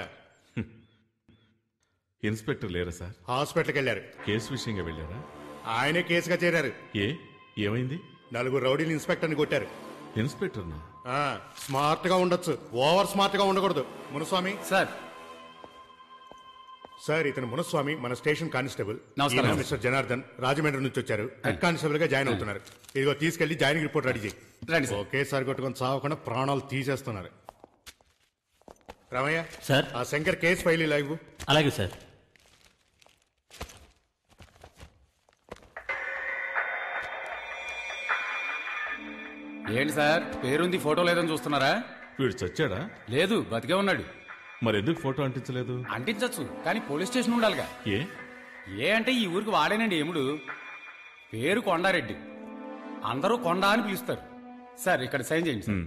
ఇన్స్పెక్టర్ లేరా సార్ హాస్పిటల్కి వెళ్ళారు కేసు విషయంగా వెళ్ళారా ఆయనే కేసుగా చేరారు ఏ ఏమైంది నలుగురు రౌడీలు ఇన్స్పెక్టర్ని కొట్టారు ఇన్స్పెక్టర్నా ఆ, స్మార్ట్ గా ఉండొచ్చు ఓవర్ స్మార్ట్ గా ఉండకూడదు మునుస్వామి సార్ సార్ ఇతను మునుస్వామి మన స్టేషన్ కానిస్టేబుల్ నమస్కారం. ఈయన మిస్టర్ జనార్దన్ రాజమండ్రి నుంచి వచ్చారు హెడ్ కానిస్టేబుల్ గా జాయిన్ అవుతున్నారు ఇదిగో తీసుకెళ్లి జాయినింగ్ రిపోర్ట్ రెడీ చేయి రండి సార్. ఒకేసారి కొట్టుకొని చావకుండా ప్రాణాలు తీసేస్తున్నారు రామయ్య సార్ ఆ శంకర్ కేసు ఫైల్ ఇలా ఇవ్వు అలాగే సార్ ఏంటి సార్ పేరుంది ఫోటో లేదని చూస్తున్నారా వీడు చచ్చాడా లేదు బతికే ఉన్నాడు మరి ఎందుకు ఫోటో అంటించలేదు అంటించచ్చు కానీ పోలీస్ స్టేషన్ ఉండాలిగా ఏ ఏ అంటే ఈ ఊరికి వాడేనండి ఎముడు పేరు కొండారెడ్డి అందరూ కొండ అని పిలుస్తారు సార్ ఇక్కడ సైన్ చేయండి సార్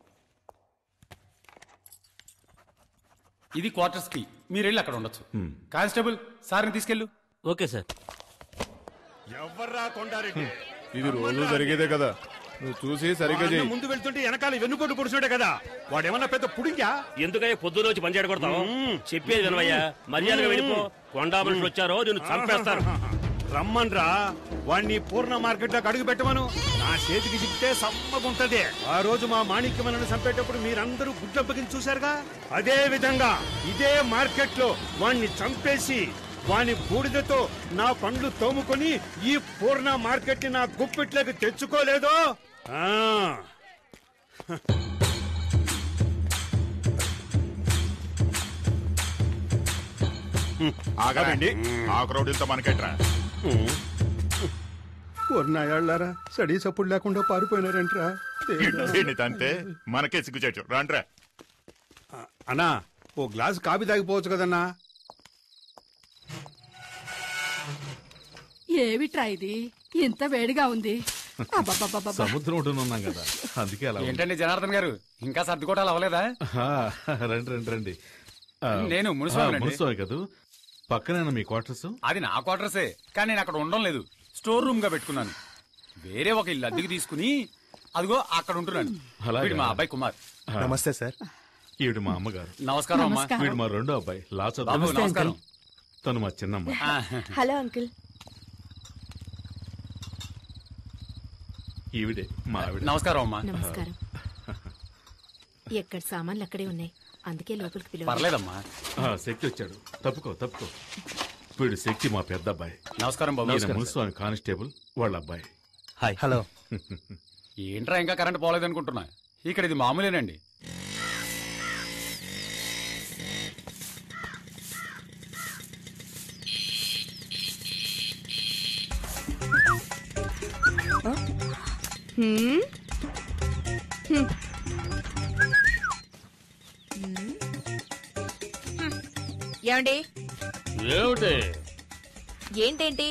ఇది క్వార్టర్స్ కి మీరు వెళ్ళి అక్కడ ఉండొచ్చు కానిస్టేబుల్ సార్ని తీసుకెళ్ళు ఓకే సార్ ఎవర్రా కొండారెడ్డి ఇది రోజు జరిగేదే కదా నువ్వు చూసి సరిగ్గా వాడు చేయి ముందు వెళ్తుంటే వెనకాల వెన్నుపోటు పొడుచుంటే కదా వాడేమన్నా పెద్ద పుడింకా ఎందుకయ్యా పొద్దున వచ్చి పంచాడు కొడతావు చెప్పేది వినవయ్యా మర్యాదగా వెళ్ళిపో కొండా మనుషులు వచ్చారో నేను చంపేస్తాను రమ్మన్రా వాణ్ణి పూర్ణ మార్కెట్ లోకి అడుగు పెట్టమను నా చేతికి చిక్కితే సమ్మగుంటది ఆ రోజు మా మాణిక్యమలను చంపేటప్పుడు మీరందరూ గుడ్లప్పకిని చూశారుగా అదే విధంగా ఇదే మార్కెట్ లో వాణ్ణి చంపేసి వాని బూడిదతో నా పండ్లు తోముకొని ఈ పూర్ణ మార్కెట్ ని నా గుప్పిట్లోకి తెచ్చుకోలేదో ఆ ఆగరండి ఆ క్రౌడీలతో మనకెట్రా పూర్ణాయాళ్ళారా సడీ సప్పుడు లేకుండా పారిపోయినారంట్రా దీన్ని తంతే మనకే సిగ్గుచేటు రాండ్రా అన్నా ఓ గ్లాస్ కాఫీ తాగిపోవచ్చు కదన్నా ఏమిట్రా ఇది ఇంత వేడిగా ఉంది అబ్బబ్బబ్బబ్బబ్బ. సముద్రం ఒడ్డున ఉన్నాం కదా అందుకే అలా ఉంది. ఏంటండి జనార్దన్ గారు ఇంకా సర్దుకోవటాలు అవ్వలేదా ఆ, రండి రండి రండి ఆ, నేను మునిస్వామినండి. ఆ, మునిస్వామి కదూ పక్కనేనా మీ క్వార్టర్స్ అది నా క్వార్టర్సే కానీ నేను అక్కడ ఉండడం లేదు స్టోర్ రూమ్ గా పెట్టుకున్నాను వేరే ఒక ఇల్లు అద్దెకి తీసుకుని అదిగో అక్కడ ఉంటున్నాను అలాగా? వీడు మా అబ్బాయి కుమార్ నమస్తే సార్ ఈవిడ మా అమ్మగారు నమస్కారం అమ్మా. నమస్కారం. వీడు మా రెండో అబ్బాయి లాచ బాబు, నమస్కారం. తను మా చిన్నమ్మ హలో అంకుల్ ఈవిడే మా ఆవిడ నమస్కారం అమ్మా నమస్కారం ఎక్కడ సామాన్లు అక్కడే ఉన్నాయి అందుకే లోపలికి పిలువ పర్లేదమ్మా ఆ, శక్తి వచ్చాడు తప్పుకో తప్పుకో వీడు శక్తి మా పెద్ద అబ్బాయి నమస్కారం బాబు. ఈయన నమస్కారం, మున్సిపల్ కానిస్టేబుల్ వాళ్ళ అబ్బాయి హాయ్ హలో ఏంట్రా ఇంకా కరెంట్ పోలేదనుకుంటున్నా ఇక్కడ ఇది మామూలేనండి హ్మ్? హ్మ్. ఏమండి ఏమిటి ఏంటేంటి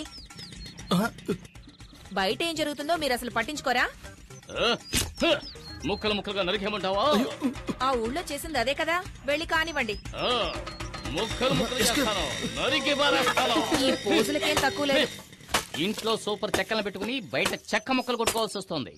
బయట ఏం జరుగుతుందో మీరు అసలు పట్టించుకోరా ఆ, హ, ముక్కలు ముక్కలుగా నరికేమంటావా ఆ ఊళ్ళో చేసింది అదే కదా వెళ్ళి కానివ్వండి ఆ, ముక్కలు ముక్కలు చేస్తాను నరికి పారేస్తాను ఈ పోజులకేం తక్కువ లేదు ఇంట్లో సూపర్ చెక్కలను పెట్టుకుని బయట చెక్క ముక్కలు కొట్టుకోవాల్సి వస్తుంది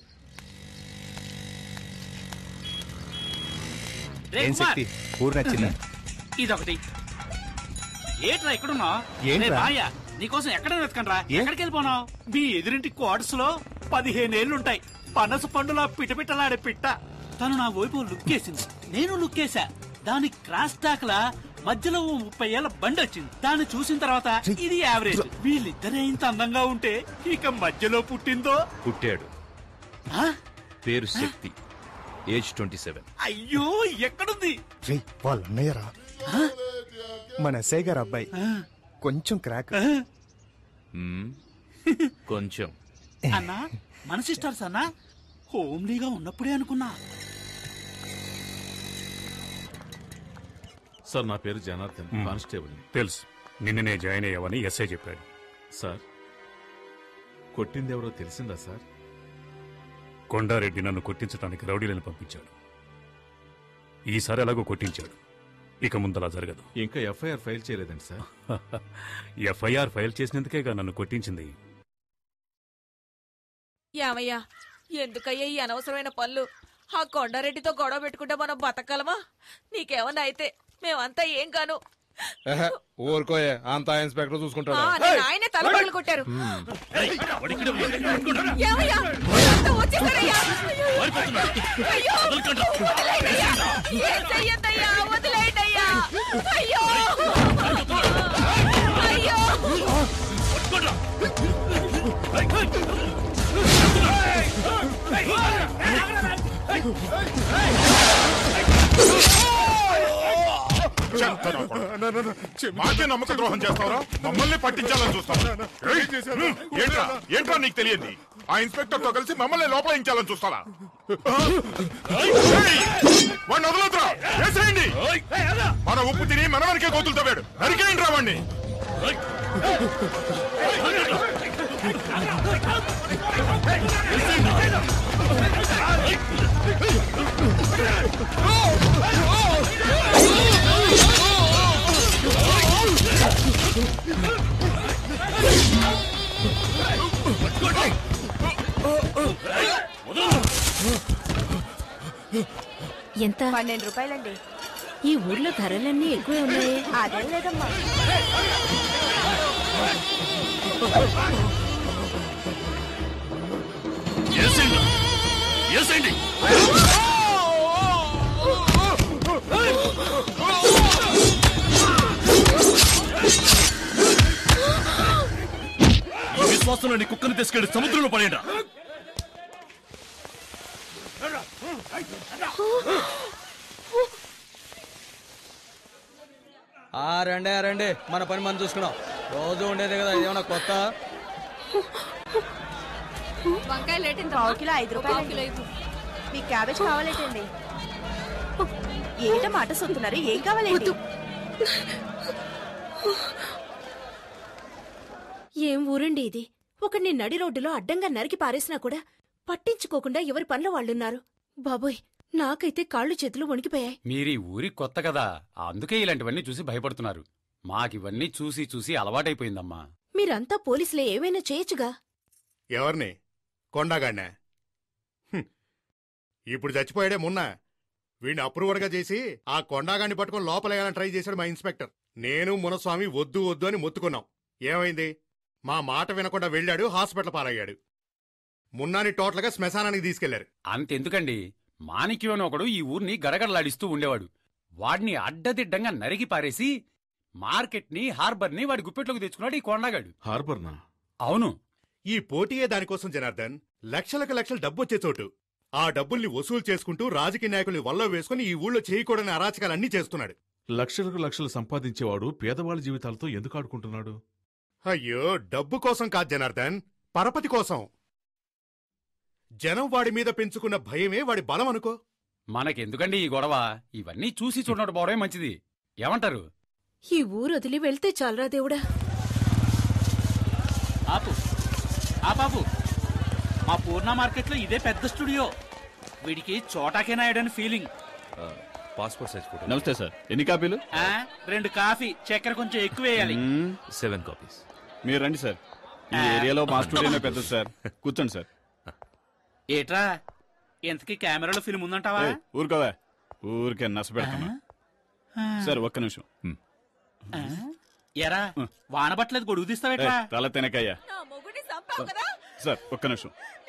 రే ఏం కుమార్, శక్తి ఊరు నచ్చిందా ఇదొకటి ఏట్రా ఎక్కడున్నా ఏంట్రా? బాయ్యా నీకోసం ఎక్కడ వెతకండ్రా ఎక్కడికి వెళ్ళిపోనావు మీ ఎదురింటి క్వార్టర్స్ లో పదిహేనేళ్లుంటాయి పనస పండులా పిటపిటలాడే పిట్ట తను నా వైపు లుక్కేసింది నేను లుక్కేశా దాని క్రాస్ టాక్ లా మధ్యలో ఓ ముప్పై ఏళ్ల బండి వచ్చింది దాన్ని చూసిన తర్వాత ఇది యావరేజ్ వీళ్ళిద్దరే ఇంత అందంగా ఉంటే ఇక మధ్యలో పుట్టిందో పుట్టాడు ఆ? పేరు శక్తి ఏజ్ ట్వంటీ సెవెన్ అయ్యో ఎక్కడుంది రే వాళ్ళ అన్నయ్యరా మన ఎస్ఐ గారు అబ్బాయి కొంచెం క్రాక్ కొంచెం అన్నా మన సిస్టర్స్ అన్నా హోమ్లీగా ఉన్నప్పుడే అనుకున్నా సార్ నా పేరు జనార్దన్ కానిస్టేబుల్ తెలుసు నిన్ననే జాయిన్ అయ్యావని ఎస్ఐ చెప్పాడు సార్ కొట్టింది ఎవరో తెలిసిందా సార్ కొండారెడ్డి నన్ను కొట్టించడానికి రౌడీలను పంపించాడు ఈసారి ఎలాగో కొట్టించాడు ఇక ముందలా జరగదు ఇంకా ఎఫ్ఐఆర్ ఫైల్ చేయలేదండి సార్ ఎఫ్ఐఆర్ ఫైల్ చేసినందుకేగా నన్ను కొట్టించింది యామయ్యా ఎందుకయ్యా ఈ అనవసరమైన పనులు ఆ కొండారెడ్డితో గొడవ పెట్టుకుంటే మనం బతకగలమా నీకేమన్నా అయితే మేమంతా ఏం కాను ఎహె, ఊరుకోయే అంతా ఇన్స్పెక్టర్ చూసుకుంటాడు ఆ, నన్ను ఆయనే తల పగలు కొట్టారు ఏమయ్యా? అంతా వచ్చేసారయ్యా? అయ్యో! వదిలేయండయ్యా! ఏం చెయ్యొద్దయ్యా? వదిలేయండయ్యా! అయ్యో! అయ్యో! మాకే నమ్మక ద్రోహం చేస్తావరా మమ్మల్ని పట్టించాలని చూస్తావా ఏయ్, హ్మ్, ఏంట్రా ఏంట్రా నీకు తెలియంది ఆ ఇన్స్పెక్టర్ తో కలిసి మమ్మల్ని లోపలించాలని చూస్తావా ఏయ్, వాడిని వదలొద్దురా వేసేయండి మన ఉప్పు తిని మన వెనకే కోతులు తవ్వాడు నరికేయండి రా వాడిని ఎంత పన్నెండు రూపాయలండి ఈ ఊర్లో ధరలన్నీ ఎక్కువే ఉన్నాయి అదేం లేదమ్మా ఈ విశ్వాసంలో నీ కుక్కను తీసుకెళ్లి సముద్రంలో పడేయండి ఆ రండి ఆ రండి మన పని మనం చూసుకున్నాం రోజు ఉండేదే కదా ఏమన్నా కొత్త వంకాయలు ఏంటి పావు కిలో ఐదు రూపాయలు మీకు క్యాబేజ్ కావాలేటండి ఏంట మాట సొత్తున్నారు ఏం కావాలండి ఏం ఊరండి ఇది ఒకడిని నడి రోడ్డులో అడ్డంగా నరికి పారేసినా కూడా పట్టించుకోకుండా ఎవరి పనుల వాళ్ళున్నారు బాబోయ్ నాకైతే కాళ్ళు చేతులు వణికిపోయాయి మీరీ ఊరి కొత్త కదా అందుకే ఇలాంటివన్నీ చూసి భయపడుతున్నారు మాకివన్నీ చూసి చూసి అలవాటైపోయిందమ్మా మీరంతా పోలీసులే ఏమైనా చేయొచ్చుగా ఎవరిని కొండగాడినా హ్మ్. ఇప్పుడు చచ్చిపోయాడే మొన్న వీడిని అప్రూవర్గా చేసి ఆ కొండగాడిని పట్టుకొని లోపలేయాలని ట్రై చేశాడు మా ఇన్స్పెక్టర్ నేను మునస్వామి వద్దు వద్దు అని మొత్తుకున్నాం ఏమైంది మా మాట వినకుండా వెళ్ళాడు హాస్పిటల్ పాలయ్యాడు మున్నాని టోటల్గా శ్మశానానికి తీసుకెళ్లారు అంతెందుకండి మాణిక్యం అని ఒకడు ఈ ఊరిని గడగడలాడిస్తూ ఉండేవాడు వాడిని అడ్డదిడ్డంగా నరికి పారేసి మార్కెట్ని హార్బర్ని వాడి గుప్పెట్లోకి తెచ్చుకున్నాడు ఈ కొండగాడు హార్బర్నా అవును ఈ పోటీయే దానికోసం జనార్దన్ లక్షలకు లక్షలు డబ్బు వచ్చే చోటు ఆ డబ్బుల్ని వసూలు చేసుకుంటూ రాజకీయ నాయకుల్ని వల్ల వేసుకుని ఈ ఊళ్ళో చేయకూడని అరాచకాలన్నీ చేస్తున్నాడు లక్షలకు లక్షలు సంపాదించేవాడు పేదవాళ్ళ జీవితాలతో ఎందుకు ఆడుకుంటున్నాడు అయ్యో డబ్బు కోసం కాదు జనార్దన్ పరపతి కోసం జనం వాడి మీద పెంచుకున్న భయమే వాడి బలం అనుకో మనకెందుకండి ఈ గొడవ ఇవన్నీ చూసి చూడడం పోవడమే మంచిది ఏమంటారు ఈ ఊరు వదిలి వెళ్తే చాలరా దేవుడా ఆపు ఆ బాబు మా పూర్ణ మార్కెట్లో ఇదే పెద్ద స్టూడియో వీడికి చోటాకే నాయుడు అని ఫీలింగ్ పాస్పోర్ట్ సైజ్ ఫోటో నమస్తే సార్ ఎన్ని కాపీలు ఆ, రెండు కాఫీ చక్కెర కొంచెం ఎక్కువ వేయాలి సెవెన్ కాపీస్ మీరు రండి సార్ ఈ ఏరియాలో మా స్టూడియోనే పెద్దది సార్ కూర్చోండి సార్ ఏట్రా ఎంతకీ కెమెరాలో ఫిల్మ్ ఉందంటావా ఏయ్, ఊరుకోవా ఊరికే నస పెడతాను సార్ ఒక్క నిమిషం హ్మ్. ఆ? ఎరా వాన పట్టలేదు గొడుగు తీస్తావేట్రా ఏయ్, తల తినకయ్యా సార్ ఒక్క నిమిషం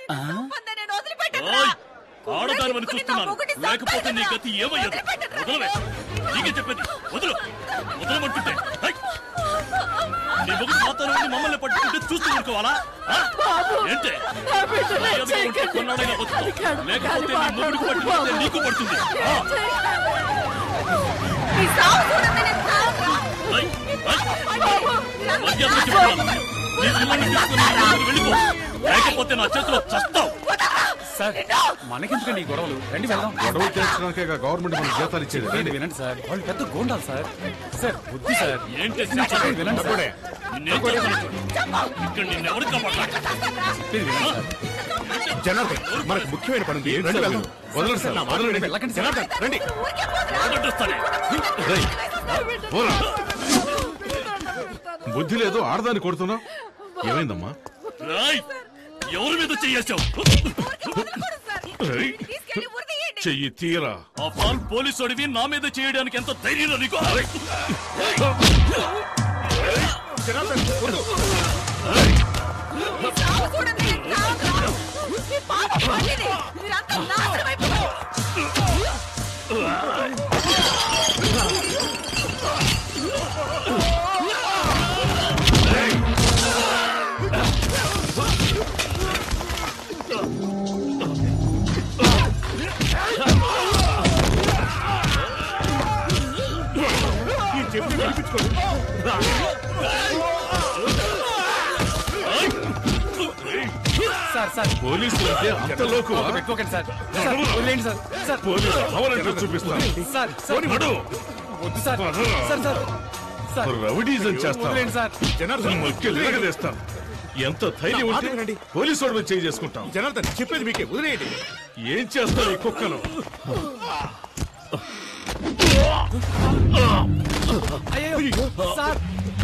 ఆడదానివని చూస్తున్నాను లేకపోతే నీ గతి ఏమయ్యదు వదలవే నీకే చెప్పేది వదులు వదలమంటుంటే హై! నీ మొగుడు మాతో ఉండి మమ్మల్ని పట్టుకుంటే చూస్తూ ఊరుకోవాలా ఆ? ఏంటే మర్యాదగా ఉంటే కొన్నాడైనా బతుకుతావు. లేకపోతే నీ మొగుడికి పట్టుకుంటే నీకు పడుతుంది ఆ? హై! హై! మర్యాదగా చెప్తున్నాను. నీ పిల్లల్ని తీసుకుని నీ మొగుడు వెళ్ళిపో లేకపోతే నా చేతిలో చస్తావు సార్ మనకెందుకండి ఈ గొడవలు రండి వెళ్దాం గొడవ చేర్చడానికే గవర్నమెంట్ మనకు జీతాలు ఇచ్చేది చెప్పేది వినండి సార్ వాళ్ళు పెద్ద గోండాలు సార్ సార్ బుద్ధి సార్ ఏంటి చెప్పేది వినండి సార్ నిన్నేం చేస్తాను? ఇక్కడ నిన్నెవరు కాపాడతారు చెప్పేది వినండి సార్ జనార్దన్ మనకు ముఖ్యమైన పని ఉంది రండి వెళ్దాం వదలండి సార్, నా మాట వదలండి. వినండి. వెళ్ళకండి సార్. జనార్దన్ రండి వదలొస్తానే. రేయ్, పోరా. బుద్ధి లేదు ఆడదాన్ని కొడుతున్నావు ఏమైందమ్మా రాయ్ ఎవరి మీద చెయ్యేశావు రేయ్, చెయ్యి తీరా ఆ పాల్ పోలీసు అడివి నా మీద చేయడానికి ఎంత ధైర్యం నీకు జనార్దన్ వద్దు. ఈ చెప్పు వినిపించుకోండి సార్ సార్ పోలీసులు అంటే అంత లోకువా? ఒక పెట్టుకోకండి సార్ సార్ వదిలేయండి సార్ సార్ పోలీసు పవర్ ఏంటో చూపిస్తాను సార్ సార్ నడు. వద్దు సార్ సార్ సార్ రౌడీజం చేస్తావా వదిలేండి సార్. జనార్దన్ మొక్కెలు ఎరగదీస్తాను ఎంత ధైర్యం నా మాట ఉంటే వినండి. పోలీసు వాడి మీద చేయి చేసుకుంటాం జనార్దన్ చెప్పేది మీకే వదిలేయండి ఏం చేస్తావు ఈ కుక్కను అయ్యో సార్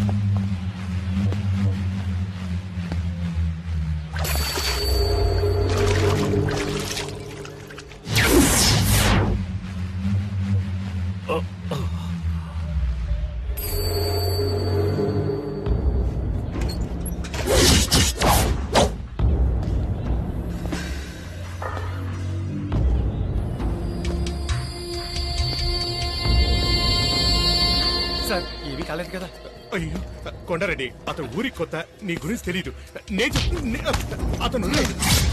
సార్ ఏమీ కాలేదు కదా అయ్యో కొండారెడ్డి అతను ఊరికి కొత్త నీ గురించి తెలియదు నేను చెప్- నే- అతను ఉన్నాడు.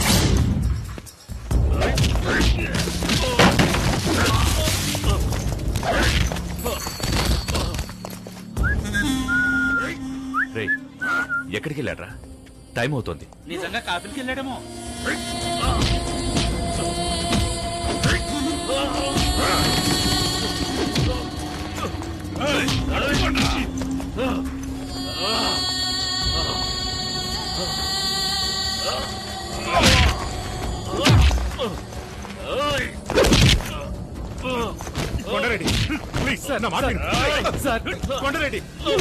రే ఎక్కడికి వెళ్ళాడ్రా టైం అవుతోంది నిజంగా కాఫీకి వెళ్ళాడేమో కొండారెడ్డి ప్లీజ్ సార్ నా మాట విను. సార్ కొండారెడ్డి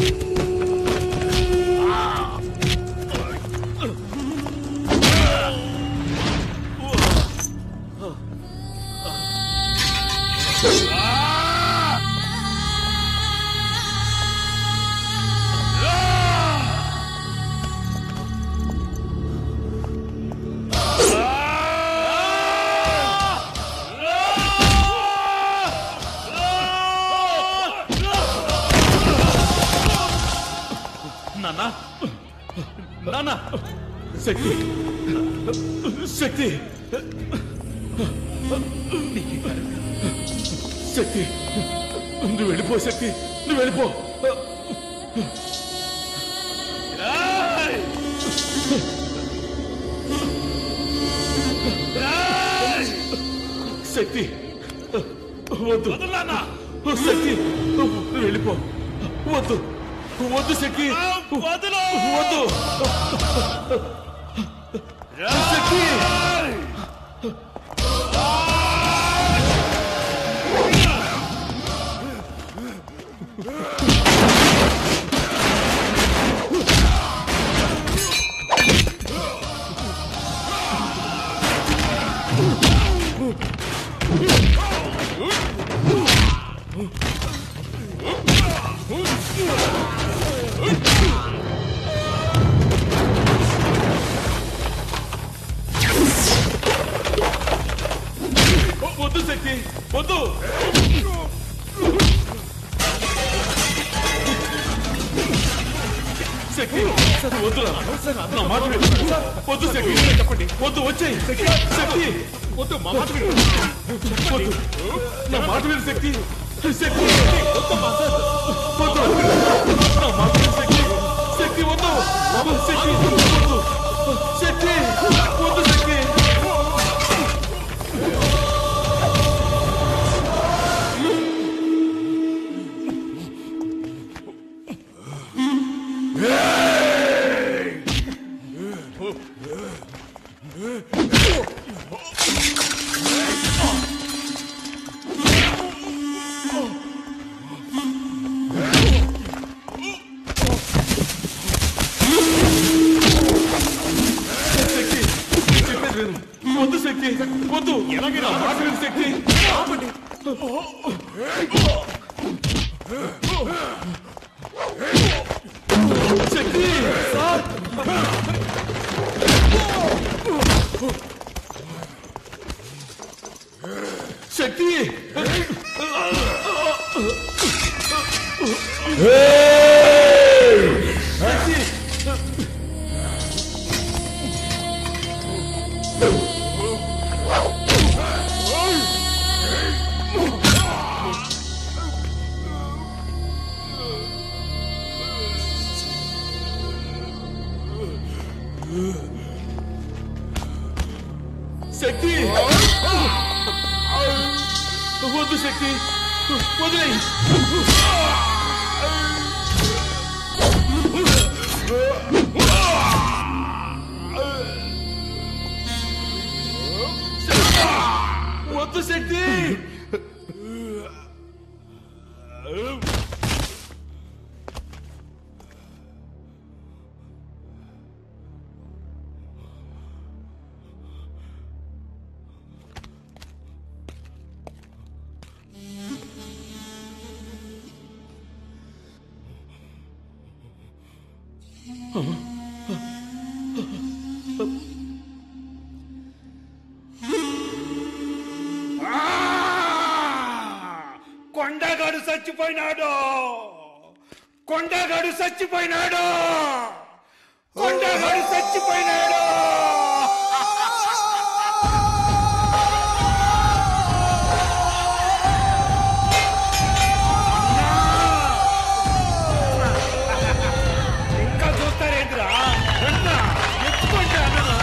నాన్న నాన్న శక్తి శక్తి శక్తి నువ్వు వెళ్ళిపో శక్తి నువ్వు వెళ్ళిపో శక్తి వద్దు శక్తి నువ్వు వెళ్ళిపో వద్దు వద్దు శక్తి వద్దు శక్తి వద్దు శక్తి వద్దు శక్తి వద్దు నా మాట విను. వద్దు శక్తి చెప్పండి వద్దు వచ్చేయి శక్తి వద్దు మా మాట విను. వద్దు నా మాట విను శక్తి శక్తి వద్దమ్మా. వద్దు నా మాట విను శక్తి శక్తి వద్దు శక్తి వద్దు శక్తి వద్దు శక్తి శక్తి చెప్పేది విను. వద్దు శక్తి వద్దు ఎలాగైనా మాట విను శక్తి ఆపండి శక్తి సార్ శక్తి శక్తి శక్తి వద్దు శక్తి వదిలే శక్తి కొండగాడు చచ్చిపోయినాడు కొండగాడు చచ్చిపోయినాడు కొండగాడు చచ్చిపోయినాడు ఇంకా చూస్తారేంద్రా రండ్రా, ఎత్తుకోండి అన్నను.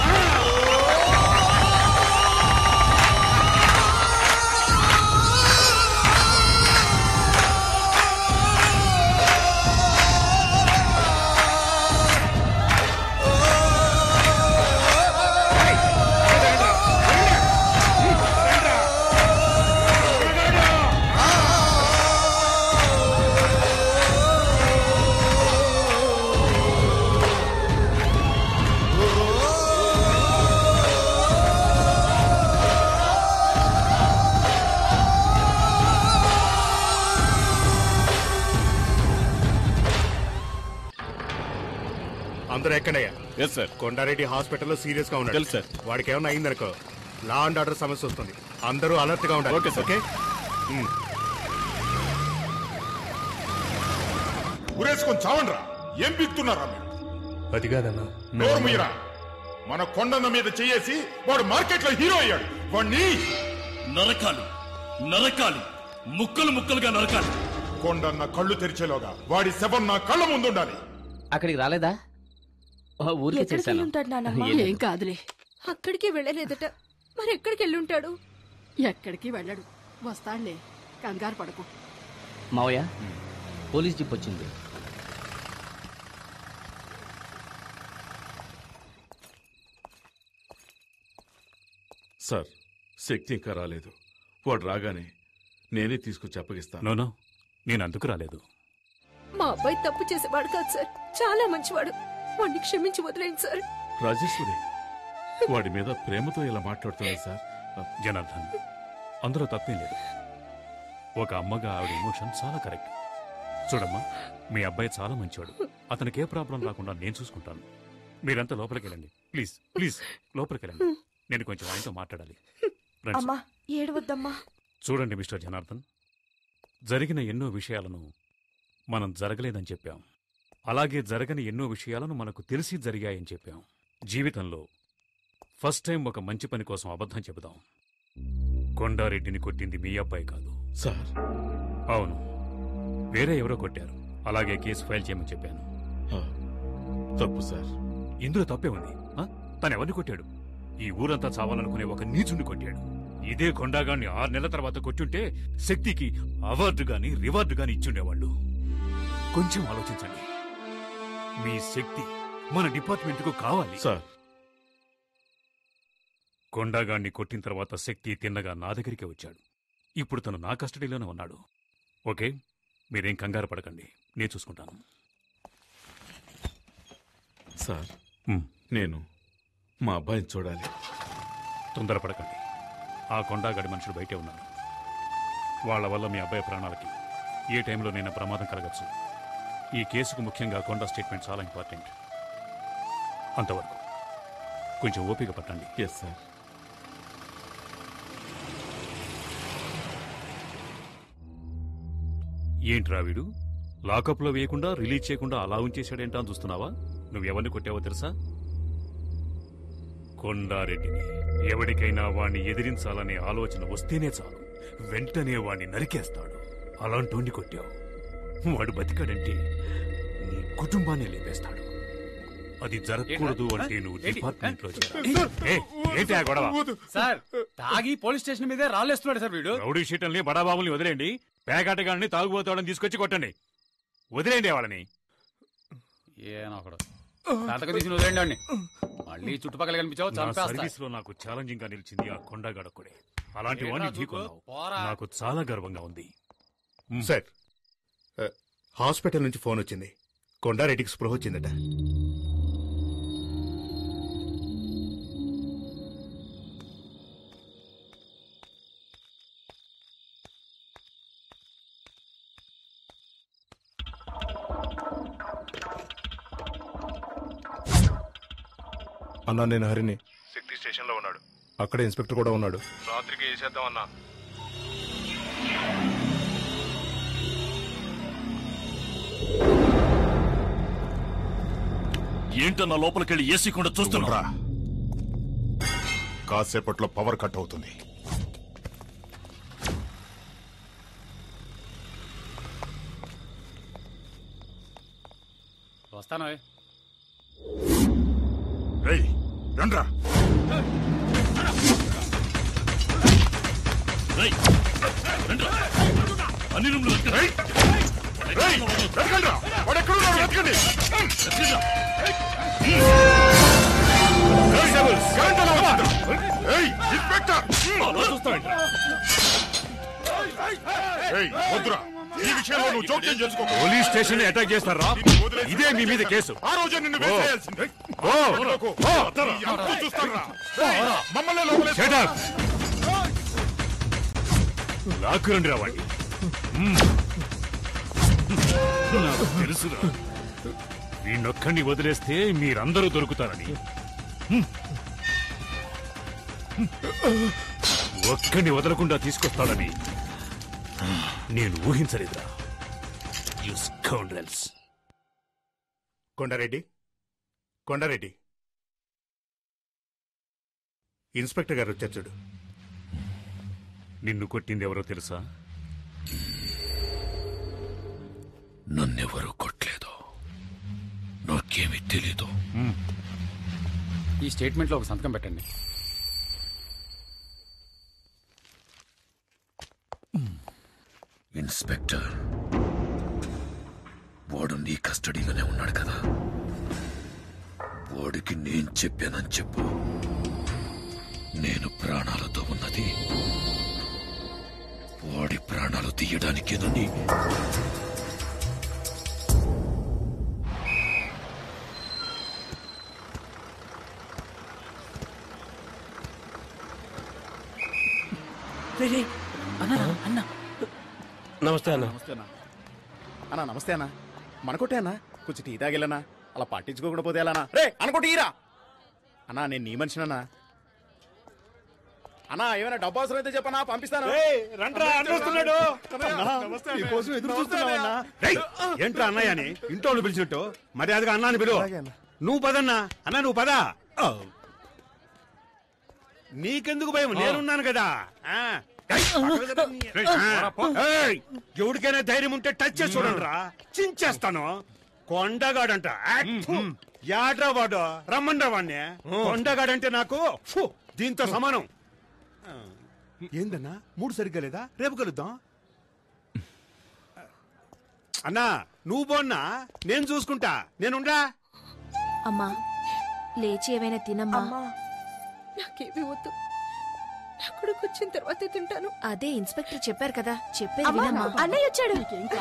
అందరూ ఎక్కడయ్యా ఎస్ సార్ కొండారెడ్డి హాస్పిటల్లో సీరియస్ గా ఉన్నాడు తెలుసు సార్. వాడికి ఏమైనా అయిందనుకో లా అండ్ ఆర్డర్ సమస్య వస్తుంది అందరూ అలర్ట్ గా ఉండాలి ఓకే సార్. ఓకే ఉమ్. ఉరేసుకొని చావండ్రా ఏం బిక్తున్నారా మీరు అది కాదన్నా నోరు మీరా మన కొండన్న మీద చేయేసి వాడు మార్కెట్ లో హీరో అయ్యాడు వాణ్ణి నరకాలి నరకాలి ముక్కలు ముక్కలుగా నరకాలి కొండన్న కళ్ళు తెరిచేలోగా వాడి శవం నా కళ్ళ ముందుండాలి అక్కడికి రాలేదా ఆ, ఊరికే ఎక్కడికి చేశాను వెళ్ళుంటాడు నానమ్మ? ఏం లేదు. ఏం కాదులే అక్కడికి వెళ్ళలేదట మరి ఎక్కడికి వెళ్ళుంటాడు ఎక్కడికి వెళ్ళడు వస్తాడులే కంగారు పడకు మావయ్య పోలీస్ జీప్ వచ్చింది సార్ శక్తి ఇంకా రాలేదు వాడు రాగానే నేనే తీసుకొచ్చి అప్పగిస్తాను నోనో నేను అందుకు రాలేదు మా అబ్బాయి తప్పు చేసేవాడు కాదు సార్ చాలా మంచివాడు వాడిని క్షమించి వదిలేండి సార్ రాజేశ్వరి వాడి మీద ప్రేమతో ఇలా మాట్లాడుతున్నాడు సార్ జనార్దన్ అందులో తప్పేం లేదు ఒక అమ్మగా ఆవిడ ఎమోషన్ చాలా కరెక్ట్ చూడమ్మా మీ అబ్బాయి చాలా మంచివాడు అతనికి ఏ ప్రాబ్లం రాకుండా నేను చూసుకుంటాను మీరంతా లోపలికి వెళ్ళండి ప్లీజ్ ప్లీజ్ లోపలికి వెళ్ళండి నేను కొంచెం ఆయనతో మాట్లాడాలి రండి అమ్మా ఏడవద్దమ్మా చూడండి మిస్టర్ జనార్దన్ జరిగిన ఎన్నో విషయాలను మనం జరగలేదని చెప్పాం అలాగే జరగని ఎన్నో విషయాలను మనకు తెలిసి జరిగాయని చెప్పాం జీవితంలో ఫస్ట్ టైం ఒక మంచి పని కోసం అబద్ధం చెబుదాం కొండారెడ్డిని కొట్టింది మీ అబ్బాయి కాదు సార్ అవును వేరే ఎవరో కొట్టారు అలాగే కేసు ఫైల్ చేయమని చెప్పాను తప్పు సార్ ఇందులో తప్పే ఉంది ఆ? తను ఎవరిని కొట్టాడు ఈ ఊరంతా చావాలనుకునే ఒక నీచుని కొట్టాడు ఇదే కొండాగాన్ని ఆరు నెలల తర్వాత కొట్టుంటే శక్తికి అవార్డు గాని రివార్డు గాని ఇచ్చుండేవాళ్ళు కొంచెం ఆలోచించండి మీ శక్తి మన డిపార్ట్మెంట్ కు కావాలి సార్ కొండాగాన్ని కొట్టిన తర్వాత శక్తి తిన్నగా నా దగ్గరికి వచ్చాడు ఇప్పుడు తను నా కస్టడీలోనే ఉన్నాడు ఓకే మీరేం కంగారు పడకండి నేను చూసుకుంటాను సార్ హ్మ్. నేను మా అబ్బాయిని చూడాలి తొందరపడకండి ఆ కొండాగడి మనుషులు బయటే ఉన్నారు వాళ్ళ వల్ల మీ అబ్బాయి ప్రాణాలకి ఏ టైంలోనైనా ప్రమాదం కలగచ్చు ఈ కేసుకు ముఖ్యంగా కొండ స్టేట్మెంట్ చాలా ఇంపార్టెంట్ అంతవరకు కొంచెం ఓపిక పట్టండి ఎస్ సార్ ఏంట్రా వీడు లాకప్లో వేయకుండా రిలీజ్ చేయకుండా అలా ఉంచేశాడేంటా అని చూస్తున్నావా నువ్వెవరిని కొట్టావో తెలుసా కొండారెడ్డిని ఎవరికైనా వాణ్ణి ఎదిరించాలనే ఆలోచన వస్తేనే చాలు వెంటనే వాణ్ణి నరికేస్తాడు అలాంటోండి కొట్టావు వాడు బతికాడంటే నీ కుటుంబాన్ని లేపేస్తాడు అది జరగకూడదు అంటే నువ్వు ఏంటి? డిపార్ట్మెంట్ లో ఏంటి ఆ గొడవ సార్ తాగి పోలీస్ స్టేషన్ మీదే రాళ్ళేస్తున్నాడు సార్ వీడు రౌడీ షీటల్ని బడాబాబుల్ని వదిలేండి పేకాటగాళ్ళని తాగుబోతాడని తీసుకొచ్చి కొట్టండి వదిలేండి వాళ్ళని ఏనో ఒకడు సంతకం తీసి వదిలేండి వాడిని మళ్ళీ చుట్టుపక్కల కనిపించావు నా చంపేస్తా సర్వీస్ లో నాకు ఛాలెంజింగ్ గా నిలిచింది ఆ కొండగడొక్కడే అలాంటి వాడిని ఢీకొన్నావు నాకు చాలా గర్వంగా ఉంది సార్ ఆ, హాస్పిటల్ నుంచి ఫోన్ వచ్చింది కొండారెడ్డికి స్పృహ వచ్చిందట అన్నా నేను హరిని శక్తి స్టేషన్ లో ఉన్నాడు అక్కడ ఇన్స్పెక్టర్ కూడా ఉన్నాడు రాత్రికి వేసేద్దాం అన్నా ఏంటన్నా లోపలికెళ్ళి ఏసీ కూడా చూస్తున్నా కాసేపట్లో పవర్ కట్ అవుతుంది వస్తాను రేయ్ రండ్రా అన్ని రూమ్లు రేయ్ రేయ్ వెతకండ్రా వాడు ఎక్కడున్నాడు వెతకండి కరెంట్ అలా వచ్చింది. ఏయ్ ఇన్స్పెక్టర్ ఏయ్ వద్దురా ఈ విషయంలో నువ్వు జోక్యం చేసుకో పోలీస్ స్టేషన్ అటాక్ చేస్తారా ఇదే మీ మీద కేసు ఆ రోజే నిన్ను ఓ. వేసేయాల్సింది ఓ. వదలకు. ఓ. నీ అంతు చూస్తానురా. ఏయ్, మమ్మల్ని లోపలేసుకో. Shut up. లాక్కురండి రావండి నాకు తెలుసురా వీణొక్కడిని వదిలేస్తే మీరందరూ దొరుకుతారని హ్మ్. ఒక్కడిని వదలకుండా తీసుకొస్తాడని నేను ఊహించలేదురా you scoundrels Konda Reddy Konda Reddy inspector గారు వచ్చారు చూడు నిన్ను కొట్టింది ఎవరో తెలుసా నన్నెవరూ కొట్టలేదు నాకేమీ తెలీదు ఈ స్టేట్మెంట్లో ఒక సంతకం పెట్టండి ఇన్స్పెక్టర్ వాడు నీ కస్టడీలోనే ఉన్నాడు కదా వాడికి నేను చెప్పానని చెప్పు నేను ప్రాణాలతో ఉన్నది వాడి ప్రాణాలు తీయడానికేనని అన్న నమస్తే అన్న నమస్తే అన్న అన్న నమస్తే అన్న మనకొట్టే అన్న కొంచెం టీ తాగిల్లనా అలా పట్టించుకోకుండా పోతే ఎలానా రే అనుకోటి ఈరా అన్నా నేను నీ మనిషినన్నా అన్నా ఏమైనా డబ్బు అవసరం అయితే చెప్పనా పంపిస్తాను ఏయ్, రండ్రా, అన్న వస్తున్నాడు. అన్నా, నీకోసం ఎదురు చూస్తున్నామన్నా రేయ్, ఏంట్రా అన్నయ్య అని ఇంట్లో వాళ్ళు పిలిచినట్టు మర్యాదగా అన్నాని పిలువు నువ్వు పదన్నా అన్న నువ్వు పద ఆ. నీకెందుకు భయం నేనున్నాను కదా ఆ. ఏయ్, రేయ్, ఆ. ఏయ్, ఎవరికైనా ధైర్యం ఉంటే టచ్ చేసి చూడండి రా చించేస్తాను కొండగాడంట యాక్ఫు. యాడ్రా వాడు రమ్మండ్రా వాడిని కొండగాడంటే నాకు ఫు, దీంతో సమానం ఏందన్నా మూడు సరిగ్గా లేదా రేపు కలుద్దాం అన్నా నువ్వు పోన్నా నేను చూసుకుంటా నేనుండా అమ్మా లేచి ఏమైనా తినమ్మా నాకేమీ వద్దు నా కొడుకు వచ్చిన తర్వాతే తింటాను అదే ఇన్స్పెక్టర్ చెప్పారు కదా చెప్పేది అమ్మా, వినమ్మా అన్నయ్య వచ్చాడు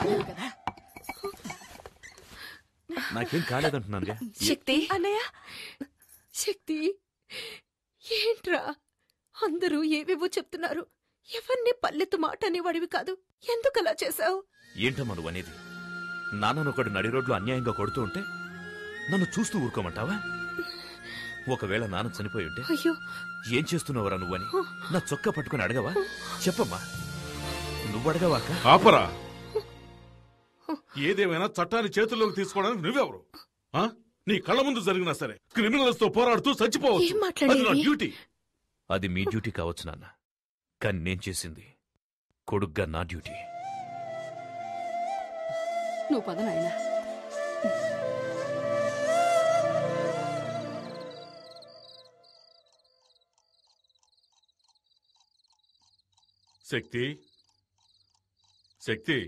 నాకేం కాలేదంటున్నానుగా శక్తి అన్నయ్య శక్తి ఏంట్రా అందరూ ఏవేవో చెప్తున్నారు ఎవరిని పల్లెత్తు మాట అనేవాడివి కాదు ఎందుకు అలా చేశావు ఏంటమ్మా నువ్వు అనేది నాన్నను ఒకడు నడి రోడ్లో అన్యాయంగా కొడుతూ ఉంటే నన్ను చూస్తూ ఊరుకోమంటావా ఒకవేళ నాన్న చనిపోయి ఉంటే అయ్యో ఏం చేస్తున్నావురా నువ్వని నా చొక్కా పట్టుకుని అడగవా చెప్పమ్మా నువ్వు అడగవా అక్క? ఆపరా ఏదేమైనా చట్టాన్ని చేతుల్లోకి తీసుకోవడానికి నువ్వెవరు ఆ? నీ కళ్ళ ముందు జరిగినా సరే క్రిమినల్స్ తో పోరాడుతూ చచ్చిపోవచ్చు ఏం మాట్లాడేది? అది నా డ్యూటీ అది మీ డ్యూటీ కావచ్చు నాన్న కానీ నేను చేసింది కొడుగ్గా నా డ్యూటీ నువ్వు పద నాయనా శక్తి శక్తి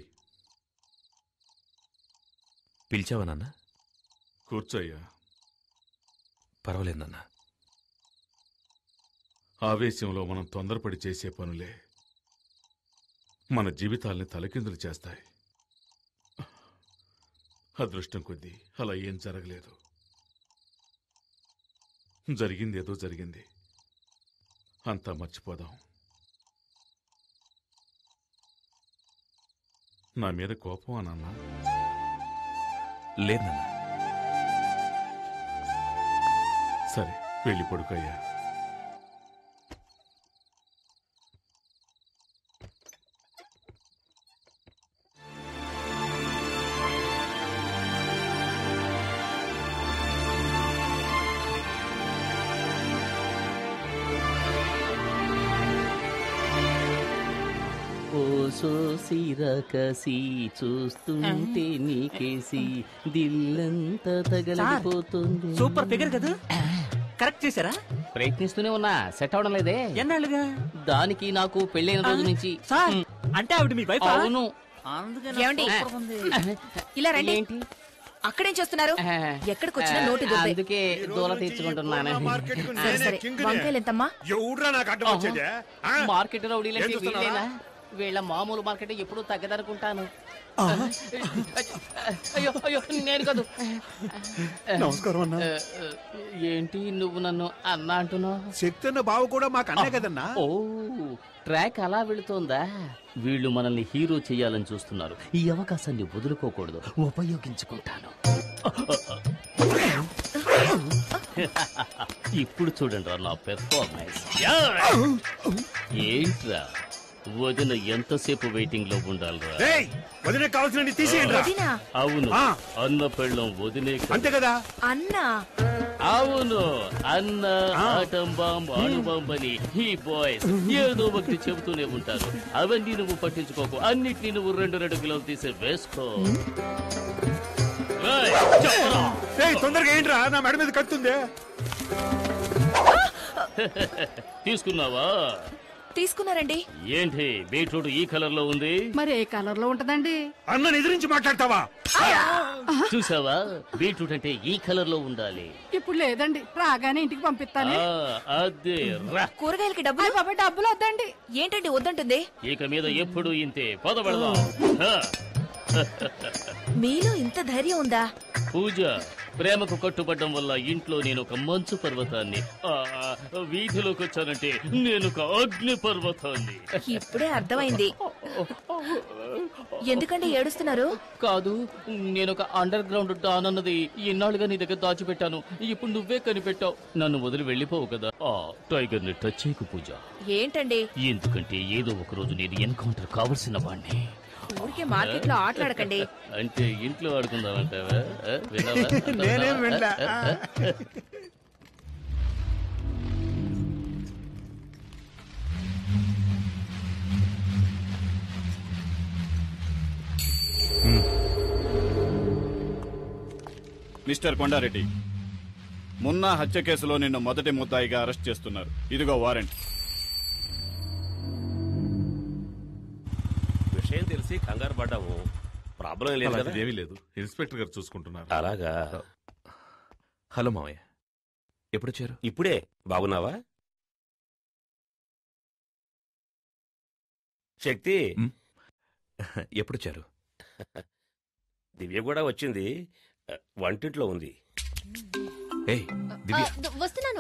పిలిచావా నాన్న కూర్చోయ్యా పర్వాలేదు నాన్న ఆవేశంలో మనం తొందరపడి చేసే పనులే మన జీవితాల్ని తలకిందులు చేస్తాయి అదృష్టం కొద్దీ అలా ఏం జరగలేదు జరిగింది ఏదో జరిగింది అంతా మర్చిపోదాం నా మీద కోపం అన్నా లేదు నాన్న సరే వెళ్ళి పడుకోయ్యా ఓ సోసిరకసి చూస్తుంటే నీకేసి దిల్లంతా తగలడిపోతుంది సూపర్ ఫిగర్ కదా కరెక్ట్ చేశారా ప్రయత్నిస్తూనే ఉన్నా సెట్ అవడం లేదే ఎన్నాళ్ళుగా దానికి నాకు పెళ్ళైన రోజు నుంచి సార్ అంటే ఆవిడ మీ వైఫ్ అవును ఏమండి ఇలా రండి ఏంటి అక్కడేం చేస్తున్నారు ఎక్కడికి వచ్చినా నోటి దుబ్బే అందుకే దూల తీర్చుకుంటున్నాను సరే సరే వంకాయలు ఎంతమ్మా ఎవడ్రా నాకు అడ్డం వచ్చేదే ఆ? మార్కెట్ రౌడీలంటే ఏం చూస్తున్నావా? వీళ్ళేనా వీళ్ళ మామూలు మార్కెట్ ఎప్పుడు తగ్గదనుకుంటాను అయ్యో అయ్యో నేను కాదు నమస్కారం అన్నా. ఆ, ఆ, ఏంటి నువ్వు నన్ను అన్న అంటున్నావు శక్తి అన్న బావ కూడా మాకు అన్నే కదన్నా ఓ ట్రాక్ అలా వెళుతోందా వీళ్ళు మనల్ని హీరో చేయాలని చూస్తున్నారు ఈ అవకాశాన్ని వదులుకోకూడదు ఉపయోగించుకుంటాను ఇప్పుడు చూడండి రా నా పెర్ఫార్మెన్స్ ఏంట్రా వదిన ఎంతసేపు వెయిటింగ్ లో ఉండాలిరా రేయ్ వదిన కావాల్సిన తీసేయండి వదినా? అవును ఆ. అన్న పెళ్ళం వదినే కదా. అంతే కదా అన్నా అవును అన్న ఆటం బాంబ్ అణుబాంబ్ అని ఈ బాయ్స్ ఏదో ఒకటి చెబుతూనే ఉంటారు అవన్నీ నువ్వు పట్టించుకోకు అన్నిటినీ నువ్వు రెండు రెండు కిలోలు తీసి వేసుకో రేయ్, చెప్పరా. రేయ్ తొందరగా ఏంట్రా నా మెడ మీద కత్తుందే తీసుకున్నావా తీసుకున్నారండి ఏంటి బీట్రూట్ ఈ కలర్ లో ఉంది మరి ఏ కలర్ లో ఉంటదండి అన్నని ఎదిరించి మాట్లాడతావా చూసావా బీట్రూట్ అంటే ఈ కలర్ లో ఉండాలి ఇప్పుడు లేదండి రాగానే ఇంటికి పంపిస్తాను ఆ, అదే రా కూరగాయలకి డబ్బులు బాబా డబ్బులు వద్దండి ఏంటండి వద్దంటుంది ఇక మీద ఎప్పుడు ఇంతే పొదబడదాం హ. మీలో ఇంత ధైర్యం ఉందా పూజ ప్రేమకు కట్టుబడ్డం వల్ల ఇంట్లో నేను ఒక మంచు పర్వతాన్ని ఆ, వీధిలోకి వచ్చానంటే నేను ఒక అగ్ని పర్వతాన్ని ఇప్పుడే అర్థమైంది ఎందుకండి ఏడుస్తున్నారు కాదు నేను ఒక అండర్ గ్రౌండ్ డాన్ అన్నది ఇన్నాళ్ళుగా నీ దగ్గర దాచిపెట్టాను ఇప్పుడు నువ్వే కనిపెట్టావు నన్ను వదిలి వెళ్ళిపోవు కదా ఆ టైగర్ ని టచ్ చేయకు పూజ ఏంటండి ఎందుకంటే ఏదో ఒక రోజు నేను ఎన్కౌంటర్ కావలసిన వాణ్ణి ఊరికే మార్కెట్ లో ఆటలాడకండి అంటే ఇంట్లో ఆడుకుందామంటావా ఆ, విన్నావా? నేనేం వినలా. మిస్టర్ కొండారెడ్డి మున్నా హత్య కేసులో నిన్ను మొదటి ముద్దాయిగా అరెస్ట్ చేస్తున్నారు ఇదిగో వారెంట్ విషయం తెలిసి కంగారు పడ్డాము ప్రాబ్లం ఏం లేదు కదా అలాంటిదేమీ లేదు ఇన్స్పెక్టర్ గారు చూసుకుంటున్నారు అలాగా హలో మావయ్య ఎప్పుడు వచ్చారు ఇప్పుడే బాగున్నావా శక్తి ఎప్పుడు వచ్చారు దివ్య కూడా వచ్చింది వంటింట్లో ఉంది ఏయ్ దివ్య వస్తున్నాను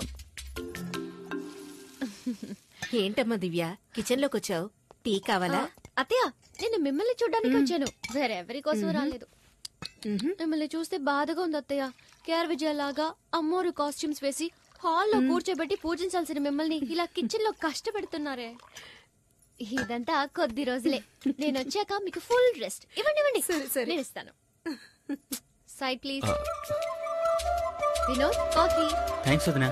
ఏంటమ్మా దివ్య కిచెన్ లోకి వచ్చావు టీ కావాలా అత్తయ్య నేను మిమ్మల్ని చూడడానికి వచ్చాను వేరెవరి కోసం మ్మ్. రాలేదు మిమ్మల్ని చూస్తే బాధగా ఉంది అత్తయ్య కేఆర్ విజయలాగా అమ్మోరు కాస్ట్యూమ్స్ వేసి హాల్లో కూర్చోబెట్టి పూజించాల్సిన మిమ్మల్ని ఇలా కిచెన్ లో కష్టపెడుతున్నారే ఇదంతా కొద్ది రోజులే నేను వచ్చాక మీకు ఫుల్ రెస్ట్ ఇవ్వండి ఇవ్వండి నేను ఇస్తాను side please Vinod coffee thanks వదినా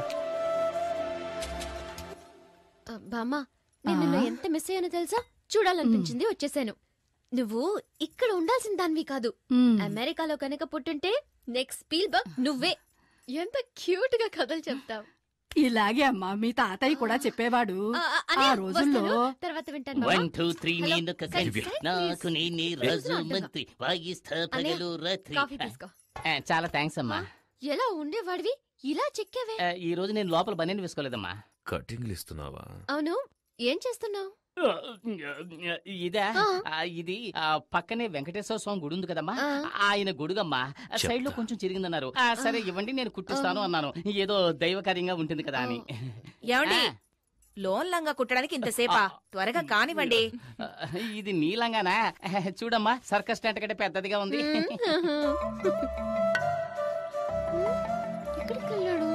బామ్మ నేను నిన్ను ఎంత మిస్ అయ్యానో తెలుసా చూడాలనిపించింది వచ్చేసాను నువ్వు ఇక్కడ ఉండాల్సిన దానివి కాదు అమెరికాలో కనుక పుట్టుంటే నెక్స్ట్ స్పీల్ బగ్ నువ్వే ఎంత క్యూట్ గా కథలు చెప్తావు ఇలాగే అమ్మా మీ తాతయ్య కూడా చెప్పేవాడు ఆ, ఆ, ఆ అన్నయ్య, రోజుల్లో వస్తాను. తర్వాత వింటాను బామ్మ. వన్ టూ త్రీ హలో, నేను ఒక సైడ్, కవి. సైడ్, నాకు ప్లీజ్. నేనే ప్లీజ్ రాజు అడ్డుగా. మంత్రి వాయిస్తా అన్నయ్య, పగలు రాత్రి కాఫీ తీసుకో ఆ, చాలా థ్యాంక్స్ అమ్మా ఎలా ఉండేవాడివి ఇలా చిక్కేవే ఆ, ఈ రోజు నేను లోపల బనీని వేసుకోలేదమ్మా కటింగ్లు ఇస్తున్నావా అవును ఏం చేస్తున్నావు ఇదా ఆ, ఇది ఆ, పక్కనే వెంకటేశ్వర స్వామి గుడి ఉంది కదమ్మా ఆయన గుడుగమ్మా ఆ, సైడ్ లో కొంచెం చిరిగిందన్నారు ఆ, సరే ఇవ్వండి నేను కుట్టిస్తాను అన్నాను ఏదో దైవకార్యంగా ఉంటుంది కదా అని ఏమండి లోన్ లంగా కుట్టడానికి ఇంతసేపా త్వరగా కానివ్వండి ఆ, ఇది నీలంగానా చూడమ్మా సర్కస్ టెంట్ కంటే పెద్దదిగా ఉంది ఎక్కడికి వెళ్ళాడు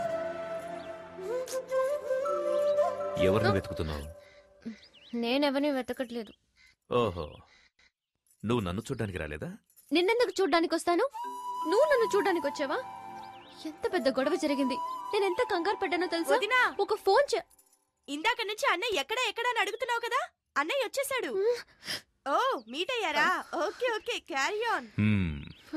ఎవరిని వెతుకుతున్నావు నేనెవరిని వెతకట్లేదు ఓహో నువ్వు నన్ను చూడ్డానికి రాలేదా నిన్నెందుకు చూడ్డానికి వస్తాను నువ్వు నన్ను చూడ్డానికి వచ్చావా ఎంత పెద్ద గొడవ జరిగింది నేను ఎంత కంగారు పడ్డానో తెలుసా వదినా. ఒక ఫోన్ చే ఇందాక నుంచి అన్నయ్య ఎక్కడ ఎక్కడ అని అడుగుతున్నావు కదా అన్నయ్య వచ్చేసాడు ఓ మీట్ అయ్యారా okay okay carry on hmm.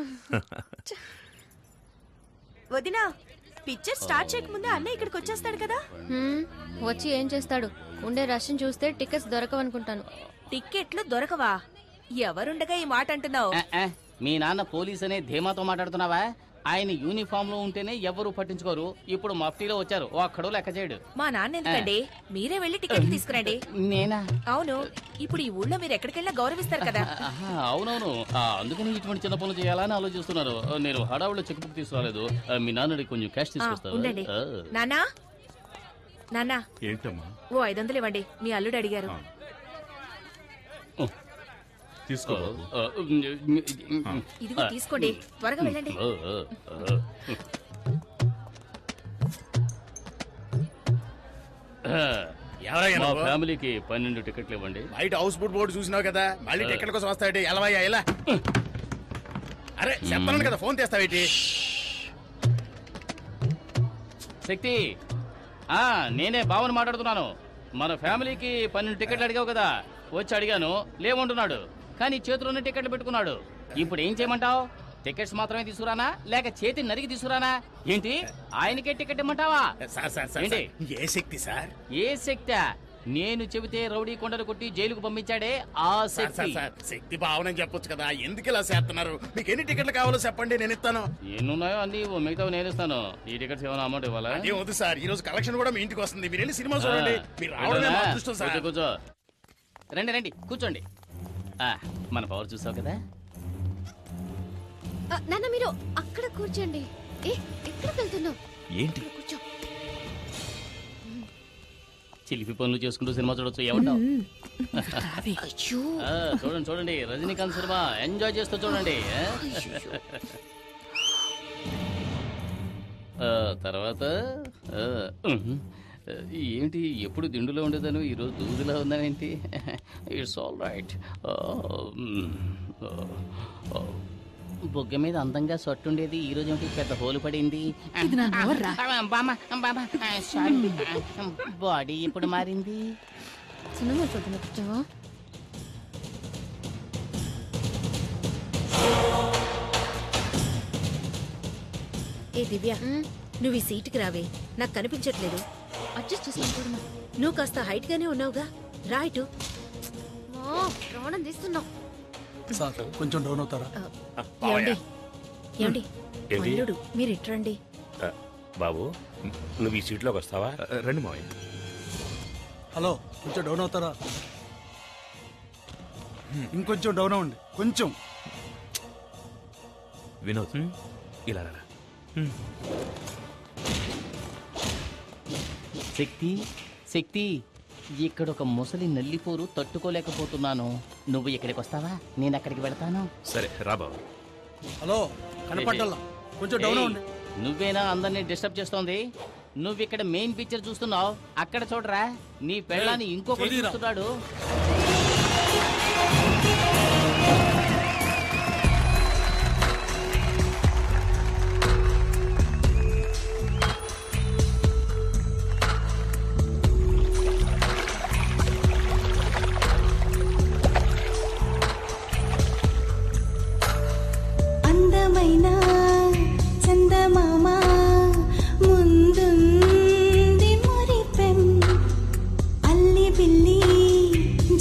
వదినా పిక్చర్ స్టార్ట్ చేయకముందే అన్నయ్య ఇక్కడికి వచ్చేస్తాడు కదా హ్మ్, వచ్చి ఏం చేస్తాడు ఉండే రష్ని చూస్తే టికెట్స్ దొరకవనుకుంటాను టిక్కెట్లు దొరకవా ఎవరుండగా ఈ మాట అంటున్నావు ఆ, ఆ, మీ నాన్న పోలీస్ అనే ధీమాతో మాట్లాడుతున్నావా ఆయన యూనిఫామ్ లో ఉంటేనే ఎవరు పట్టించుకోరు ఇప్పుడు మఫ్టీలో వచ్చారు ఒక్కడో లెక్క చేయడు మా నాన్న ఎందుకండి మీరే వెళ్ళి టికెట్ తీసుకురండి నేనా అవును ఇప్పుడు ఈ ఊళ్ళో మీరు ఎక్కడికెళ్ళినా గౌరవిస్తారు కదా ఆహా, అవునవును ఆ, అందుకని ఇటువంటి చిన్న పనులు చేయాలని ఆలోచిస్తున్నారు ఆ, నేను హడావులో చెక్ బుక్ తీసుకురాలేదు ఆ, మీ నాన్నడి కొంచెం క్యాష్ ఆ, తీసుకొస్తాను ఉండండి నానా నానా ఏంటమ్మా ఓ ఐదు వందలు ఇవ్వండి మీ అల్లుడు అడిగారు తీసుకో బాబు. ఇదిగో తీసుకోండి త్వరగా వెళ్ళండి ఎవరయ్యా మా నువ్వు? ఫ్యామిలీకి పన్నెండు టికెట్లు ఇవ్వండి బయట హౌస్ బోట్ బోర్డు చూసినావు కదా మళ్ళీ టికెట్ కోసం వస్తాయంటే ఎలవయ్యా ఎలా అరే చెప్పను కదా ఫోన్ తెస్తావేటి శక్తి ఆ నేనే బావని మాట్లాడుతున్నాను మన ఫ్యామిలీకి పన్నెండు టికెట్లు అడిగావు కదా వచ్చి అడిగాను లేవంటున్నాడు కానీ చేతిలోనే టికెట్లు పెట్టుకున్నాడు ఇప్పుడు ఏం చేయమంటావు టికెట్స్ మాత్రమే తీసుకురానా లేక చేతి నరికి తీసుకురానా ఏంటి ఆయనకే టికెట్ ఇమ్మంటావా సార్ సార్ సార్ ఏంటి సార్, ఏ శక్తి సార్ ఏ శక్తి నేను చెబితే రౌడీ కొండలు కొట్టి జైలుకు పంపించాడే ఆ sir sir Shakti sir Shakti భావనని చెప్పొచ్చు కదా ఎందుకు ఇలా చేస్తున్నారు మీకు ఎన్ని టికెట్లు కావాలో చెప్పండి నేను ఇస్తాను ఎన్నున్నాయో అన్ని మిగతా నేను ఇస్తాను ఈ టికెట్స్ ఏమైనా అమౌంట్ ఇవ్వాలా అదే వద్దు సార్ ఈ రోజు కలెక్షన్ కూడా మీ ఇంటికి వస్తుంది మీరు వెళ్ళి సినిమా చూడండి మీరు రావడమే మా అదృష్టం సార్ కూర్చో, కూర్చో రండి రండి కూర్చోండి ఆ, మన పవర్ చూసావు కదా ఆ, నాన్న మీరు అక్కడ కూర్చోండి ఏ ఎక్కడికి వెళ్తున్నావు ఏంటి కూర్చో చిలిపి పనులు చేసుకుంటూ సినిమా చూడొచ్చు ఏమంటావు అయ్యో ఆ, చూడండి చూడండి రజనీకాంత్ సినిమా ఎంజాయ్ చేస్తూ చూడండి ఆ? ఆ, తర్వాత ఆ, ఉహు. ఏంటి ఎప్పుడు దిండులో ఉండేదాను ఈరోజు దూదిలో ఉన్నానేంటి ఇట్స్ ఆల్ రైట్ బొగ్గ మీద అందంగా సొట్టుండేది ఈ రోజు ఏంటి పెద్ద హోలు పడింది ఇది నా నోర్రా. బామా బామా సారీ బాడీ ఇప్పుడు మారింది సినిమా చూద్దాం కూర్చోవా ఏ దివ్య నువ్వు ఈ సీటుకి రావే నాకు కనిపించట్లేదు అడ్జస్ట్ చేసుకొని చూడమా నువ్వు కాస్త హైట్ గానే ఉన్నావుగా రా ఇటు ప్రాణం తీస్తున్నావు సార్ కొంచెం డౌన్ అవుతారా ఏమండి ఏమండి ఏంటి? అల్లుడు మీరు ఇట్రండి ఆ, బాబు నువ్వు ఈ సీట్లోకి వస్తావా రండి మావయ్య హలో కొంచెం డౌన్ అవుతారా ఇంకొంచెం డౌన్ అవ్వండి కొంచెం వినోద్ ఇలా రా శక్తి శక్తి ఇక్కడ ఒక ముసలి నల్లిపోరు తట్టుకోలేకపోతున్నాను నువ్వు ఇక్కడికి వస్తావా నేను అక్కడికి వెళ్తాను సరే రా బాబు హలో కనపడ్డల్లా కొంచెం డౌన్ ఏయ్, అవ్వండి నువ్వేనా అందరినీ డిస్టర్బ్ చేస్తోంది నువ్వు ఇక్కడ మెయిన్ పిక్చర్ చూస్తున్నావు అక్కడ చూడరా నీ పెళ్ళాన్ని ఇంకొకటి చెయ్యిరా. చూస్తున్నాడు అందమైన చందమామ ముందుంది మురిపెం అల్లి బిల్లి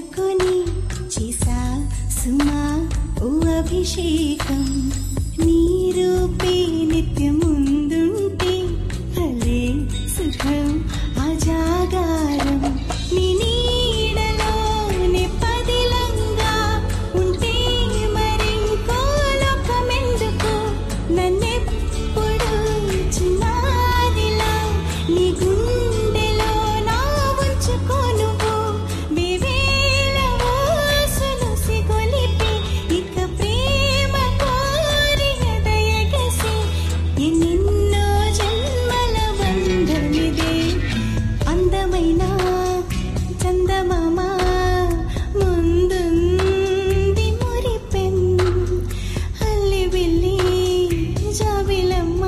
అనుకొని చేసా సుమా ఓ అభిషేకం నీ రూపే నిత్యముందుంటే భలే సుఖం ఆ జాగారం నీ నీడలోనే పదిలంగా ఉంటే మరింకో లోకమెందుకు నన్నెప్పుడు చిన్నాదిలా నీ గుండెలో నా ఉంచుకోనువు వివేల ఊసులు సిగొలిపి ఇక ప్రేమ కోరి దయగసి ఎన్నెన్నో జన్మల బంధమిదే అందమైన చందమామ ముందుంది మురిపెం అల్లి బిల్లి జాబిలమ్మ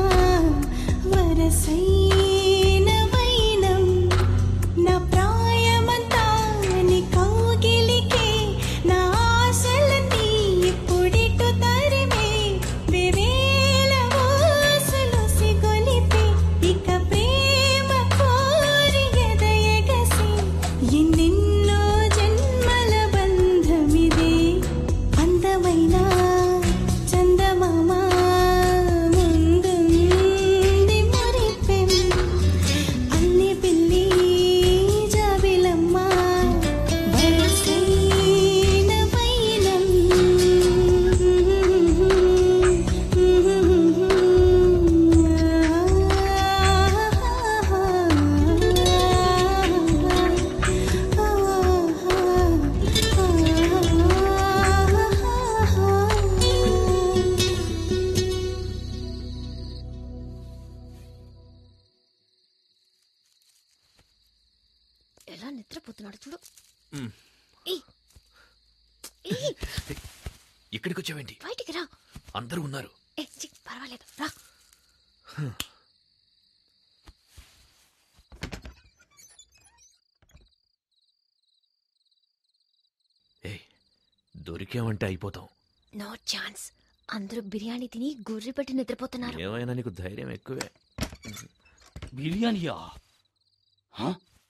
వరసైన వైనం నా ప్రాయమంతా నీ కౌగిలికే నా ఆశలన్నీ ఇప్పుడిటు తరిమే వివేల ఊసులు సిగొలిపి ఇక ప్రేమ కోరి ఎదయగసి ఎన్నెన్నో జన్మల బంధమిదే అందమైన చందమామ ముందుంది మురిపెం అల్లి పిల్లి జాబిలమ్మ వరసైన వైనం ఎలా నిద్రపోతున్నాడు చూడు మ్. ఏయ్. ఏయ్, ఇక్కడికి వచ్చావేంటి బయటికి రా అందరూ ఉన్నారు ఏ చి, పర్వాలేదు రా దొరికామంటే అయిపోతాం నో ఛాన్స్ అందరూ బిర్యానీ తిని గుర్రి పెట్టి నిద్రపోతున్నారు ఏమైనా నీకు ధైర్యం ఎక్కువే బిర్యానీయా హ?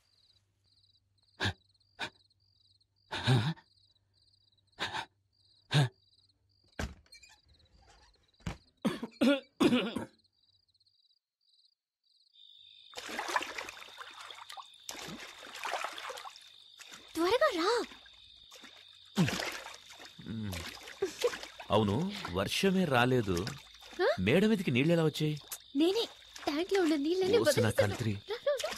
త్వరగా రా మ్. అవును వర్షమే రాలేదు మేడ మీదకి నీళ్ళు ఎలా వచ్చాయి నేనే ట్యాంక్ లో ఉన్న నీళ్ళని ఓసిన వదిలేస్తాను. కంత్రి రా, రా, రా.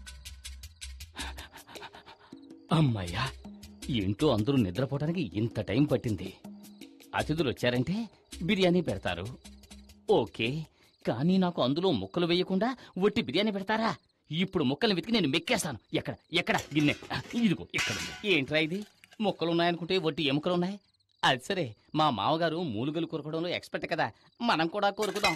అమ్మయ్యా ఇంట్లో అందరూ నిద్రపోవడానికి ఇంత టైం పట్టింది అతిథులు వచ్చారంటే బిర్యానీ పెడతారు ఓకే కానీ నాకు అందులో ముక్కలు వేయకుండా ఒట్టి బిర్యానీ పెడతారా ఇప్పుడు ముక్కల్ని వెతికి నేను మెక్కేస్తాను ఎక్కడ ఎక్కడ గిన్నె ఆ, ఇదిగో ఇక్కడ ఉంది. ఏంట్రా ఇది ముక్కలు ఉన్నాయనుకుంటే ఒట్టి ఎముకలు ఉన్నాయి అది సరే మా మామగారు మూలుగలు కొరకడంలో ఎక్స్పర్ట్ కదా మనం కూడా కొరుకుదాం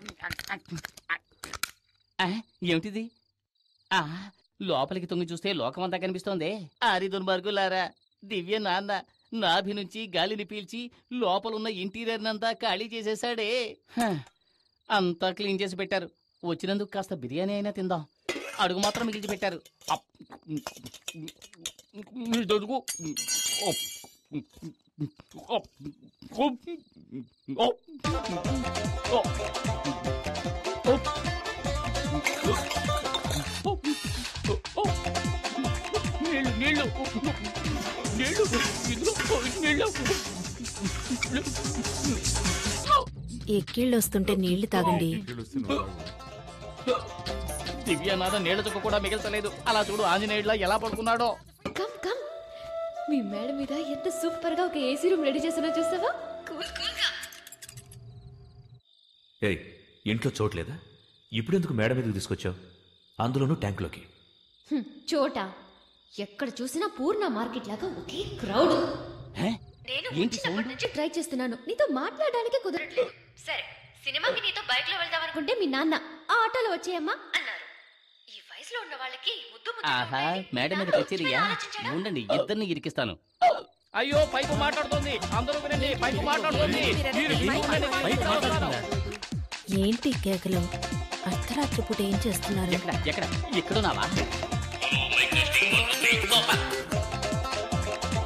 ఆ, ఏమిటిది ఆ లోపలికి తొంగి చూస్తే లోకమంతా కనిపిస్తోంది ఆరి దుర్మార్గులారా దివ్య నాన్న నాభి నుంచి గాలిని పీల్చి లోపలున్న ఇంటీరియర్ అంతా ఖాళీ చేసేసాడే హ, అంతా క్లీన్ చేసి పెట్టారు వచ్చినందుకు కాస్త బిర్యానీ అయినా తిందాం అడుగు మాత్రం మిగిల్చి పెట్టారు అప్. ఇదొడుగు. అప్. అప్. అప్. అప్. నీళ్ళు నీళ్ళు నీళ్ళు ఇదిగో నీళ్ళు ఎక్కిళ్ళు వస్తుంటే నీళ్లు తాగండి దివ్యనాథ నీళ్ళ చుక్క కూడా మిగల్చలేదు అలా చూడు ఆంజనేయుడిలా ఎలా పడుకున్నాడో కమ్ కమ్ మీ మేడ మీద ఎంత సూపర్ గా ఒక ఏసీ రూమ్ రెడీ చేస్తున్నా చూస్తావా కూల్ కూల్ గా ఏయ్ ఇంట్లో చోట్లేదా ఇప్పుడెందుకు మేడ మీదకి తీసుకొచ్చావు అందులోనూ ట్యాంకులోకి హ్మ్, చోట ఎక్కడ చూసినా పూర్ణ మార్కెట్ లాగా ఒకే క్రౌడ్ నేను వచ్చినప్పటి నుంచి ట్రై చేస్తున్నాను నీతో మాట్లాడడానికి కుదరట్లేదు సరే సినిమాకి నీతో బైక్ లో వెళ్దాం అనుకుంటే మీ నాన్న ఆ ఆటోలో వచ్చేయమ్మా అన్నారు ఈ వయసులో ఉన్న వాళ్ళకి ముద్దు ముద్దు ఆహా మేడం మీద కచేరియా ఉండండి ఇద్దరిని ఇరికిస్తాను అయ్యో పైపు మాట్లాడుతోంది అందరూ వినండి పైపు మాట్లాడుతోంది మీరు వినండి, పైపు మాట్లాడుతుందా? ఏంటి కేకలు అర్ధరాత్రి పూట ఏం చేస్తున్నారు ఎక్కడ ఎక్కడ ఎక్కడున్నావా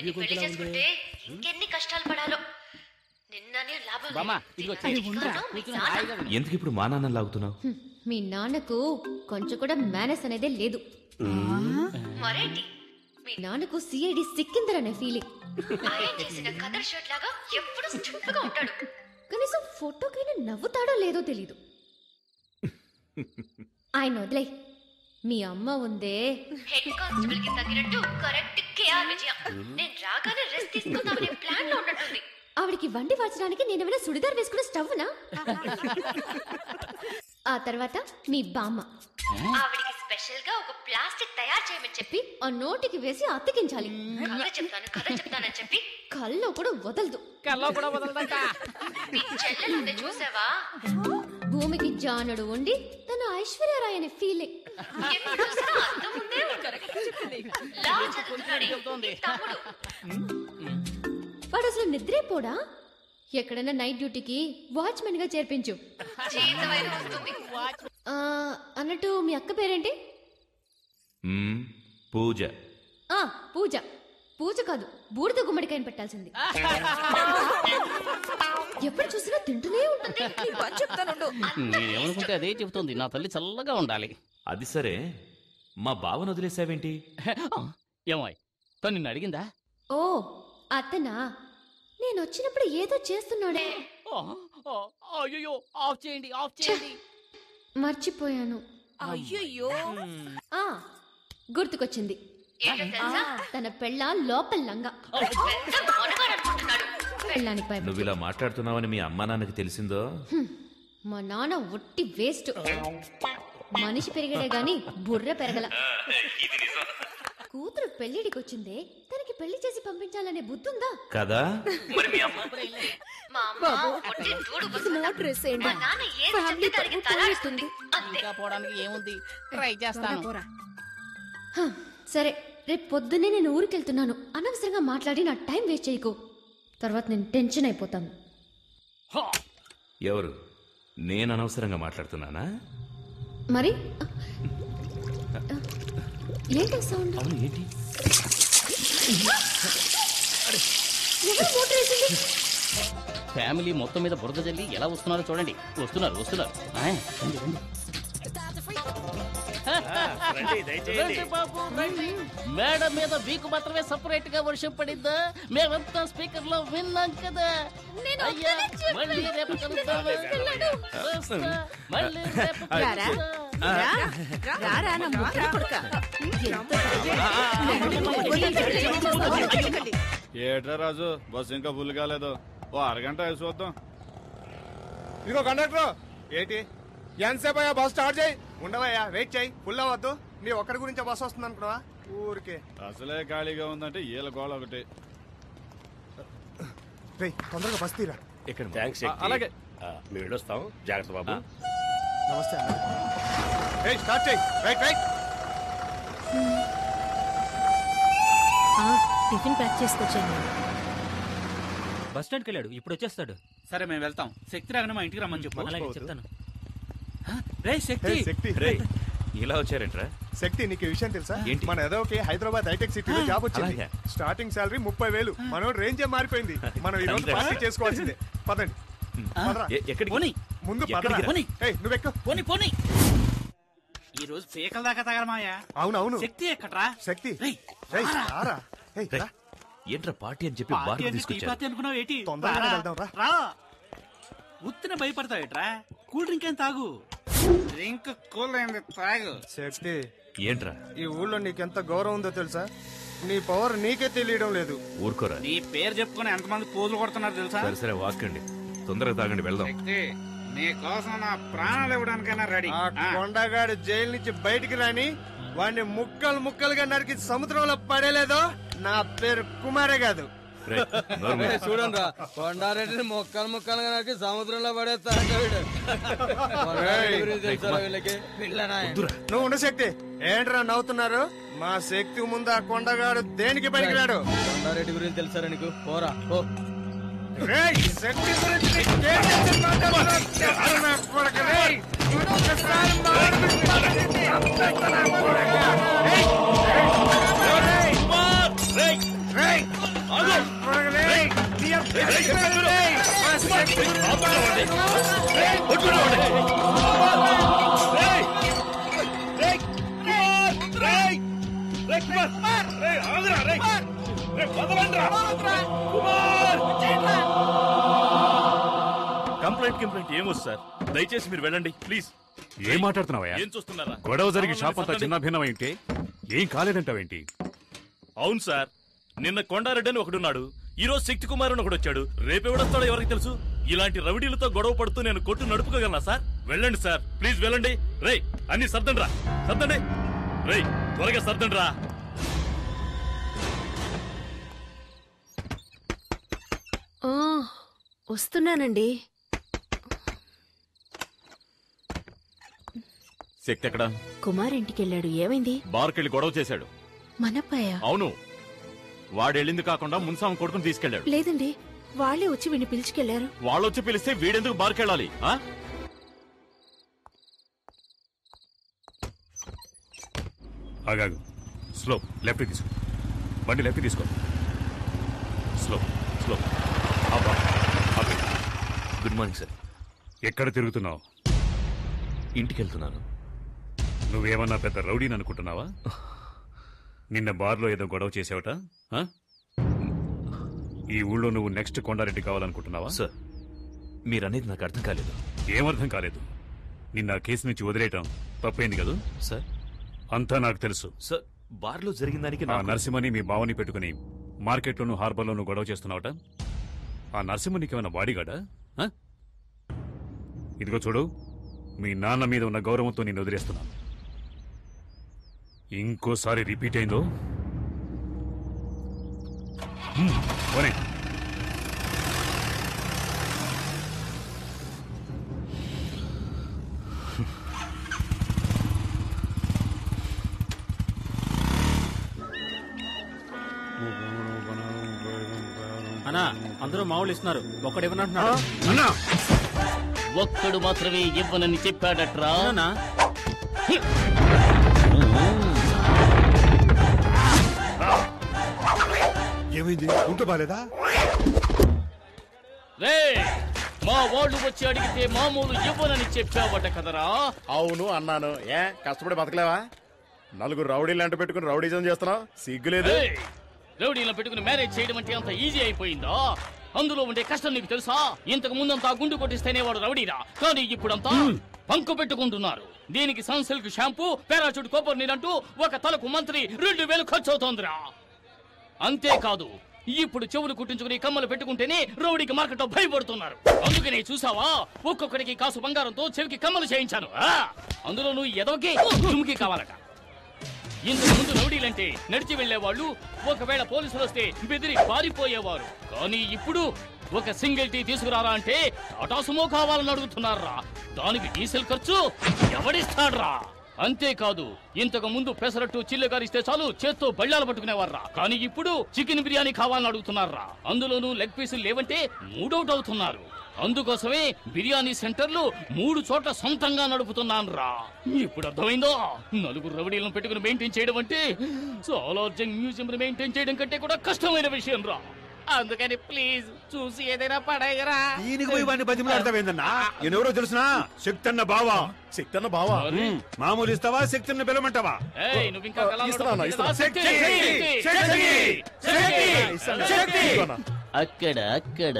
వాడికి పెళ్లి చేసుకుంటే ఇంకెన్ని కష్టాలు పడాలో నిన్ననే లాభం బామ్మ ఇదిగో చెయ్యి. కూర్చుని హాయిగా విను. ఎందుకు ఇప్పుడు మా నాన్న లాగుతున్నావు హ్మ్, మీ నాన్నకు కొంచెం కూడా మేనస్ అనేదే లేదు మరేంటి మీ నాన్నకు సిఐడి సిక్కిందర్ అనే ఫీలింగ్ ఆయన చేసిన కదర్ షర్ట్ లాగా ఎప్పుడు స్టిఫ్ గా ఉంటాడు కనీసం ఫోటోకైనా నవ్వుతాడో లేదో తెలీదు ఆయన వదిలే మీ అమ్మ ఉందే హెడ్ కానిస్టేబుల్ కి తగినట్టు కరెక్ట్ కేఆర్ విజయ నేను రాగానే రెస్ట్ తీసుకుందామనే ప్లాన్ లో ఉన్నట్టుంది ఆవిడికి వండి వాచడానికి నేను ఏమైనా సుడిదార్ వేసుకున్న స్టవ్నా ఆ తర్వాత మీ బామ్మ ఆవిడికి స్పెషల్ గా ఒక ప్లాస్టిక్ తయారు చేయమని చెప్పి ఆ నోటికి వేసి అతికించాలి కథ చెప్తాను కథ చెప్తానని చెప్పి కల్లో కూడా వదలదు కల్లో కూడా వదలదంట మీ చెల్లెలు ఉంది చూసావా భూమికి జానుడు ఉండి తన ఐశ్వర్యరాయ్ అనే ఫీలింగ్ ఎప్పుడు చూసినా అద్దం ముందే ఉంటాడు. లా చదువుతున్నాడే ఈ తమ్ముడు. వాడు అసలు నిద్రేపోడా ఎక్కడైనా నైట్ డ్యూటీకి వాచ్మెన్ గా చేర్పించు జీతమైనా వస్తుంది. ఆ, అన్నట్టు మీ అక్క పేరేంటి మ్మ్, పూజ ఆ పూజ పూజ కాదు బూడిద గుమ్మడికాయని పెట్టాల్సింది ఎప్పుడు చూసినా తింటూనే ఉంటుంది చెప్తానుండు నేనేమనుకుంటే అదే చెబుతోంది నా తల్లి చల్లగా ఉండాలి అది సరే మా బావను వదిలేసావేంటి ఏమాయ్ తను నిన్ను అడిగిందా ఓ అతనా నేను వచ్చినప్పుడు ఏదో చేస్తున్నాడే అయ్యో ఆఫ్ చేయండి ఆఫ్ చేయండి మర్చిపోయాను అయ్యయ్యో ఆ గుర్తుకొచ్చింది ఏంటో తెలుసా? తన పెళ్ళ లోపల లంగా పెద్ద మొనగాడు అనుకుంటున్నాడు. పెళ్ళానికి భయపడి నువ్వు ఇలా మాట్లాడుతున్నావని మీ అమ్మా నాన్నకి తెలిసిందో హ్మ్. మా నాన్న ఒట్టి వేస్ట్ మనిషి పెరిగాడే గాని బుర్ర పెరగల కూతురు పెళ్లిడికి వచ్చిందే తనకి పెళ్లి చేసి పంపించాలనే బుద్ధి ఉందా కదా మా అమ్మ ఒట్టి దూడు బుస. మా నాన్న ఏది చెప్తే దానికి తలాడిస్తుంది. ఇంకా పోవడానికి ఏముంది ట్రై చేస్తాను హ, సరే రేపు పొద్దున్నే నేను ఊరికెళ్తున్నాను అనవసరంగా మాట్లాడి నా టైం వేస్ట్ చేయకు తర్వాత నేను టెన్షన్ అయిపోతాను ఎవరు నేను అనవసరంగా మాట్లాడుతున్నానా మరి ఏంటి సౌండ్ అవును ఏంటి ఎవరు మోటార్ వేసింది ఫ్యామిలీ మొత్తం మీద బురద జల్లి ఎలా వస్తున్నారో చూడండి వస్తున్నారు వస్తున్నారు ఆ, రండి, రండి. రండి, దయచేయండి. రండి బాబు, రండి. మేడం మీద మీకు మాత్రమే సపరేట్ గా వర్షం పడిందా మేమంతా స్పీకర్ లో విన్నాం కదా అయ్యా మళ్ళీ రేపు కలుద్దామా? వస్తా. మళ్ళీ రేపు రారా? కలుద్దాం. రా, రారా నా ముద్ర కొడుక. ఎంత ఏట్రా రాజు బస్సు ఇంకా ఫుల్ కాలేదు ఓ అరగంట వేసి చూద్దాం ఇదిగో కండక్టర్ ఏంటి ఎంతసేపు అయ్యా బస్ స్టార్ట్ చేయి ఉండవయ్యా వెయిట్ చేయి ఫుల్ అవ్వద్దు నీ ఒక్కడి గురించి బస్ వస్తుంది అనుకున్నావా ఊరికే అసలే ఖాళీగా ఉందంటే ఈల గోళ ఒకటి రేయ్ తొందరగా బస్ తీరా ఇక్కడ థ్యాంక్స్ ఆ, అలాగే. మేము వెళ్ళొస్తాం జాగ్రత్త బాబు నమస్తే అన్న రేయ్ స్టార్ట్ చేయి రైట్ రైట్ టిఫిన్ ప్యాక్ చేసుకొచ్చాను బస్ స్టాండ్కి వెళ్ళాడు ఇప్పుడు వచ్చేస్తాడు సరే మేము వెళ్తాం శక్తి రాగానే మా ఇంటికి రమ్మని చెప్పు అలాగే చెప్తాను రే శక్తి రేయ్, శక్తి రేయ్, ఇలా వచ్చారేంట్రా శక్తి నీకు ఈ విషయం తెలుసా ఏంటి? మన ఎదోకి హైదరాబాద్ హైటెక్ సిటీలో జాబ్ వచ్చింది అలాగా? స్టార్టింగ్ సాలరీ ముప్పై వేలు మన రేంజే మారిపోయింది మనం ఈ రోజు Congrats. పార్టీ చేసుకోవాల్సిందే పదండి పదరా. ఎ- ఎక్కడికి? పోనీ ముందు ఎక్కడికి పదరా. రా? పోనీ. ఏయ్, నువ్వెక్కు పోనీ పోనీ ఈ రోజు పీకల దాకా తగలమాయా అవును అవును శక్తి ఎక్కడ్రా శక్తి రేయ్, రేయ్, రారా. రారా. ఏయ్, రేయ్, రా. ఏంట్రా పార్టీ అని చెప్పి పార్టీ బార్కు అంటే టీ తీసుకొచ్చారు పార్టీ అనుకున్నావు ఏంటి తొందరగా రారా. వెళ్దాం, రా. రా ఉత్తిన భయపడతావేట్రా కూల్ డ్రింక్ ఏం తాగు డ్రింక్ కూల్ అయింది తాగు శక్తి ఏంట్రా ఈ ఊళ్ళో నీకెంత గౌరవం ఉందో తెలుసా నీ పవర్ నీకే తెలియడం లేదు ఊరుకోరా నీ పేరు చెప్పుకొని ఎంతమంది పోజులు కొడుతున్నారు తెలుసా సరే సరే వాక్కండి తొందరగా తాగండి వెళ్దాం శక్తి నీ కోసం నా ప్రాణాలు ఇవ్వడానికైనా రెడీ ఆ కొండగాడు జైలు నుంచి బయటికి రాని వాడిని ముక్కలు ముక్కలుగా నరికి సముద్రంలో పడేలేదో నా పేరు కుమారే కాదు రేయ్, నోరు మూయి. చూడండి రా కొండారెడ్డిని మొక్కలు ముక్కలుగా నాకు సముద్రంలో పడేస్తాడు వీడు. కొండారెడ్డి గురించి తెలుసా వీళ్ళకి పిల్లనాయ. నువ్వు ఉండు శక్తి ఏంట్రా నవ్వుతున్నారు మా శక్తి ముందు ఆ కొండగాడు దేనికి పనికిరాడు కొండారెడ్డి గురించి తెలుసారా నీకు పోరా పో రేయ్, శక్తి గురించి నీకేం తెలిసి మాట్లాడుతున్నావు? చెప్పు నా కొడుకు, రేయ్. ఒక్కసారి మాట్లాడి చంపేస్తా నా కొడుకు. రేయ్, రేయ్, రేయ్, రేయ్. కంప్లైంట్ కంప్లైంట్ ఏమొచ్చు సార్ దయచేసి మీరు వెళ్ళండి ప్లీజ్ ఏం మాట్లాడుతున్నావయ్యా ఏం చూస్తున్నారా గొడవ జరిగి కావాలని షాప్ అంతా సర్దండి. చిన్న భిన్నమైంటే ఏం కాలేదంటావేంటి అవును సార్ నిన్న కొండారెడ్డి అని ఒకడున్నాడు ఈ రోజు శక్తి కుమార్ అని ఒకడు వచ్చాడు రేపెవడొస్తాడో ఎవరికి తెలుసు ఇలాంటి రవిడీలతో గొడవ పడుతూ నేను కొట్టు నడుపుకోగలనా సార్ వెళ్ళండి సార్ ప్లీజ్ వెళ్ళండి రేయ్ అన్ని సర్దండి రా సర్దండి రేయ్ త్వరగా సర్దండి రా ఆ, వస్తున్నానండి శక్తి ఎక్కడ కుమార్ ఇంటికెళ్ళాడు ఏమైంది బార్కెళ్ళి గొడవ చేశాడు మనప్పయ్య అవును వాడెళ్ళింది కాకుండా మున్సాం కొడుకుని తీసుకెళ్ళాడు లేదండి వాళ్ళే వచ్చి వీడిని పిలుచుకెళ్లారు వాళ్ళొచ్చి పిలిస్తే వీడెందుకు బార్కెళ్ళాలి ఆ? ఆగాగు స్లో లెఫ్ట్ తీసుకో బండి లెఫ్ట్ తీసుకో slow slow good morning sir ఎక్కడ తిరుగుతున్నావు ఇంటికి వెళ్తున్నాను నువ్వేమన్నా పెద్ద రౌడీని అనుకుంటున్నావా నిన్న బార్లో ఏదో గొడవ చేసావట ఆ? ఈ ఊళ్ళో నువ్వు నెక్స్ట్ కొండారెడ్డి కావాలనుకుంటున్నావా సార్ మీరనేది నాకు అర్థం కాలేదు ఏమర్థం కాలేదు నిన్న ఆ కేసు నుంచి వదిలేయటం తప్పైంది కదా సార్ అంతా నాకు తెలుసు సార్ బార్లో జరిగిన దానికి ఆ నాకు- నరసింహని మీ బావని పెట్టుకుని మార్కెట్లోను హార్బర్లోను గొడవ చేస్తున్నావట ఆ నరసింహ నీకేమైనా బాడీగాడా ఆ? ఇదిగో చూడు మీ నాన్న మీద ఉన్న గౌరవంతో నేను వదిలేస్తున్నాను ఇంకోసారి రిపీట్ అయిందో హ్మ్, పోనీ అన్నా అందరూ మామూలు ఇస్తున్నారు ఒక్కడు ఇవ్వనంటున్నాడు అన్నా ఒక్కడు మాత్రమే ఇవ్వనని చెప్పాడట్రా ఏమైంది ఉంట బాలేదా రే మా వాళ్ళు వచ్చి అడిగితే మామూలు ఇవ్వనని చెప్పావట కదరా అవును అన్నాను ఏ కష్టపడి బతకలేవా నలుగురు రౌడీలు అంట పెట్టుకుని రౌడీజం చేస్తున్నావు సిగ్గులేదు ఏయ్, రౌడీలను పెట్టుకుని మ్యారేజ్ చేయడం అంటే అంత ఈజీ అయిపోయిందా అందులో ఉండే కష్టం నీకు తెలుసా ఇంతకు ముందంతా గుండు కొట్టిస్తేనే వాడు రౌడీరా కానీ ఇప్పుడంతా పంకు పెట్టుకుంటున్నారు దీనికి సన్సిల్క్ షాంపూ పారాచూట్ కోపర్ నీరంటూ ఒక తలకు మంత్రి రెండు వేలు ఖర్చు అవుతోందిరా అంతేకాదు ఇప్పుడు చెవులు కుట్టించుకుని కమ్మలు పెట్టుకుంటేనే రౌడీకి మార్కెట్లో భయపడుతున్నారు అందుకనే చూసావా ఒక్కొక్కడికి కాసు బంగారంతో చెవికి కమ్మలు చేయించాను ఆ! అందులో నువ్వు ఎదోకి దుమ్కి కావాలట ఇంతకు ముందు రౌడీలంటే నడిచి వెళ్లేవాళ్ళు ఒకవేళ పోలీసులు వస్తే బెదిరి పారిపోయేవారు కానీ ఇప్పుడు ఒక సింగిల్ టీ తీసుకురారా అంటే టాటా సుమో కావాలని అడుగుతున్నారా దానికి డీజిల్ ఖర్చు ఎవడిస్తాడ్రా అంతేకాదు ఇంతకు ముందు పెసరట్టు చిల్లు గారిస్తే చాలు చేత్తో బళ్ళాలు పట్టుకునేవారా కానీ ఇప్పుడు చికెన్ బిర్యానీ కావాలని అడుగుతున్నారా అందులోనూ లెగ్ పీసులు లేవంటే మూడౌట్ అవుతున్నారు అందుకోసమే బిర్యానీ సెంటర్లు మూడు చోట్ల సొంతంగా నడుపుతున్నాను రా ఇప్పుడు అర్థమైందో నలుగురు రౌడీలను పెట్టుకుని మెయింటైన్ చేయడం అంటే సాలార్జంగ్ మ్యూజియం మెయింటైన్ చేయడం కంటే కూడా కష్టమైన విషయం రా అందుకని ప్లీజ్ చూసి ఏదైనా పడేయరా దీనికి పోయి వాడిని బతిమలాడతావేందన్నా ఎవరో తెలుసునా శక్తి అన్న బావా శక్తి అన్న బావా ఉమ్, మామూలు ఇస్తావా శక్తి అన్న పిలవమంటావా ఏయ్, నువ్వు ఇంకా కళలో ఇస్తున్నా, పడుతుంది ఇస్తున్నా. కదా? శక్తి, శక్తి, శక్తి, శక్తి, శక్తి, శక్తి. శక్తి. అక్కడ అక్కడ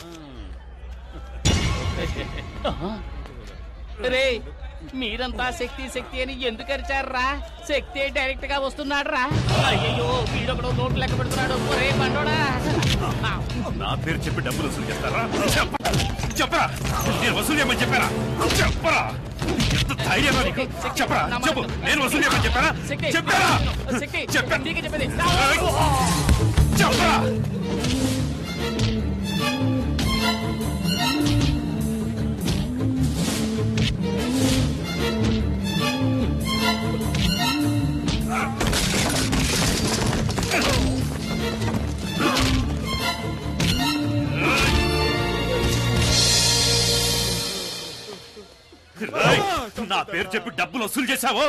రే మీరంతా శక్తి శక్తి అని ఎందుకు అరిచారా శక్తి డైరెక్ట్ గా వస్తున్నాడు రా అయ్యో వీడొకడు నోట్లు లెక్క పెడుతున్నాడు ఒరే బండోడా నా పేరు చెప్పి డబ్బులు వసూలు చేస్తారా చెప్ప- చెప్పరా నేను వసూలు చేయమని చెప్పారా చెప్పరా ఎంత ధైర్యం నీకు చెప్పరా చెప్పు నేను వసూలు చేయమని చెప్పారా శక్తి చెప్పారా శక్తి చెప్పా నీకే చెప్పేది చెప్పరా రేయ్, నా పేరు చెప్పి డబ్బులు వసూలు చేశావో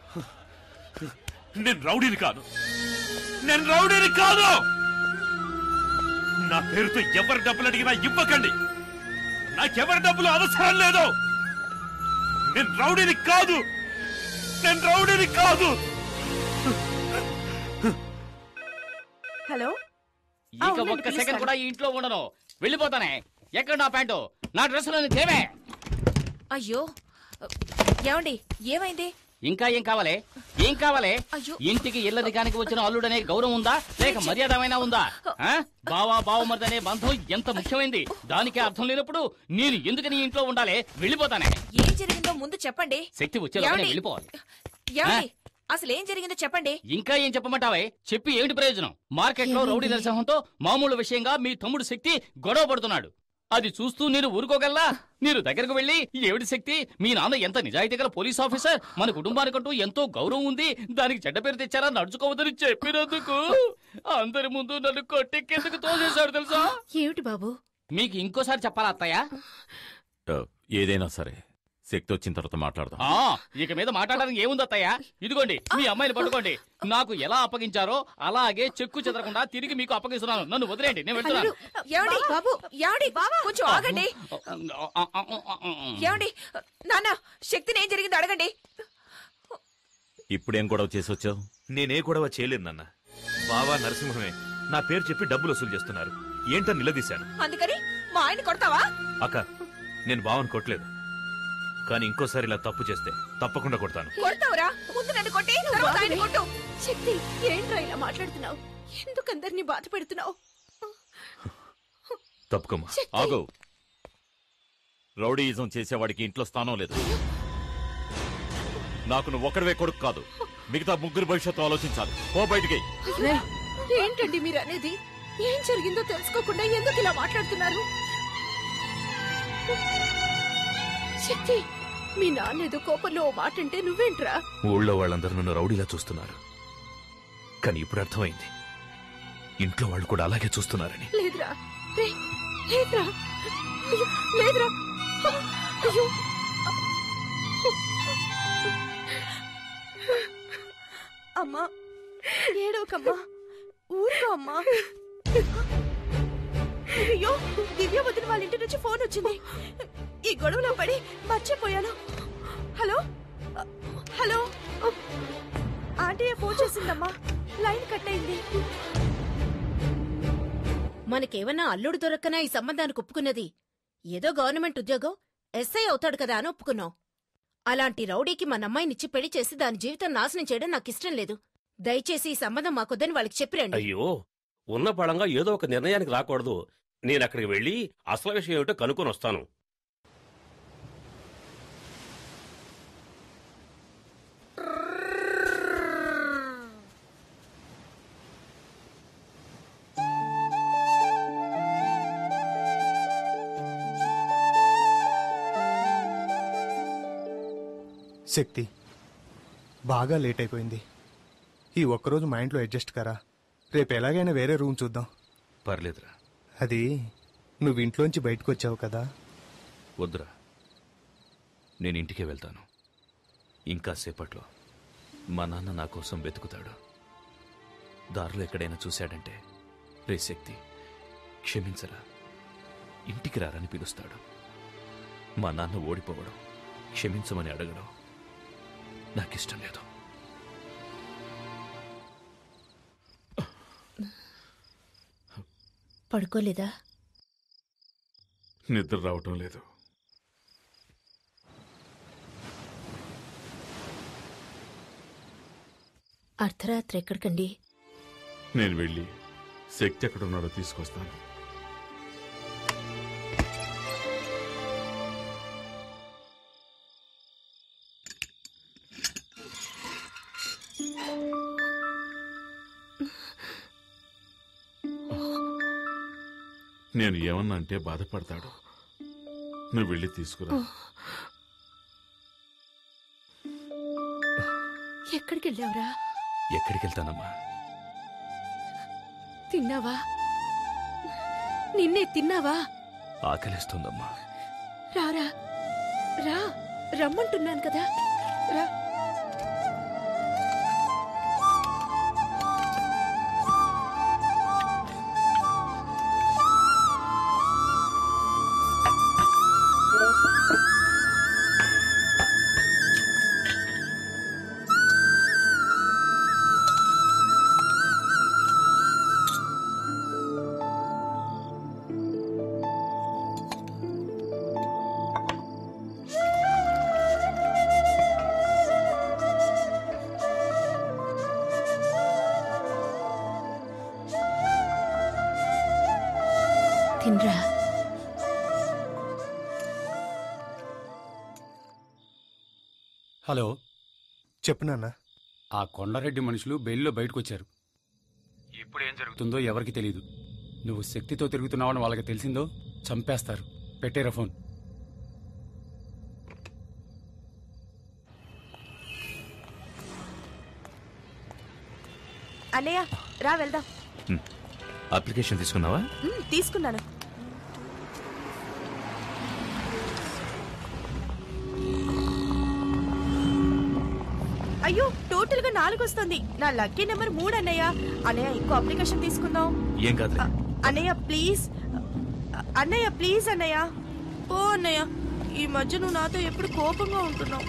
నేను రౌడీని కాదు నేను రౌడీని కాదు నా పేరుతో ఎవరు డబ్బులు అడిగినా ఇవ్వకండి నాకెవరి డబ్బులు అవసరం లేదు నేను రౌడీని కాదు నేను రౌడీని కాదు హలో ఇక అవునండి, ఒక్క సెకండ్ పిలుస్తాను. కూడా ఈ ఇంట్లో ఉండను వెళ్ళిపోతానే ఎక్కడ నా ప్యాంటు నా డ్రెస్సులోని తేవే అయ్యో ఏమండి ఏమైంది ఇంకా ఏం కావాలి ఏం కావాలి అయ్యో. ఇంటికి ఇల్లరికానికి వచ్చిన అల్లుడనే గౌరవం ఉందా లేక మర్యాదమైనా ఉందా ఆ? బావా బావమరిదనే బంధం ఎంత ముఖ్యమైంది దానికి అర్థం లేనప్పుడు నేను ఎందుకు నీ ఇంట్లో ఉండాలి వెళ్ళిపోతానే ఏం జరిగిందో ముందు చెప్పండి శక్తి వచ్చేలోనే ఏమండి? వెళ్ళిపోవాలి ఏమండి అసలు ఏం జరిగిందో చెప్పండి ఇంకా ఏం చెప్పమంటావే చెప్పి ఏమిటి ప్రయోజనం మార్కెట్ లో రౌడీ నరసింహంతో మామూలు విషయంగా మీ తమ్ముడు శక్తి గొడవ పడుతున్నాడు అది చూస్తూ నేను ఊరుకోగలలా మీరు దగ్గరకు వెళ్ళి ఏమిటి శక్తి మీ నాన్న ఎంత నిజాయితీ గల పోలీస్ ఆఫీసర్ మన కుటుంబానికంటూ ఎంతో గౌరవం ఉంది దానికి చెడ్డ పేరు తెచ్చారా నడుచుకోవద్దని చెప్పినందుకు అందరి ముందు నన్ను కొట్టి కిందకు తోసేశాడు తెలుసా ఏమిటి బాబు మీకు ఇంకోసారి చెప్పాలా అత్తయ్య ఏదైనా సరే శక్తి వచ్చిన తర్వాత మాట్లాడదాం ఆ ఇక మీద మాట్లాడడానికి ఏముంది అత్తయ్య ఇదిగోండి మీ అమ్మాయిని పట్టుకోండి నాకు ఎలా అప్పగించారో అలాగే చెక్కు చెదరకుండా తిరిగి మీకు అప్పగిస్తున్నాను నన్ను వదిలేండి నేను వెళ్తున్నాను ఏమండి బాబు ఏమండి కొంచెం ఆగండి ఏమండి నాన్న శక్తిని ఏం జరిగిందో అడగండి ఇప్పుడేం గొడవ చేసి వచ్చావు నేనే గొడవ చేయలేదు నాన్న బావా నరసింహమే నా పేరు చెప్పి డబ్బులు వసూలు చేస్తున్నారు ఏంటని నిలదీశాను అందుకని మా ఆయన కొడతావా అక్క నేను బావని కొట్టలేదు కానీ ఇంకోసారి ఇలా తప్పు చేస్తే తప్పకుండా కొడతాను కొడతావురా ముందు నన్ను కొట్టి తర్వాత ఆయన కొట్టు శక్తి ఏంట్రా ఇలా మాట్లాడుతున్నావు ఎందుకు అందరినీ బాధ పెడుతున్నావు తప్పుకోమ్మా ఆగు రౌడీయిజం చేసేవాడికి ఇంట్లో స్థానం లేదు నాకు నువ్వు ఒక్కడివే కొడుకు కాదు మిగతా ముగ్గురు భవిష్యత్తు ఆలోచించాలి ఓ బయటికి రేయ్, ఏంటండి మీరు అనేది ఏం జరిగిందో తెలుసుకోకుండా ఎందుకు ఇలా మాట్లాడుతున్నారు శక్తి మీ నాన్న ఏదో కోపంలో ఓ మాట అంటే నువ్వేంట్రా ఊళ్ళో వాళ్ళందరూ నన్ను రౌడీలా చూస్తున్నారు కానీ ఇప్పుడు అర్థమైంది ఇంట్లో వాళ్ళు కూడా అలాగే చూస్తున్నారని లేదురా రేయ్, లేదురా అయ్యో, లేదురా అయ్యో అమ్మా ఏడవకమ్మా ఊరుకో అమ్మా అయ్యో దివ్య వదిన వాళ్ళ ఇంటి నుంచి ఫోన్ వచ్చింది ఈ గొడవలో పడి మర్చిపోయాను హలో హలో ఆంటీ ఫోన్ చేసిందమ్మా లైన్ కట్ అయింది మనకేమన్నా అల్లుడు దొరక్కనా ఈ సంబంధానికి ఒప్పుకున్నది ఏదో గవర్నమెంట్ ఉద్యోగం ఎస్ఐ అవుతాడు కదా అని ఒప్పుకున్నాం అలాంటి రౌడీకి మన అమ్మాయినిచ్చి పెళ్లి చేసి దాని జీవితం నాశనం చేయడం నాకు ఇష్టం లేదు దయచేసి ఈ సంబంధం మాకొద్దని వాళ్ళకి చెప్పిరండి అయ్యో ఉన్న పళంగా ఏదో ఒక నిర్ణయానికి రాకూడదు నేను అక్కడికి వెళ్ళి అసలు విషయం ఏమిటో కనుక్కొని వస్తాను శక్తి బాగా లేట్ అయిపోయింది ఈ ఒక్కరోజు మా ఇంట్లో అడ్జస్ట్ కరా రేపు ఎలాగైనా వేరే రూమ్ చూద్దాం పర్లేదురా అది నువ్వు ఇంట్లోంచి బయటకు వచ్చావు కదా వద్దురా నేను ఇంటికే వెళ్తాను ఇంకా సేపట్లో మా నాన్న నా కోసం వెతుకుతాడు దారిలో ఎక్కడైనా చూశాడంటే రే శక్తి క్షమించరా ఇంటికి రారని పిలుస్తాడు మా నాన్న ఓడిపోవడం క్షమించమని అడగడం నాకిష్టం లేదు పడుకోలేదా నిద్ర రావటం లేదు అర్ధరాత్రి ఎక్కడికండి నేను వెళ్ళి శక్తి ఎక్కడున్నాడో తీసుకొస్తాను నేను ఏమన్నా అంటే బాధపడతాడు నువ్వు వెళ్ళి తీసుకురా ఎక్కడికి వెళ్ళావురా ఎక్కడికి వెళ్తానమ్మా తిన్నావా నిన్నే తిన్నావా ఆకలిస్తుందమ్మా రారా రా రమ్మంటున్నాను కదా రా తినరా హలో చెప్పు నాన్న ఆ కొండారెడ్డి మనుషులు బెయిల్లో బయటకు వచ్చారు ఇప్పుడు ఏం జరుగుతుందో ఎవరికి తెలియదు నువ్వు శక్తితో తిరుగుతున్నావని వాళ్ళకి తెలిసిందో చంపేస్తారు పెట్టేరా ఫోన్ అన్నయ్య రా వెళ్దాం అప్లికేషన్ తీసుకున్నావా ఉమ్, తీసుకున్నాను అయ్యో టోటల్ గా నాలుగు వస్తుంది నా లక్కీ నెంబర్ మూడు అన్నయ్య అన్నయ్య ఇంకో అప్లికేషన్ తీసుకుందాం ఏం కాదులే అన్నయ్య ప్లీజ్ అన్నయ్య ప్లీజ్ అన్నయ్య ఓ అన్నయ్య ఈ మధ్య నువ్వు నాతో ఎప్పుడు కోపంగా ఉంటున్నావు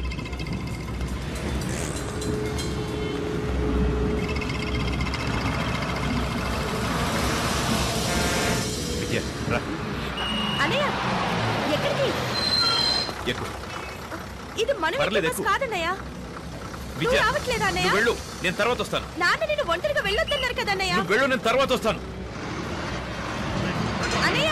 విద్య రా అన్నయ్య ఎక్కడికి ఎక్కు ఇది మన పర్లేదు, బస్ ఎక్కు. కాదన్నయ్య నువ్వు విద్య రావట్లేదా అన్నయ్య నువ్వు వెళ్ళు నేను తర్వాత వస్తాను నాన్న నేను ఒంటరిగా వెళ్ళొద్దన్నారు కదా అన్నయ్య నువ్వు వెళ్ళు నేను తర్వాత వస్తాను అన్నయ్య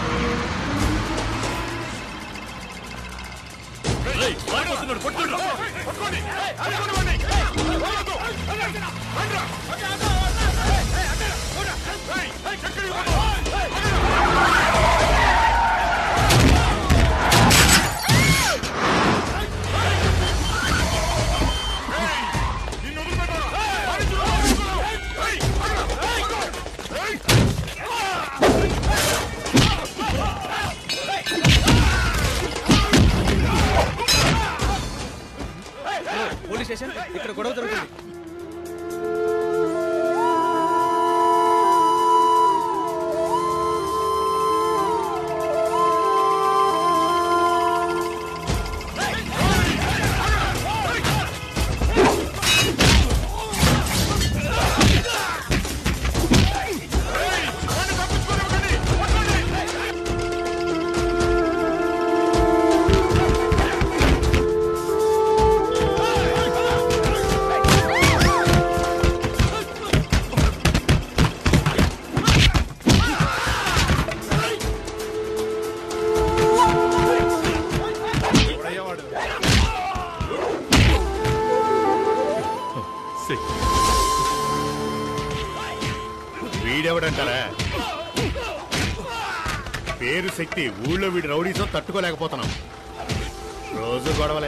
పోలీస్ స్టేషన్ ఇక్కడ గొడవ జరుగుతుంది వీడెవడంటారా పేరు శక్తి ఊళ్ళో వీడి రౌడీతో తట్టుకోలేకపోతున్నాం రోజు గొడవలే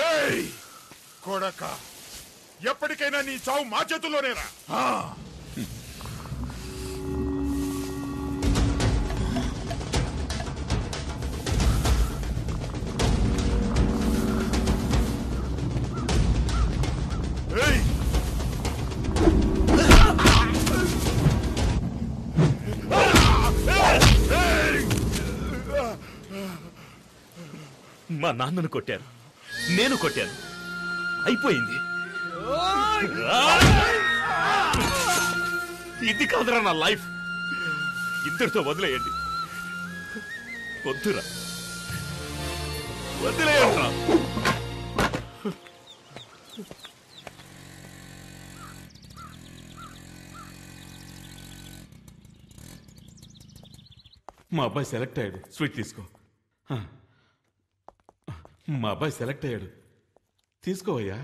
రేయ్ కొడక ఎప్పటికైనా నీ చావు మా చేతుల్లోనేరా ఆ, మా నాన్నను కొట్టారు నేను కొట్టాను అయిపోయింది ఇది కాదురా నా లైఫ్ ఇద్దరితో వదిలేయండి వద్దురా వదిలేయండిరా మా అబ్బాయి సెలెక్ట్ అయ్యాడు స్వీట్ తీసుకో ఆ. మా అబ్బాయి సెలెక్ట్ అయ్యాడు తీసుకోవయ్యా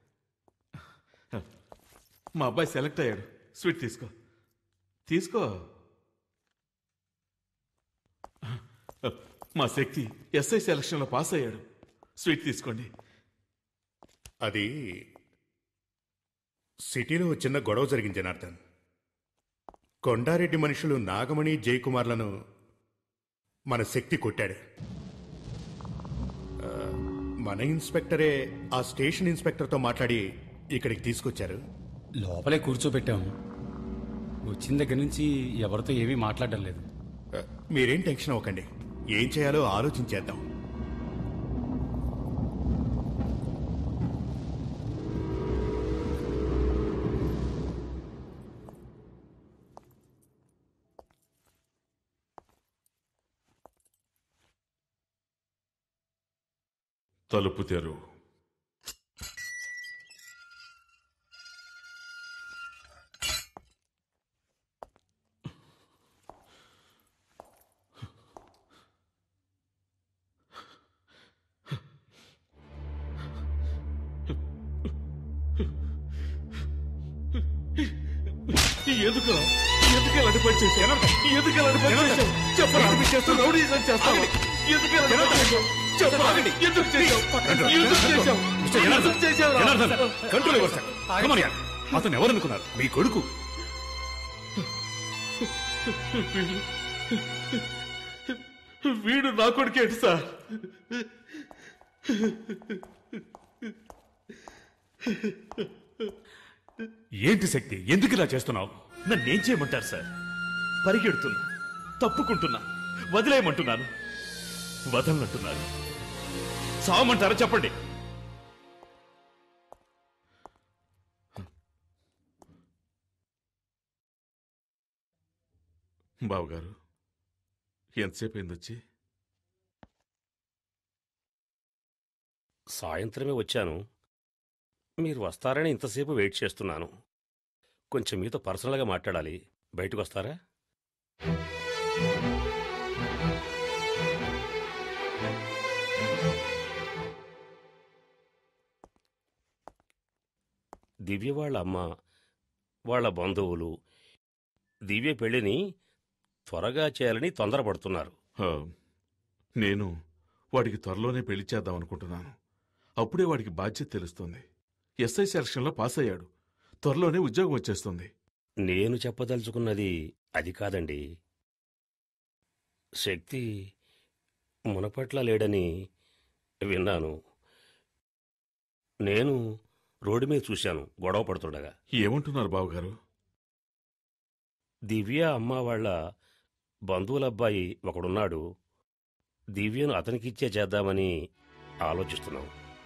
మా అబ్బాయి సెలెక్ట్ అయ్యాడు స్వీట్ తీసుకో తీసుకో మా శక్తి ఎస్ఐ సెలక్షన్లో పాస్ అయ్యాడు స్వీట్ తీసుకోండి అది సిటీలో ఓ చిన్న గొడవ జరిగింది జనార్దన్ కొండారెడ్డి మనుషులు నాగమణి జయకుమార్లను మన శక్తి కొట్టాడు ఆ, మన ఇన్స్పెక్టరే ఆ స్టేషన్ ఇన్స్పెక్టర్తో మాట్లాడి ఇక్కడికి తీసుకొచ్చారు లోపలే కూర్చోబెట్టాము వచ్చిన దగ్గర నుంచి ఎవరితో ఏమీ మాట్లాడడం లేదు ఆ, మీరేం టెన్షన్ అవ్వకండి ఏం చేయాలో ఆలోచించేద్దాం తలుపు తెరు ఎందుకు ఎందుకు ఇలాంటి పని చేశావు ఎందుకు ఇలాంటి పని చేశావు చెప్పరా చేస్తావు రౌడీజం చేస్తావు ఎందుకు ఇలాంటి పని చేశావు చెప్పరా ఎందుకు చేశావు ఎందుకు చేశావు ఎందుకు చేశావు control yourself. Come on, yeah. అతను ఎవరనుకున్నారు మీ కొడుకు వీడు నా కొడుకేంటి సార్ ఏంటి శక్తి ఎందుకు ఇలా చేస్తున్నావు నన్నేం చేయమంటారు సార్ పరిగెడుతున్నా తప్పుకుంటున్నా వదిలేయమంటున్నాను వదలనంటున్నారు చావమంటారా చెప్పండి బావగారు ఎంతసేపు అయింది వచ్చి సాయంత్రమే వచ్చాను మీరు వస్తారని ఇంతసేపు వెయిట్ చేస్తున్నాను కొంచెం మీతో పర్సనల్గా మాట్లాడాలి బయటకు వస్తారా దివ్య వాళ్ళ అమ్మ వాళ్ళ బంధువులు దివ్య పెళ్లిని త్వరగా చేయాలని తొందరపడుతున్నారు ఆ, నేను వాడికి త్వరలోనే పెళ్లి చేద్దాం అనుకుంటున్నాను అప్పుడే వాడికి బాధ్యత తెలుస్తుంది ఎస్ఐ సెలక్షన్లో పాస్ అయ్యాడు త్వరలోనే ఉద్యోగం వచ్చేస్తుంది నేను చెప్పదలుచుకున్నది అది కాదండి శక్తి మునపట్ల లేడని విన్నాను నేను రోడ్డు మీద చూశాను గొడవ పడుతుండగా ఏమంటున్నారు బావగారు దివ్య అమ్మ వాళ్ళ బంధువుల అబ్బాయి ఒకడున్నాడు దివ్యను అతనికిచ్చే చేద్దామని ఆలోచిస్తున్నాం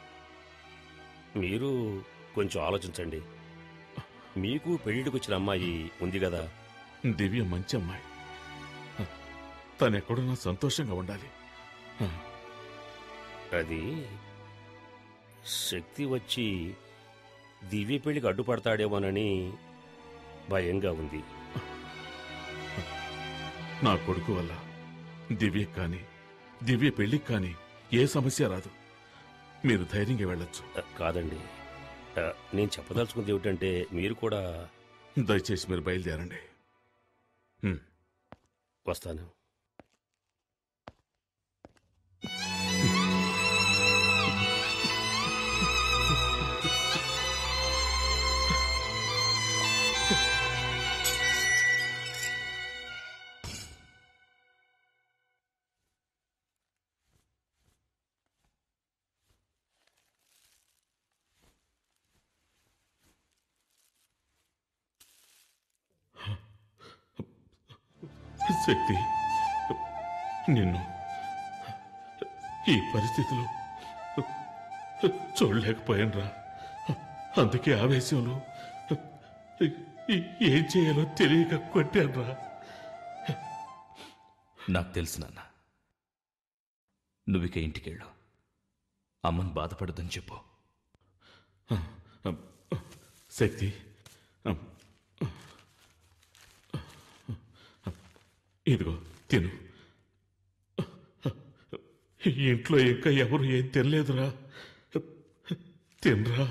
మీరు కొంచెం ఆలోచించండి మీకు పెళ్లిడికి వచ్చిన అమ్మాయి ఉంది కదా దివ్య మంచి అమ్మాయి తను ఎక్కడున్నా సంతోషంగా ఉండాలి అది శక్తి వచ్చి దివ్య పెళ్లికి అడ్డుపడతాడేమోనని భయంగా ఉంది నా కొడుకు వల్ల దివ్యకి కానీ దివ్య పెళ్లికి కానీ ఏ సమస్య రాదు మీరు ధైర్యంగా వెళ్ళొచ్చు కాదండి ఆ, నేను చెప్పదలుచుకుంది ఏమిటంటే మీరు కూడా దయచేసి మీరు బయలుదేరండి హ్మ్. వస్తాను శక్తి నిన్ను ఈ పరిస్థితిలో చూడలేకపోయాను రా అందుకే ఆవేశంలో ఏం చేయాలో తెలియక కొట్టాను రా నాకు తెలుసు నాన్న నువ్విక ఇంటికెళ్ళు అమ్మని బాధపడదని చెప్పు శక్తి ఇదిగో తిను ఇంట్లో ఇంకా ఎవరు ఏం తినలేదురా తినరా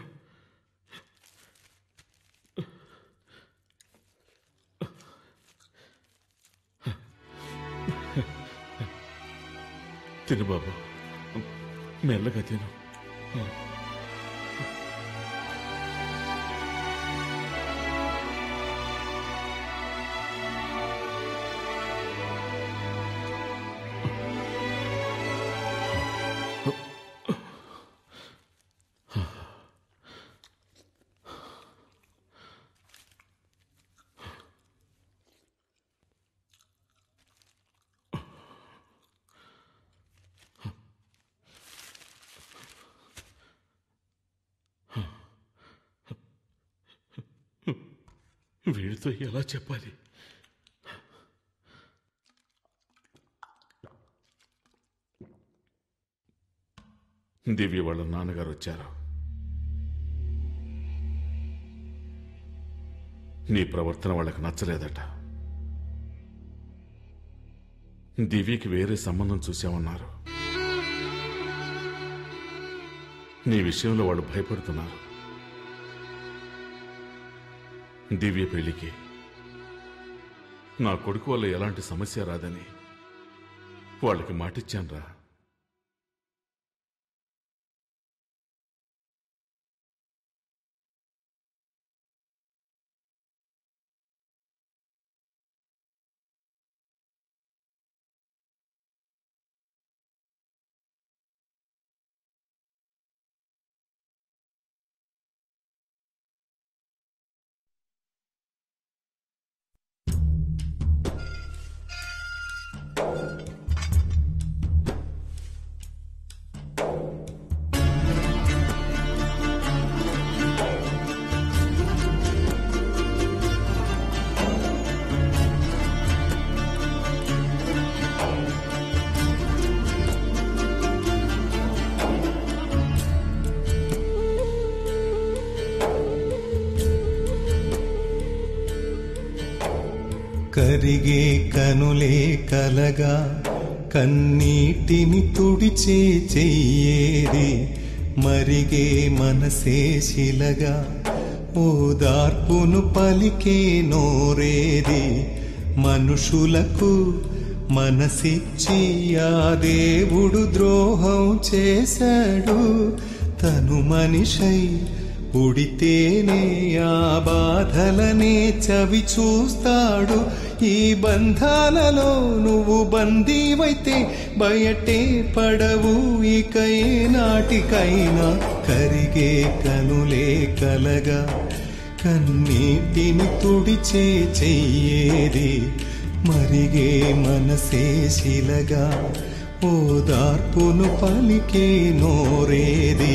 తిను బాబు మెల్లగా తిను వీడితో ఎలా చెప్పాలి దివ్య వాళ్ళ నాన్నగారు వచ్చారు నీ ప్రవర్తన వాళ్ళకి నచ్చలేదట దివ్యకి వేరే సంబంధం చూసామన్నారు నీ విషయంలో వాళ్ళు భయపడుతున్నారు దివ్య పెళ్లికి నా కొడుకు వల్ల ఎలాంటి సమస్య రాదని వాళ్ళకి మాటిచ్చానురా కరిగే కనులే కలగా కన్నీటిని తుడిచే చెయ్యేది మరిగే మనసే శిలగా ఓదార్పును పలికే నోరేది మనుషులకు మనసిచ్చి ఆ దేవుడు ద్రోహం చేశాడు తను మనిషై పుడితేనే ఆ బాధలనే చవి చూస్తాడు ఈ బంధాలలో నువ్వు బందీవైతే బయటే పడవు ఇక ఏ నాటికైనా కరిగే కనులే కలగా కన్నీటిని తుడిచే చెయ్యేది మరిగే మనసే శిలగా ఓదార్పును పలికే నోరేది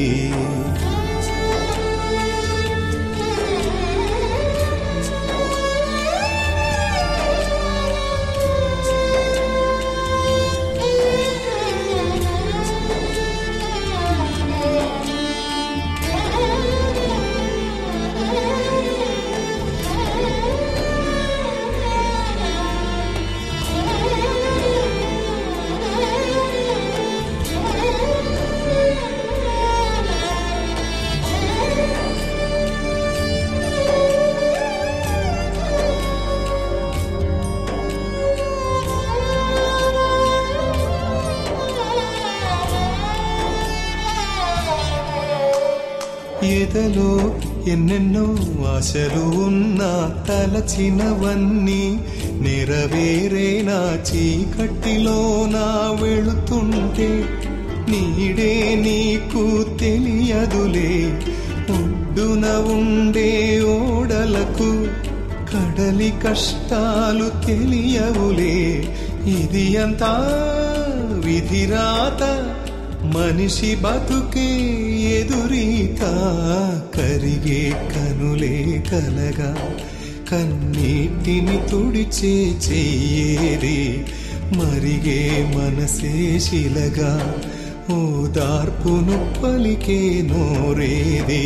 ఎదలో ఎన్నెన్నో ఆశలు ఉన్నా తలచినవన్నీ నెరవేరే నా చీకటిలో నా వెళుతుంటే నీడే నీకు తెలియదులే ఒడ్డున ఉండే ఓడలకు కడలి కష్టాలు తెలియవులే ఇది అంతా విధిరాత మనిషి బతుకే ఎదురీత కరిగే కనులే కలగా కన్నీటిని తుడిచే చెయ్యేది మరిగే మనసే శిలగా ఓదార్పును పలికే నోరేది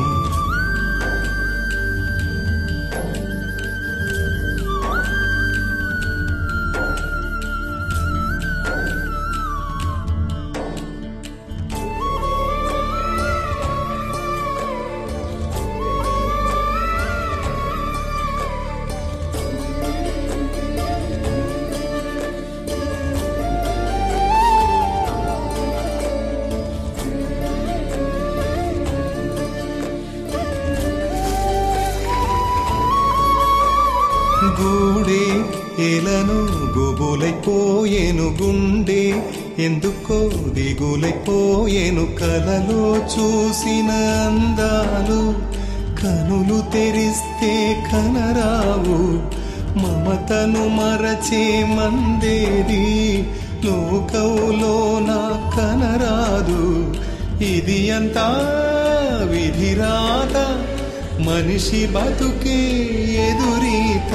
గూడే ఎలను గుబులైపోయేను గుండె ఎందుకో దిగులైపోయేను కలలో చూసిన అందాలు కనులు తెరిస్తే కనరావు మమతను మరచే మందేది లోకంలో నా కనరాదు ఇది అంతా విధిరాత మనిషి బతుకే ఎదురీత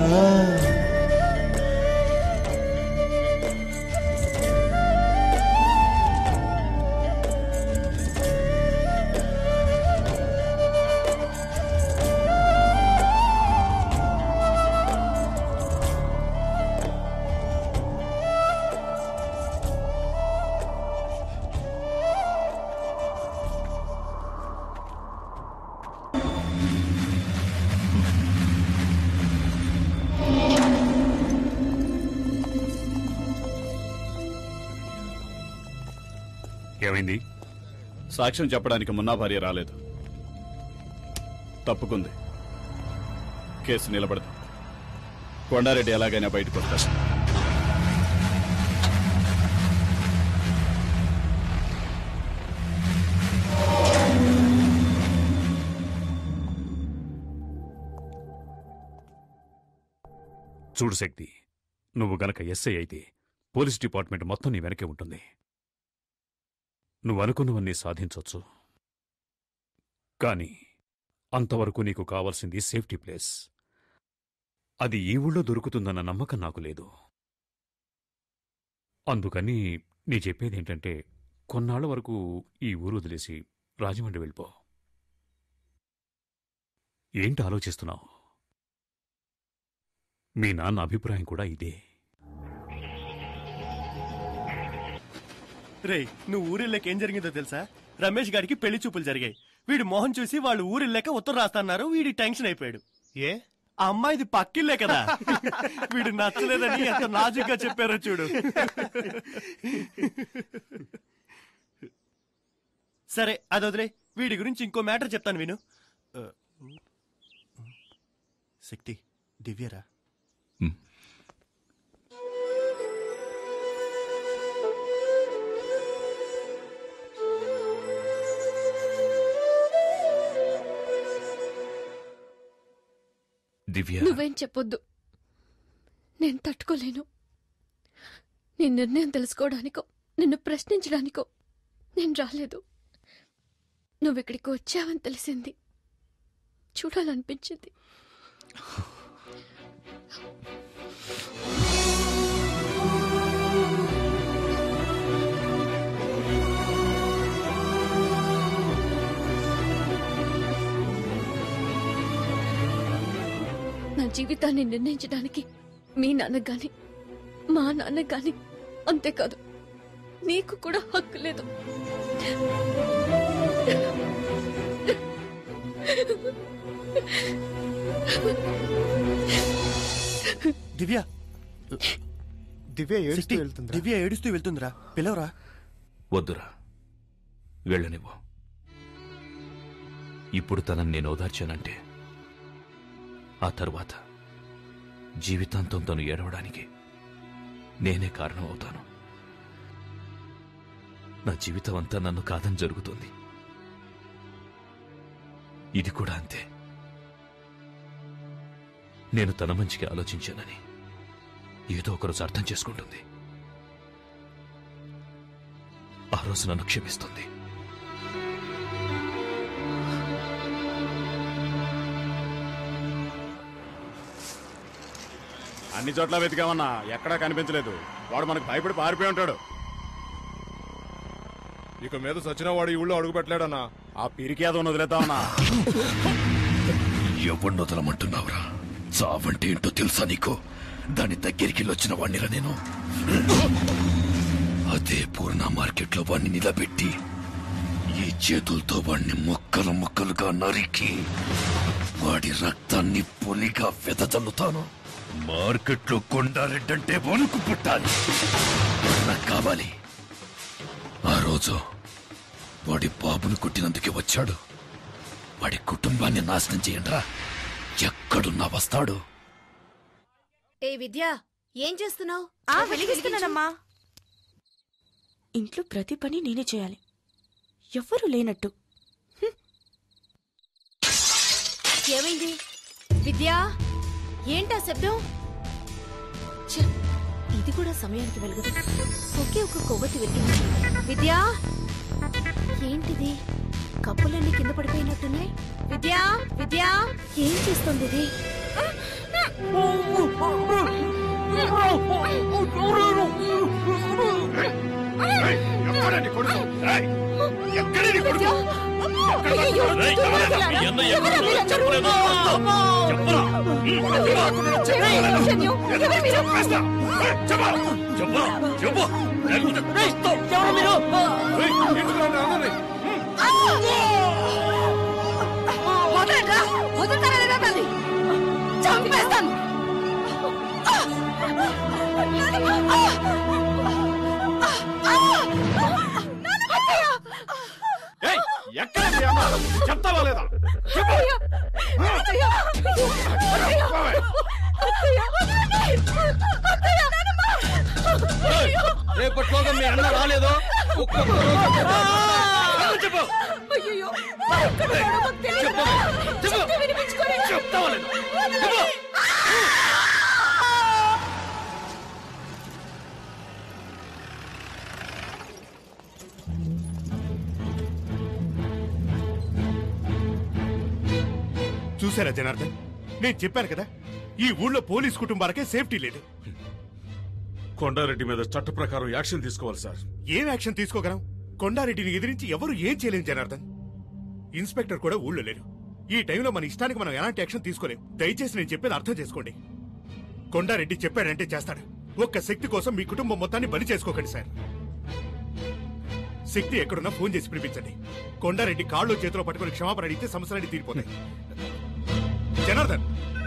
ఏమైంది సాక్ష్యం చెప్పడానికి మున్నా భార్య రాలేదు తప్పుకుంది కేసు నిలబడదు కొండారెడ్డి ఎలాగైనా బయటకు వస్తాడు చూడు శక్తి నువ్వు గనక ఎస్ఐ అయితే పోలీస్ డిపార్ట్మెంట్ మొత్తం నీ వెనకే ఉంటుంది నువ్వు అనుకున్నవన్నీ సాధించొచ్చు కానీ అంతవరకు నీకు కావాల్సింది సేఫ్టీ ప్లేస్ అది ఈ ఊళ్ళో దొరుకుతుందన్న నమ్మకం నాకు లేదు అందుకని నీ చెప్పేదేంటంటే కొన్నాళ్ల వరకు ఈ ఊరు వదిలేసి రాజమండ్రి వెళ్ళిపో ఏంటి ఆలోచిస్తున్నావు మీ నాన్న అభిప్రాయం కూడా ఇదే రే నువ్వు ఊరిళ్ళకి ఏం జరిగిందో తెలుసా రమేష్ గారికి పెళ్లి చూపులు జరిగాయి వీడు మొహం చూసి వాళ్ళు ఊరిళ్ళక ఉత్తరం రాస్తన్నారు వీడి టెన్షన్ అయిపోయాడు ఏ ఆ అమ్మాయిది పక్కిల్లే కదా వీడు నచ్చలేదని ఎంత నాజుగ్గా చెప్పారో చూడు సరే అది వదిలే వీడి గురించి ఇంకో మ్యాటర్ చెప్తాను విను ఆ, శక్తి దివ్యరా దివ్య నువ్వేం చెప్పొద్దు నేను తట్టుకోలేను నీ నిర్ణయం తెలుసుకోవడానికో నిన్ను ప్రశ్నించడానికో నేను రాలేదు నువ్వు ఇక్కడికి వచ్చావని తెలిసింది చూడాలనిపించింది నా జీవితాన్ని నిర్ణయించడానికి మీ నాన్నకు గాని మా నాన్నకు గాని అంతేకాదు నీకు కూడా హక్కు లేదు దివ్య దివ్య ఏడుస్తూ శక్తి, వెళ్తుందిరా. దివ్య ఏడుస్తూ వెళ్తుందిరా పిలవరా వద్దురా వెళ్ళనివ్వు ఇప్పుడు తనని నేను ఓదార్చానంటే ఆ తరువాత జీవితాంతం తను ఏడవడానికి నేనే కారణం అవుతాను నా జీవితం అంతా నన్ను కాదని జరుగుతుంది ఇది కూడా అంతే నేను తన మంచికి ఆలోచించానని ఏదో ఒకరోజు అర్థం చేసుకుంటుంది ఆ రోజు నన్ను క్షమిస్తుంది అన్ని చోట్ల వెతికామన్నా ఎక్కడా కనిపించలేదు వాడు మనకు భయపడి పారిపోయి ఉంటాడు ఇక మీద సచిన వాడు ఈ ఊళ్ళో అడుగు పెట్టలేడన్నా ఆ పిరికి ఏదో వదిలేద్దామన్నా ఎవరిని వదలమంటున్నావురా చావంటే ఏంటో తెలుసా నీకు దాని దగ్గరికి వచ్చిన వాణ్ణిరా నేను అదే పూర్ణ మార్కెట్లో వాణ్ణి నిలబెట్టి ఈ చేతులతో వాణ్ణి ముక్కలు ముక్కలుగా నరికి వాడి రక్తాన్ని పొలిగా వెదజల్లుతాను మార్కెట్లో కొండారెడ్డంటే వణుకు పుట్టాలి నాకు కావాలి ఆ రోజు వాడి బాబును కొట్టినందుకే వచ్చాడు వాడి కుటుంబాన్ని నాశనం చేయండిరా ఎక్కడున్నా వస్తాడు ఏ విద్య ఏం చేస్తున్నావు ఆ వెలిగిస్తున్నానమ్మా ఇంట్లో ప్రతి పని నేనే చేయాలి ఎవ్వరూ లేనట్టు ఏమైంది విద్యా ఏంటా శబ్దం ఛ, ఇది కూడా సమయానికి వెలగదు ఒకే ఒక కొవ్వొత్తి వెలిగింది విద్యా ఏంటిది కప్పులన్నీ కింద పడిపోయినట్టున్నాయి విద్యా విద్యా ఏం చేస్తుంది ఇది వదలరా వదులుతారా లేదా తల్లి చంపేస్తాను ఏయ్, ఎక్కడ మీ అమ్మ? చెప్తావా లేదా రేపట్లోగా మీ అన్న రాలేదో ఒక్కొక్క రోజు చెప్పు అయ్యో ఎక్కడ ఉన్నాడో మాకు తెలియదు. చెప్తే వినిపించుకోలేదు. చెప్తావా లేదా? చెప్పు. చూసారా జనార్దన్ నేను చెప్పాను కదా ఈ ఊళ్ళో పోలీస్ కుటుంబాలకే సేఫ్టీ లేదు కొండారెడ్డి మీద చట్ట ప్రకారం యాక్షన్ తీసుకోవాలి సార్ ఏం యాక్షన్ తీసుకోగలం కొండారెడ్డిని ఎదిరించి ఎవరు ఏం చేయలేం జనార్దన్ ఇన్స్పెక్టర్ కూడా ఊళ్ళో లేరు ఈ టైంలో మన ఇష్టానికి మనం ఎలాంటి యాక్షన్ తీసుకోలేం దయచేసి నేను చెప్పేది అర్థం చేసుకోండి కొండారెడ్డి చెప్పాడంటే చేస్తాడు ఒక్క శక్తి కోసం మీ కుటుంబం మొత్తాన్ని బలి చేసుకోకండి సార్ శక్తి ఎక్కడున్నా ఫోన్ చేసి పిలిపించండి కొండారెడ్డి కాళ్ళు చేతిలో పట్టుకొని క్షమాపణ అడిగితే సమస్యలన్నీ తీరిపోతాయి జనార్దన్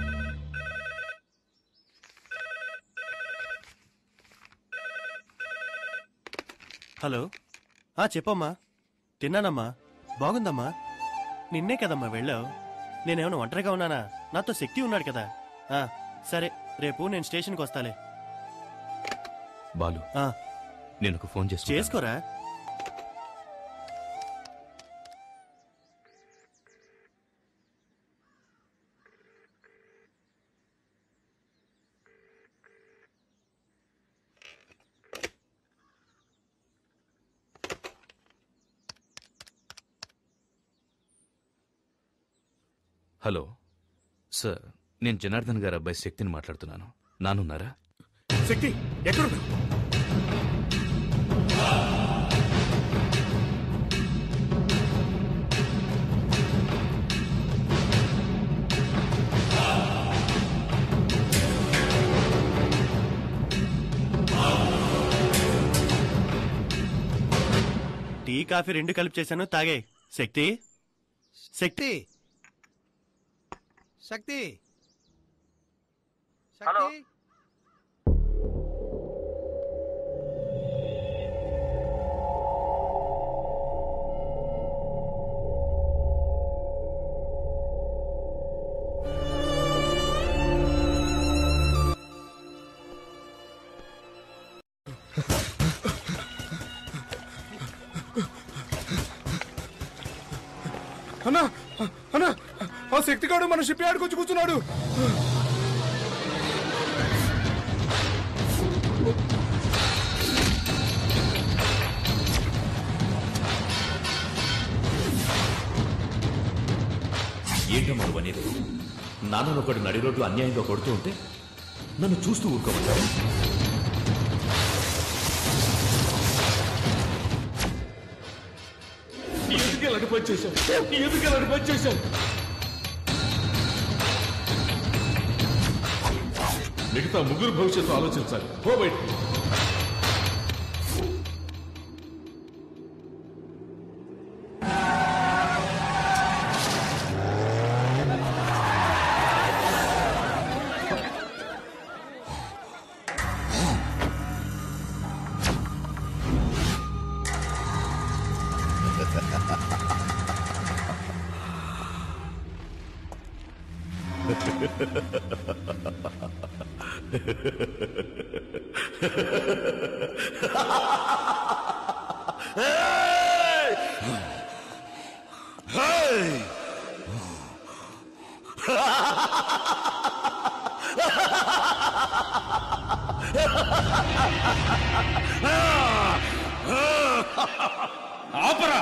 హలో ఆ చెప్పమ్మా తిన్నానమ్మా బాగుందమ్మా నిన్నే కదమ్మా వెళ్ళావు నేనేమైనా ఒంటరిగా ఉన్నానా నాతో శక్తి ఉన్నాడు కదా ఆ సరే రేపు నేను స్టేషన్కి వస్తాలే బాలు ఆ. నేను ఒక ఫోన్ చేసుకో చేసుకోరా హలో సార్ నేను జనార్దన్ గారి అబ్బాయి శక్తిని మాట్లాడుతున్నాను నానున్నారా శక్తి ఎక్కడున్నా టీ కాఫీ రెండు కలిపి చేశాను తాగే శక్తి శక్తి శక్తి హలో. అన్నా అన్నా ఆ శక్తిగాడు మన షిప్ యార్డ్కి వచ్చి కూర్చున్నాడు ఏంటమ్మా నువ్వు అనేది నాన్నను ఒకటి నడి రోడ్డు అన్యాయంగా కొడుతూ ఉంటే నన్ను చూస్తూ ఊరుకోమంటావు ఎందుకు ఇలాంటి పని చేశావు ఎందుకు ఇలాంటి పని చేశావు మిగతా ముగ్గురు భవిష్యత్తు ఆలోచించాలి పో బయటికి ఆపరా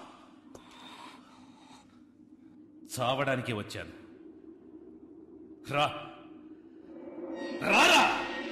చావడానికి వచ్చాను రా రారా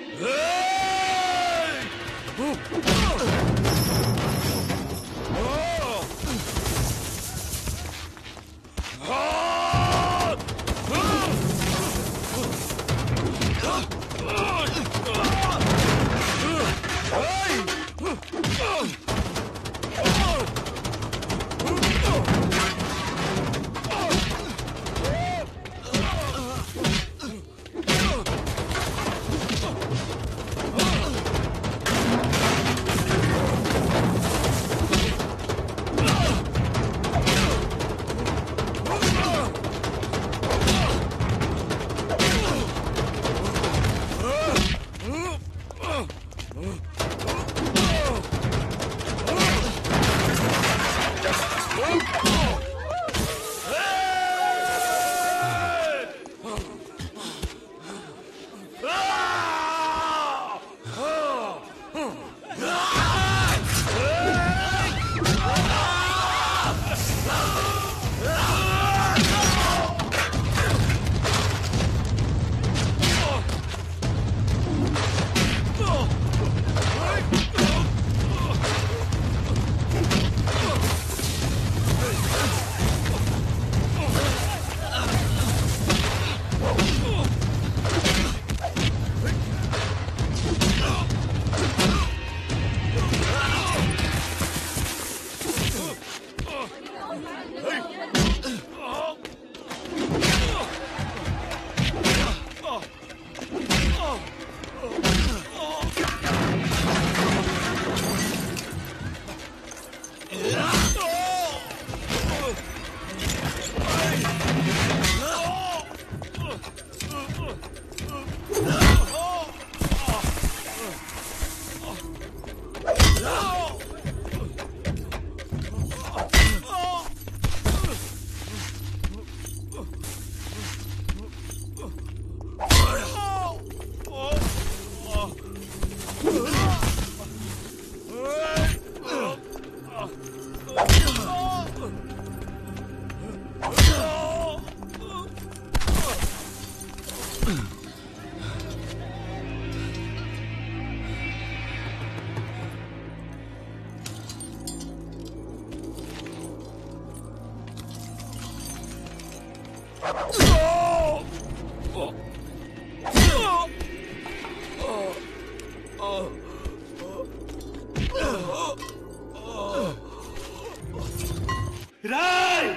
రాయ్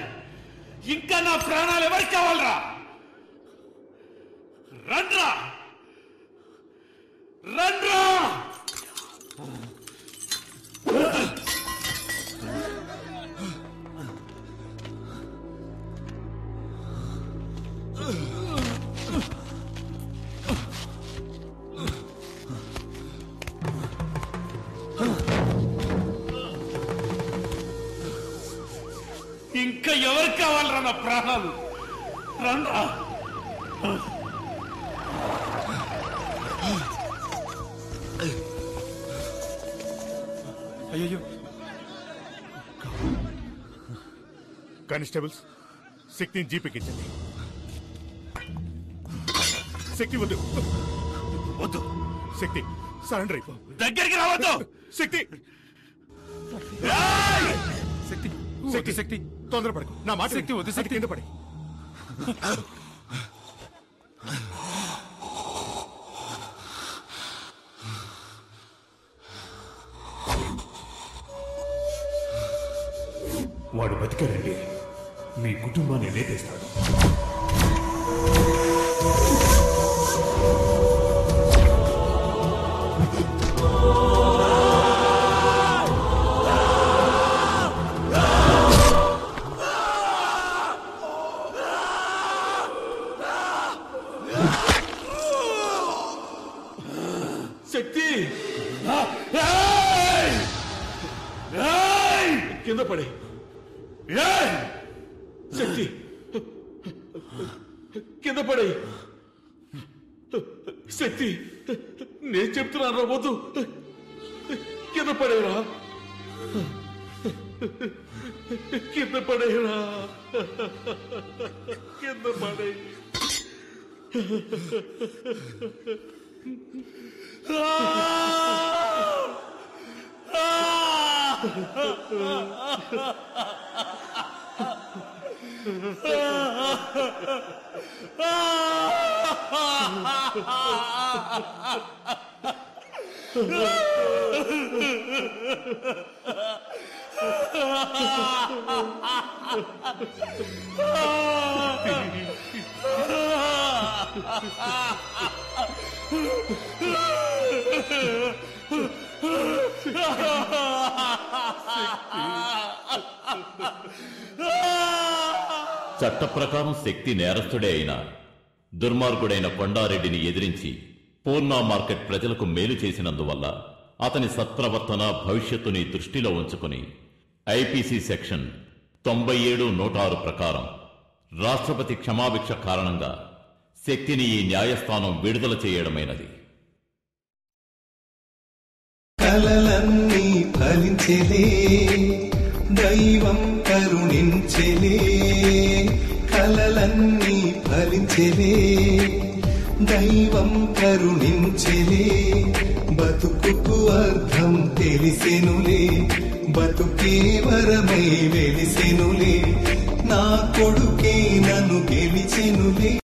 ఇంకా నా ప్రాణాలు ఎవరికి కావాలరా రండ్రా రండ్రా ఇంకా ఎవరికి కావాలరా నా ప్రాణాలు రండ్రా అయ్యో కానిస్టేబుల్స్ శక్తిని జీపెక్కించండి శక్తి వద్దు వద్దు శక్తి సరెండర్ అయిపో దగ్గరికి రావద్దు శక్తి శక్తి శక్తి శక్తి తొందరపడకు నా మాట శక్తి వద్దు శక్తి కింద పడి వాడు బతికాడండి మీ కుటుంబాన్ని లేపేస్తాడు శక్తి కింద పడే శక్తి కింద పడే శక్తి నేను చెప్తున్నాను రా వద్దు కింద పడేరా కింద పడేరా కింద పడే చట్ట ప్రకారం శక్తి నేరస్తుడే అయినా దుర్మార్గుడైన కొండారెడ్డిని ఎదిరించి పూర్ణ మార్కెట్ ప్రజలకు మేలు చేసినందువల్ల అతని సత్ప్రవర్తన భవిష్యత్తుని దృష్టిలో ఉంచుకుని ఐపీసీ సెక్షన్ తొంభై ఏడు నూట ఆరు ప్రకారం రాష్ట్రపతి క్షమాభిక్ష కారణంగా శక్తిని ఈ న్యాయస్థానం విడుదల చేయడమైనది కలలన్నీ ఫలించెలే దైవం కరుణించెలే కలలన్నీ ఫలించెలే దైవం కరుణించెలే బతుకుకు అర్థం తెలిసెనులే బతుకే వరమై వెలిసెనులే నా కొడుకే నన్ను గెలిచెనులే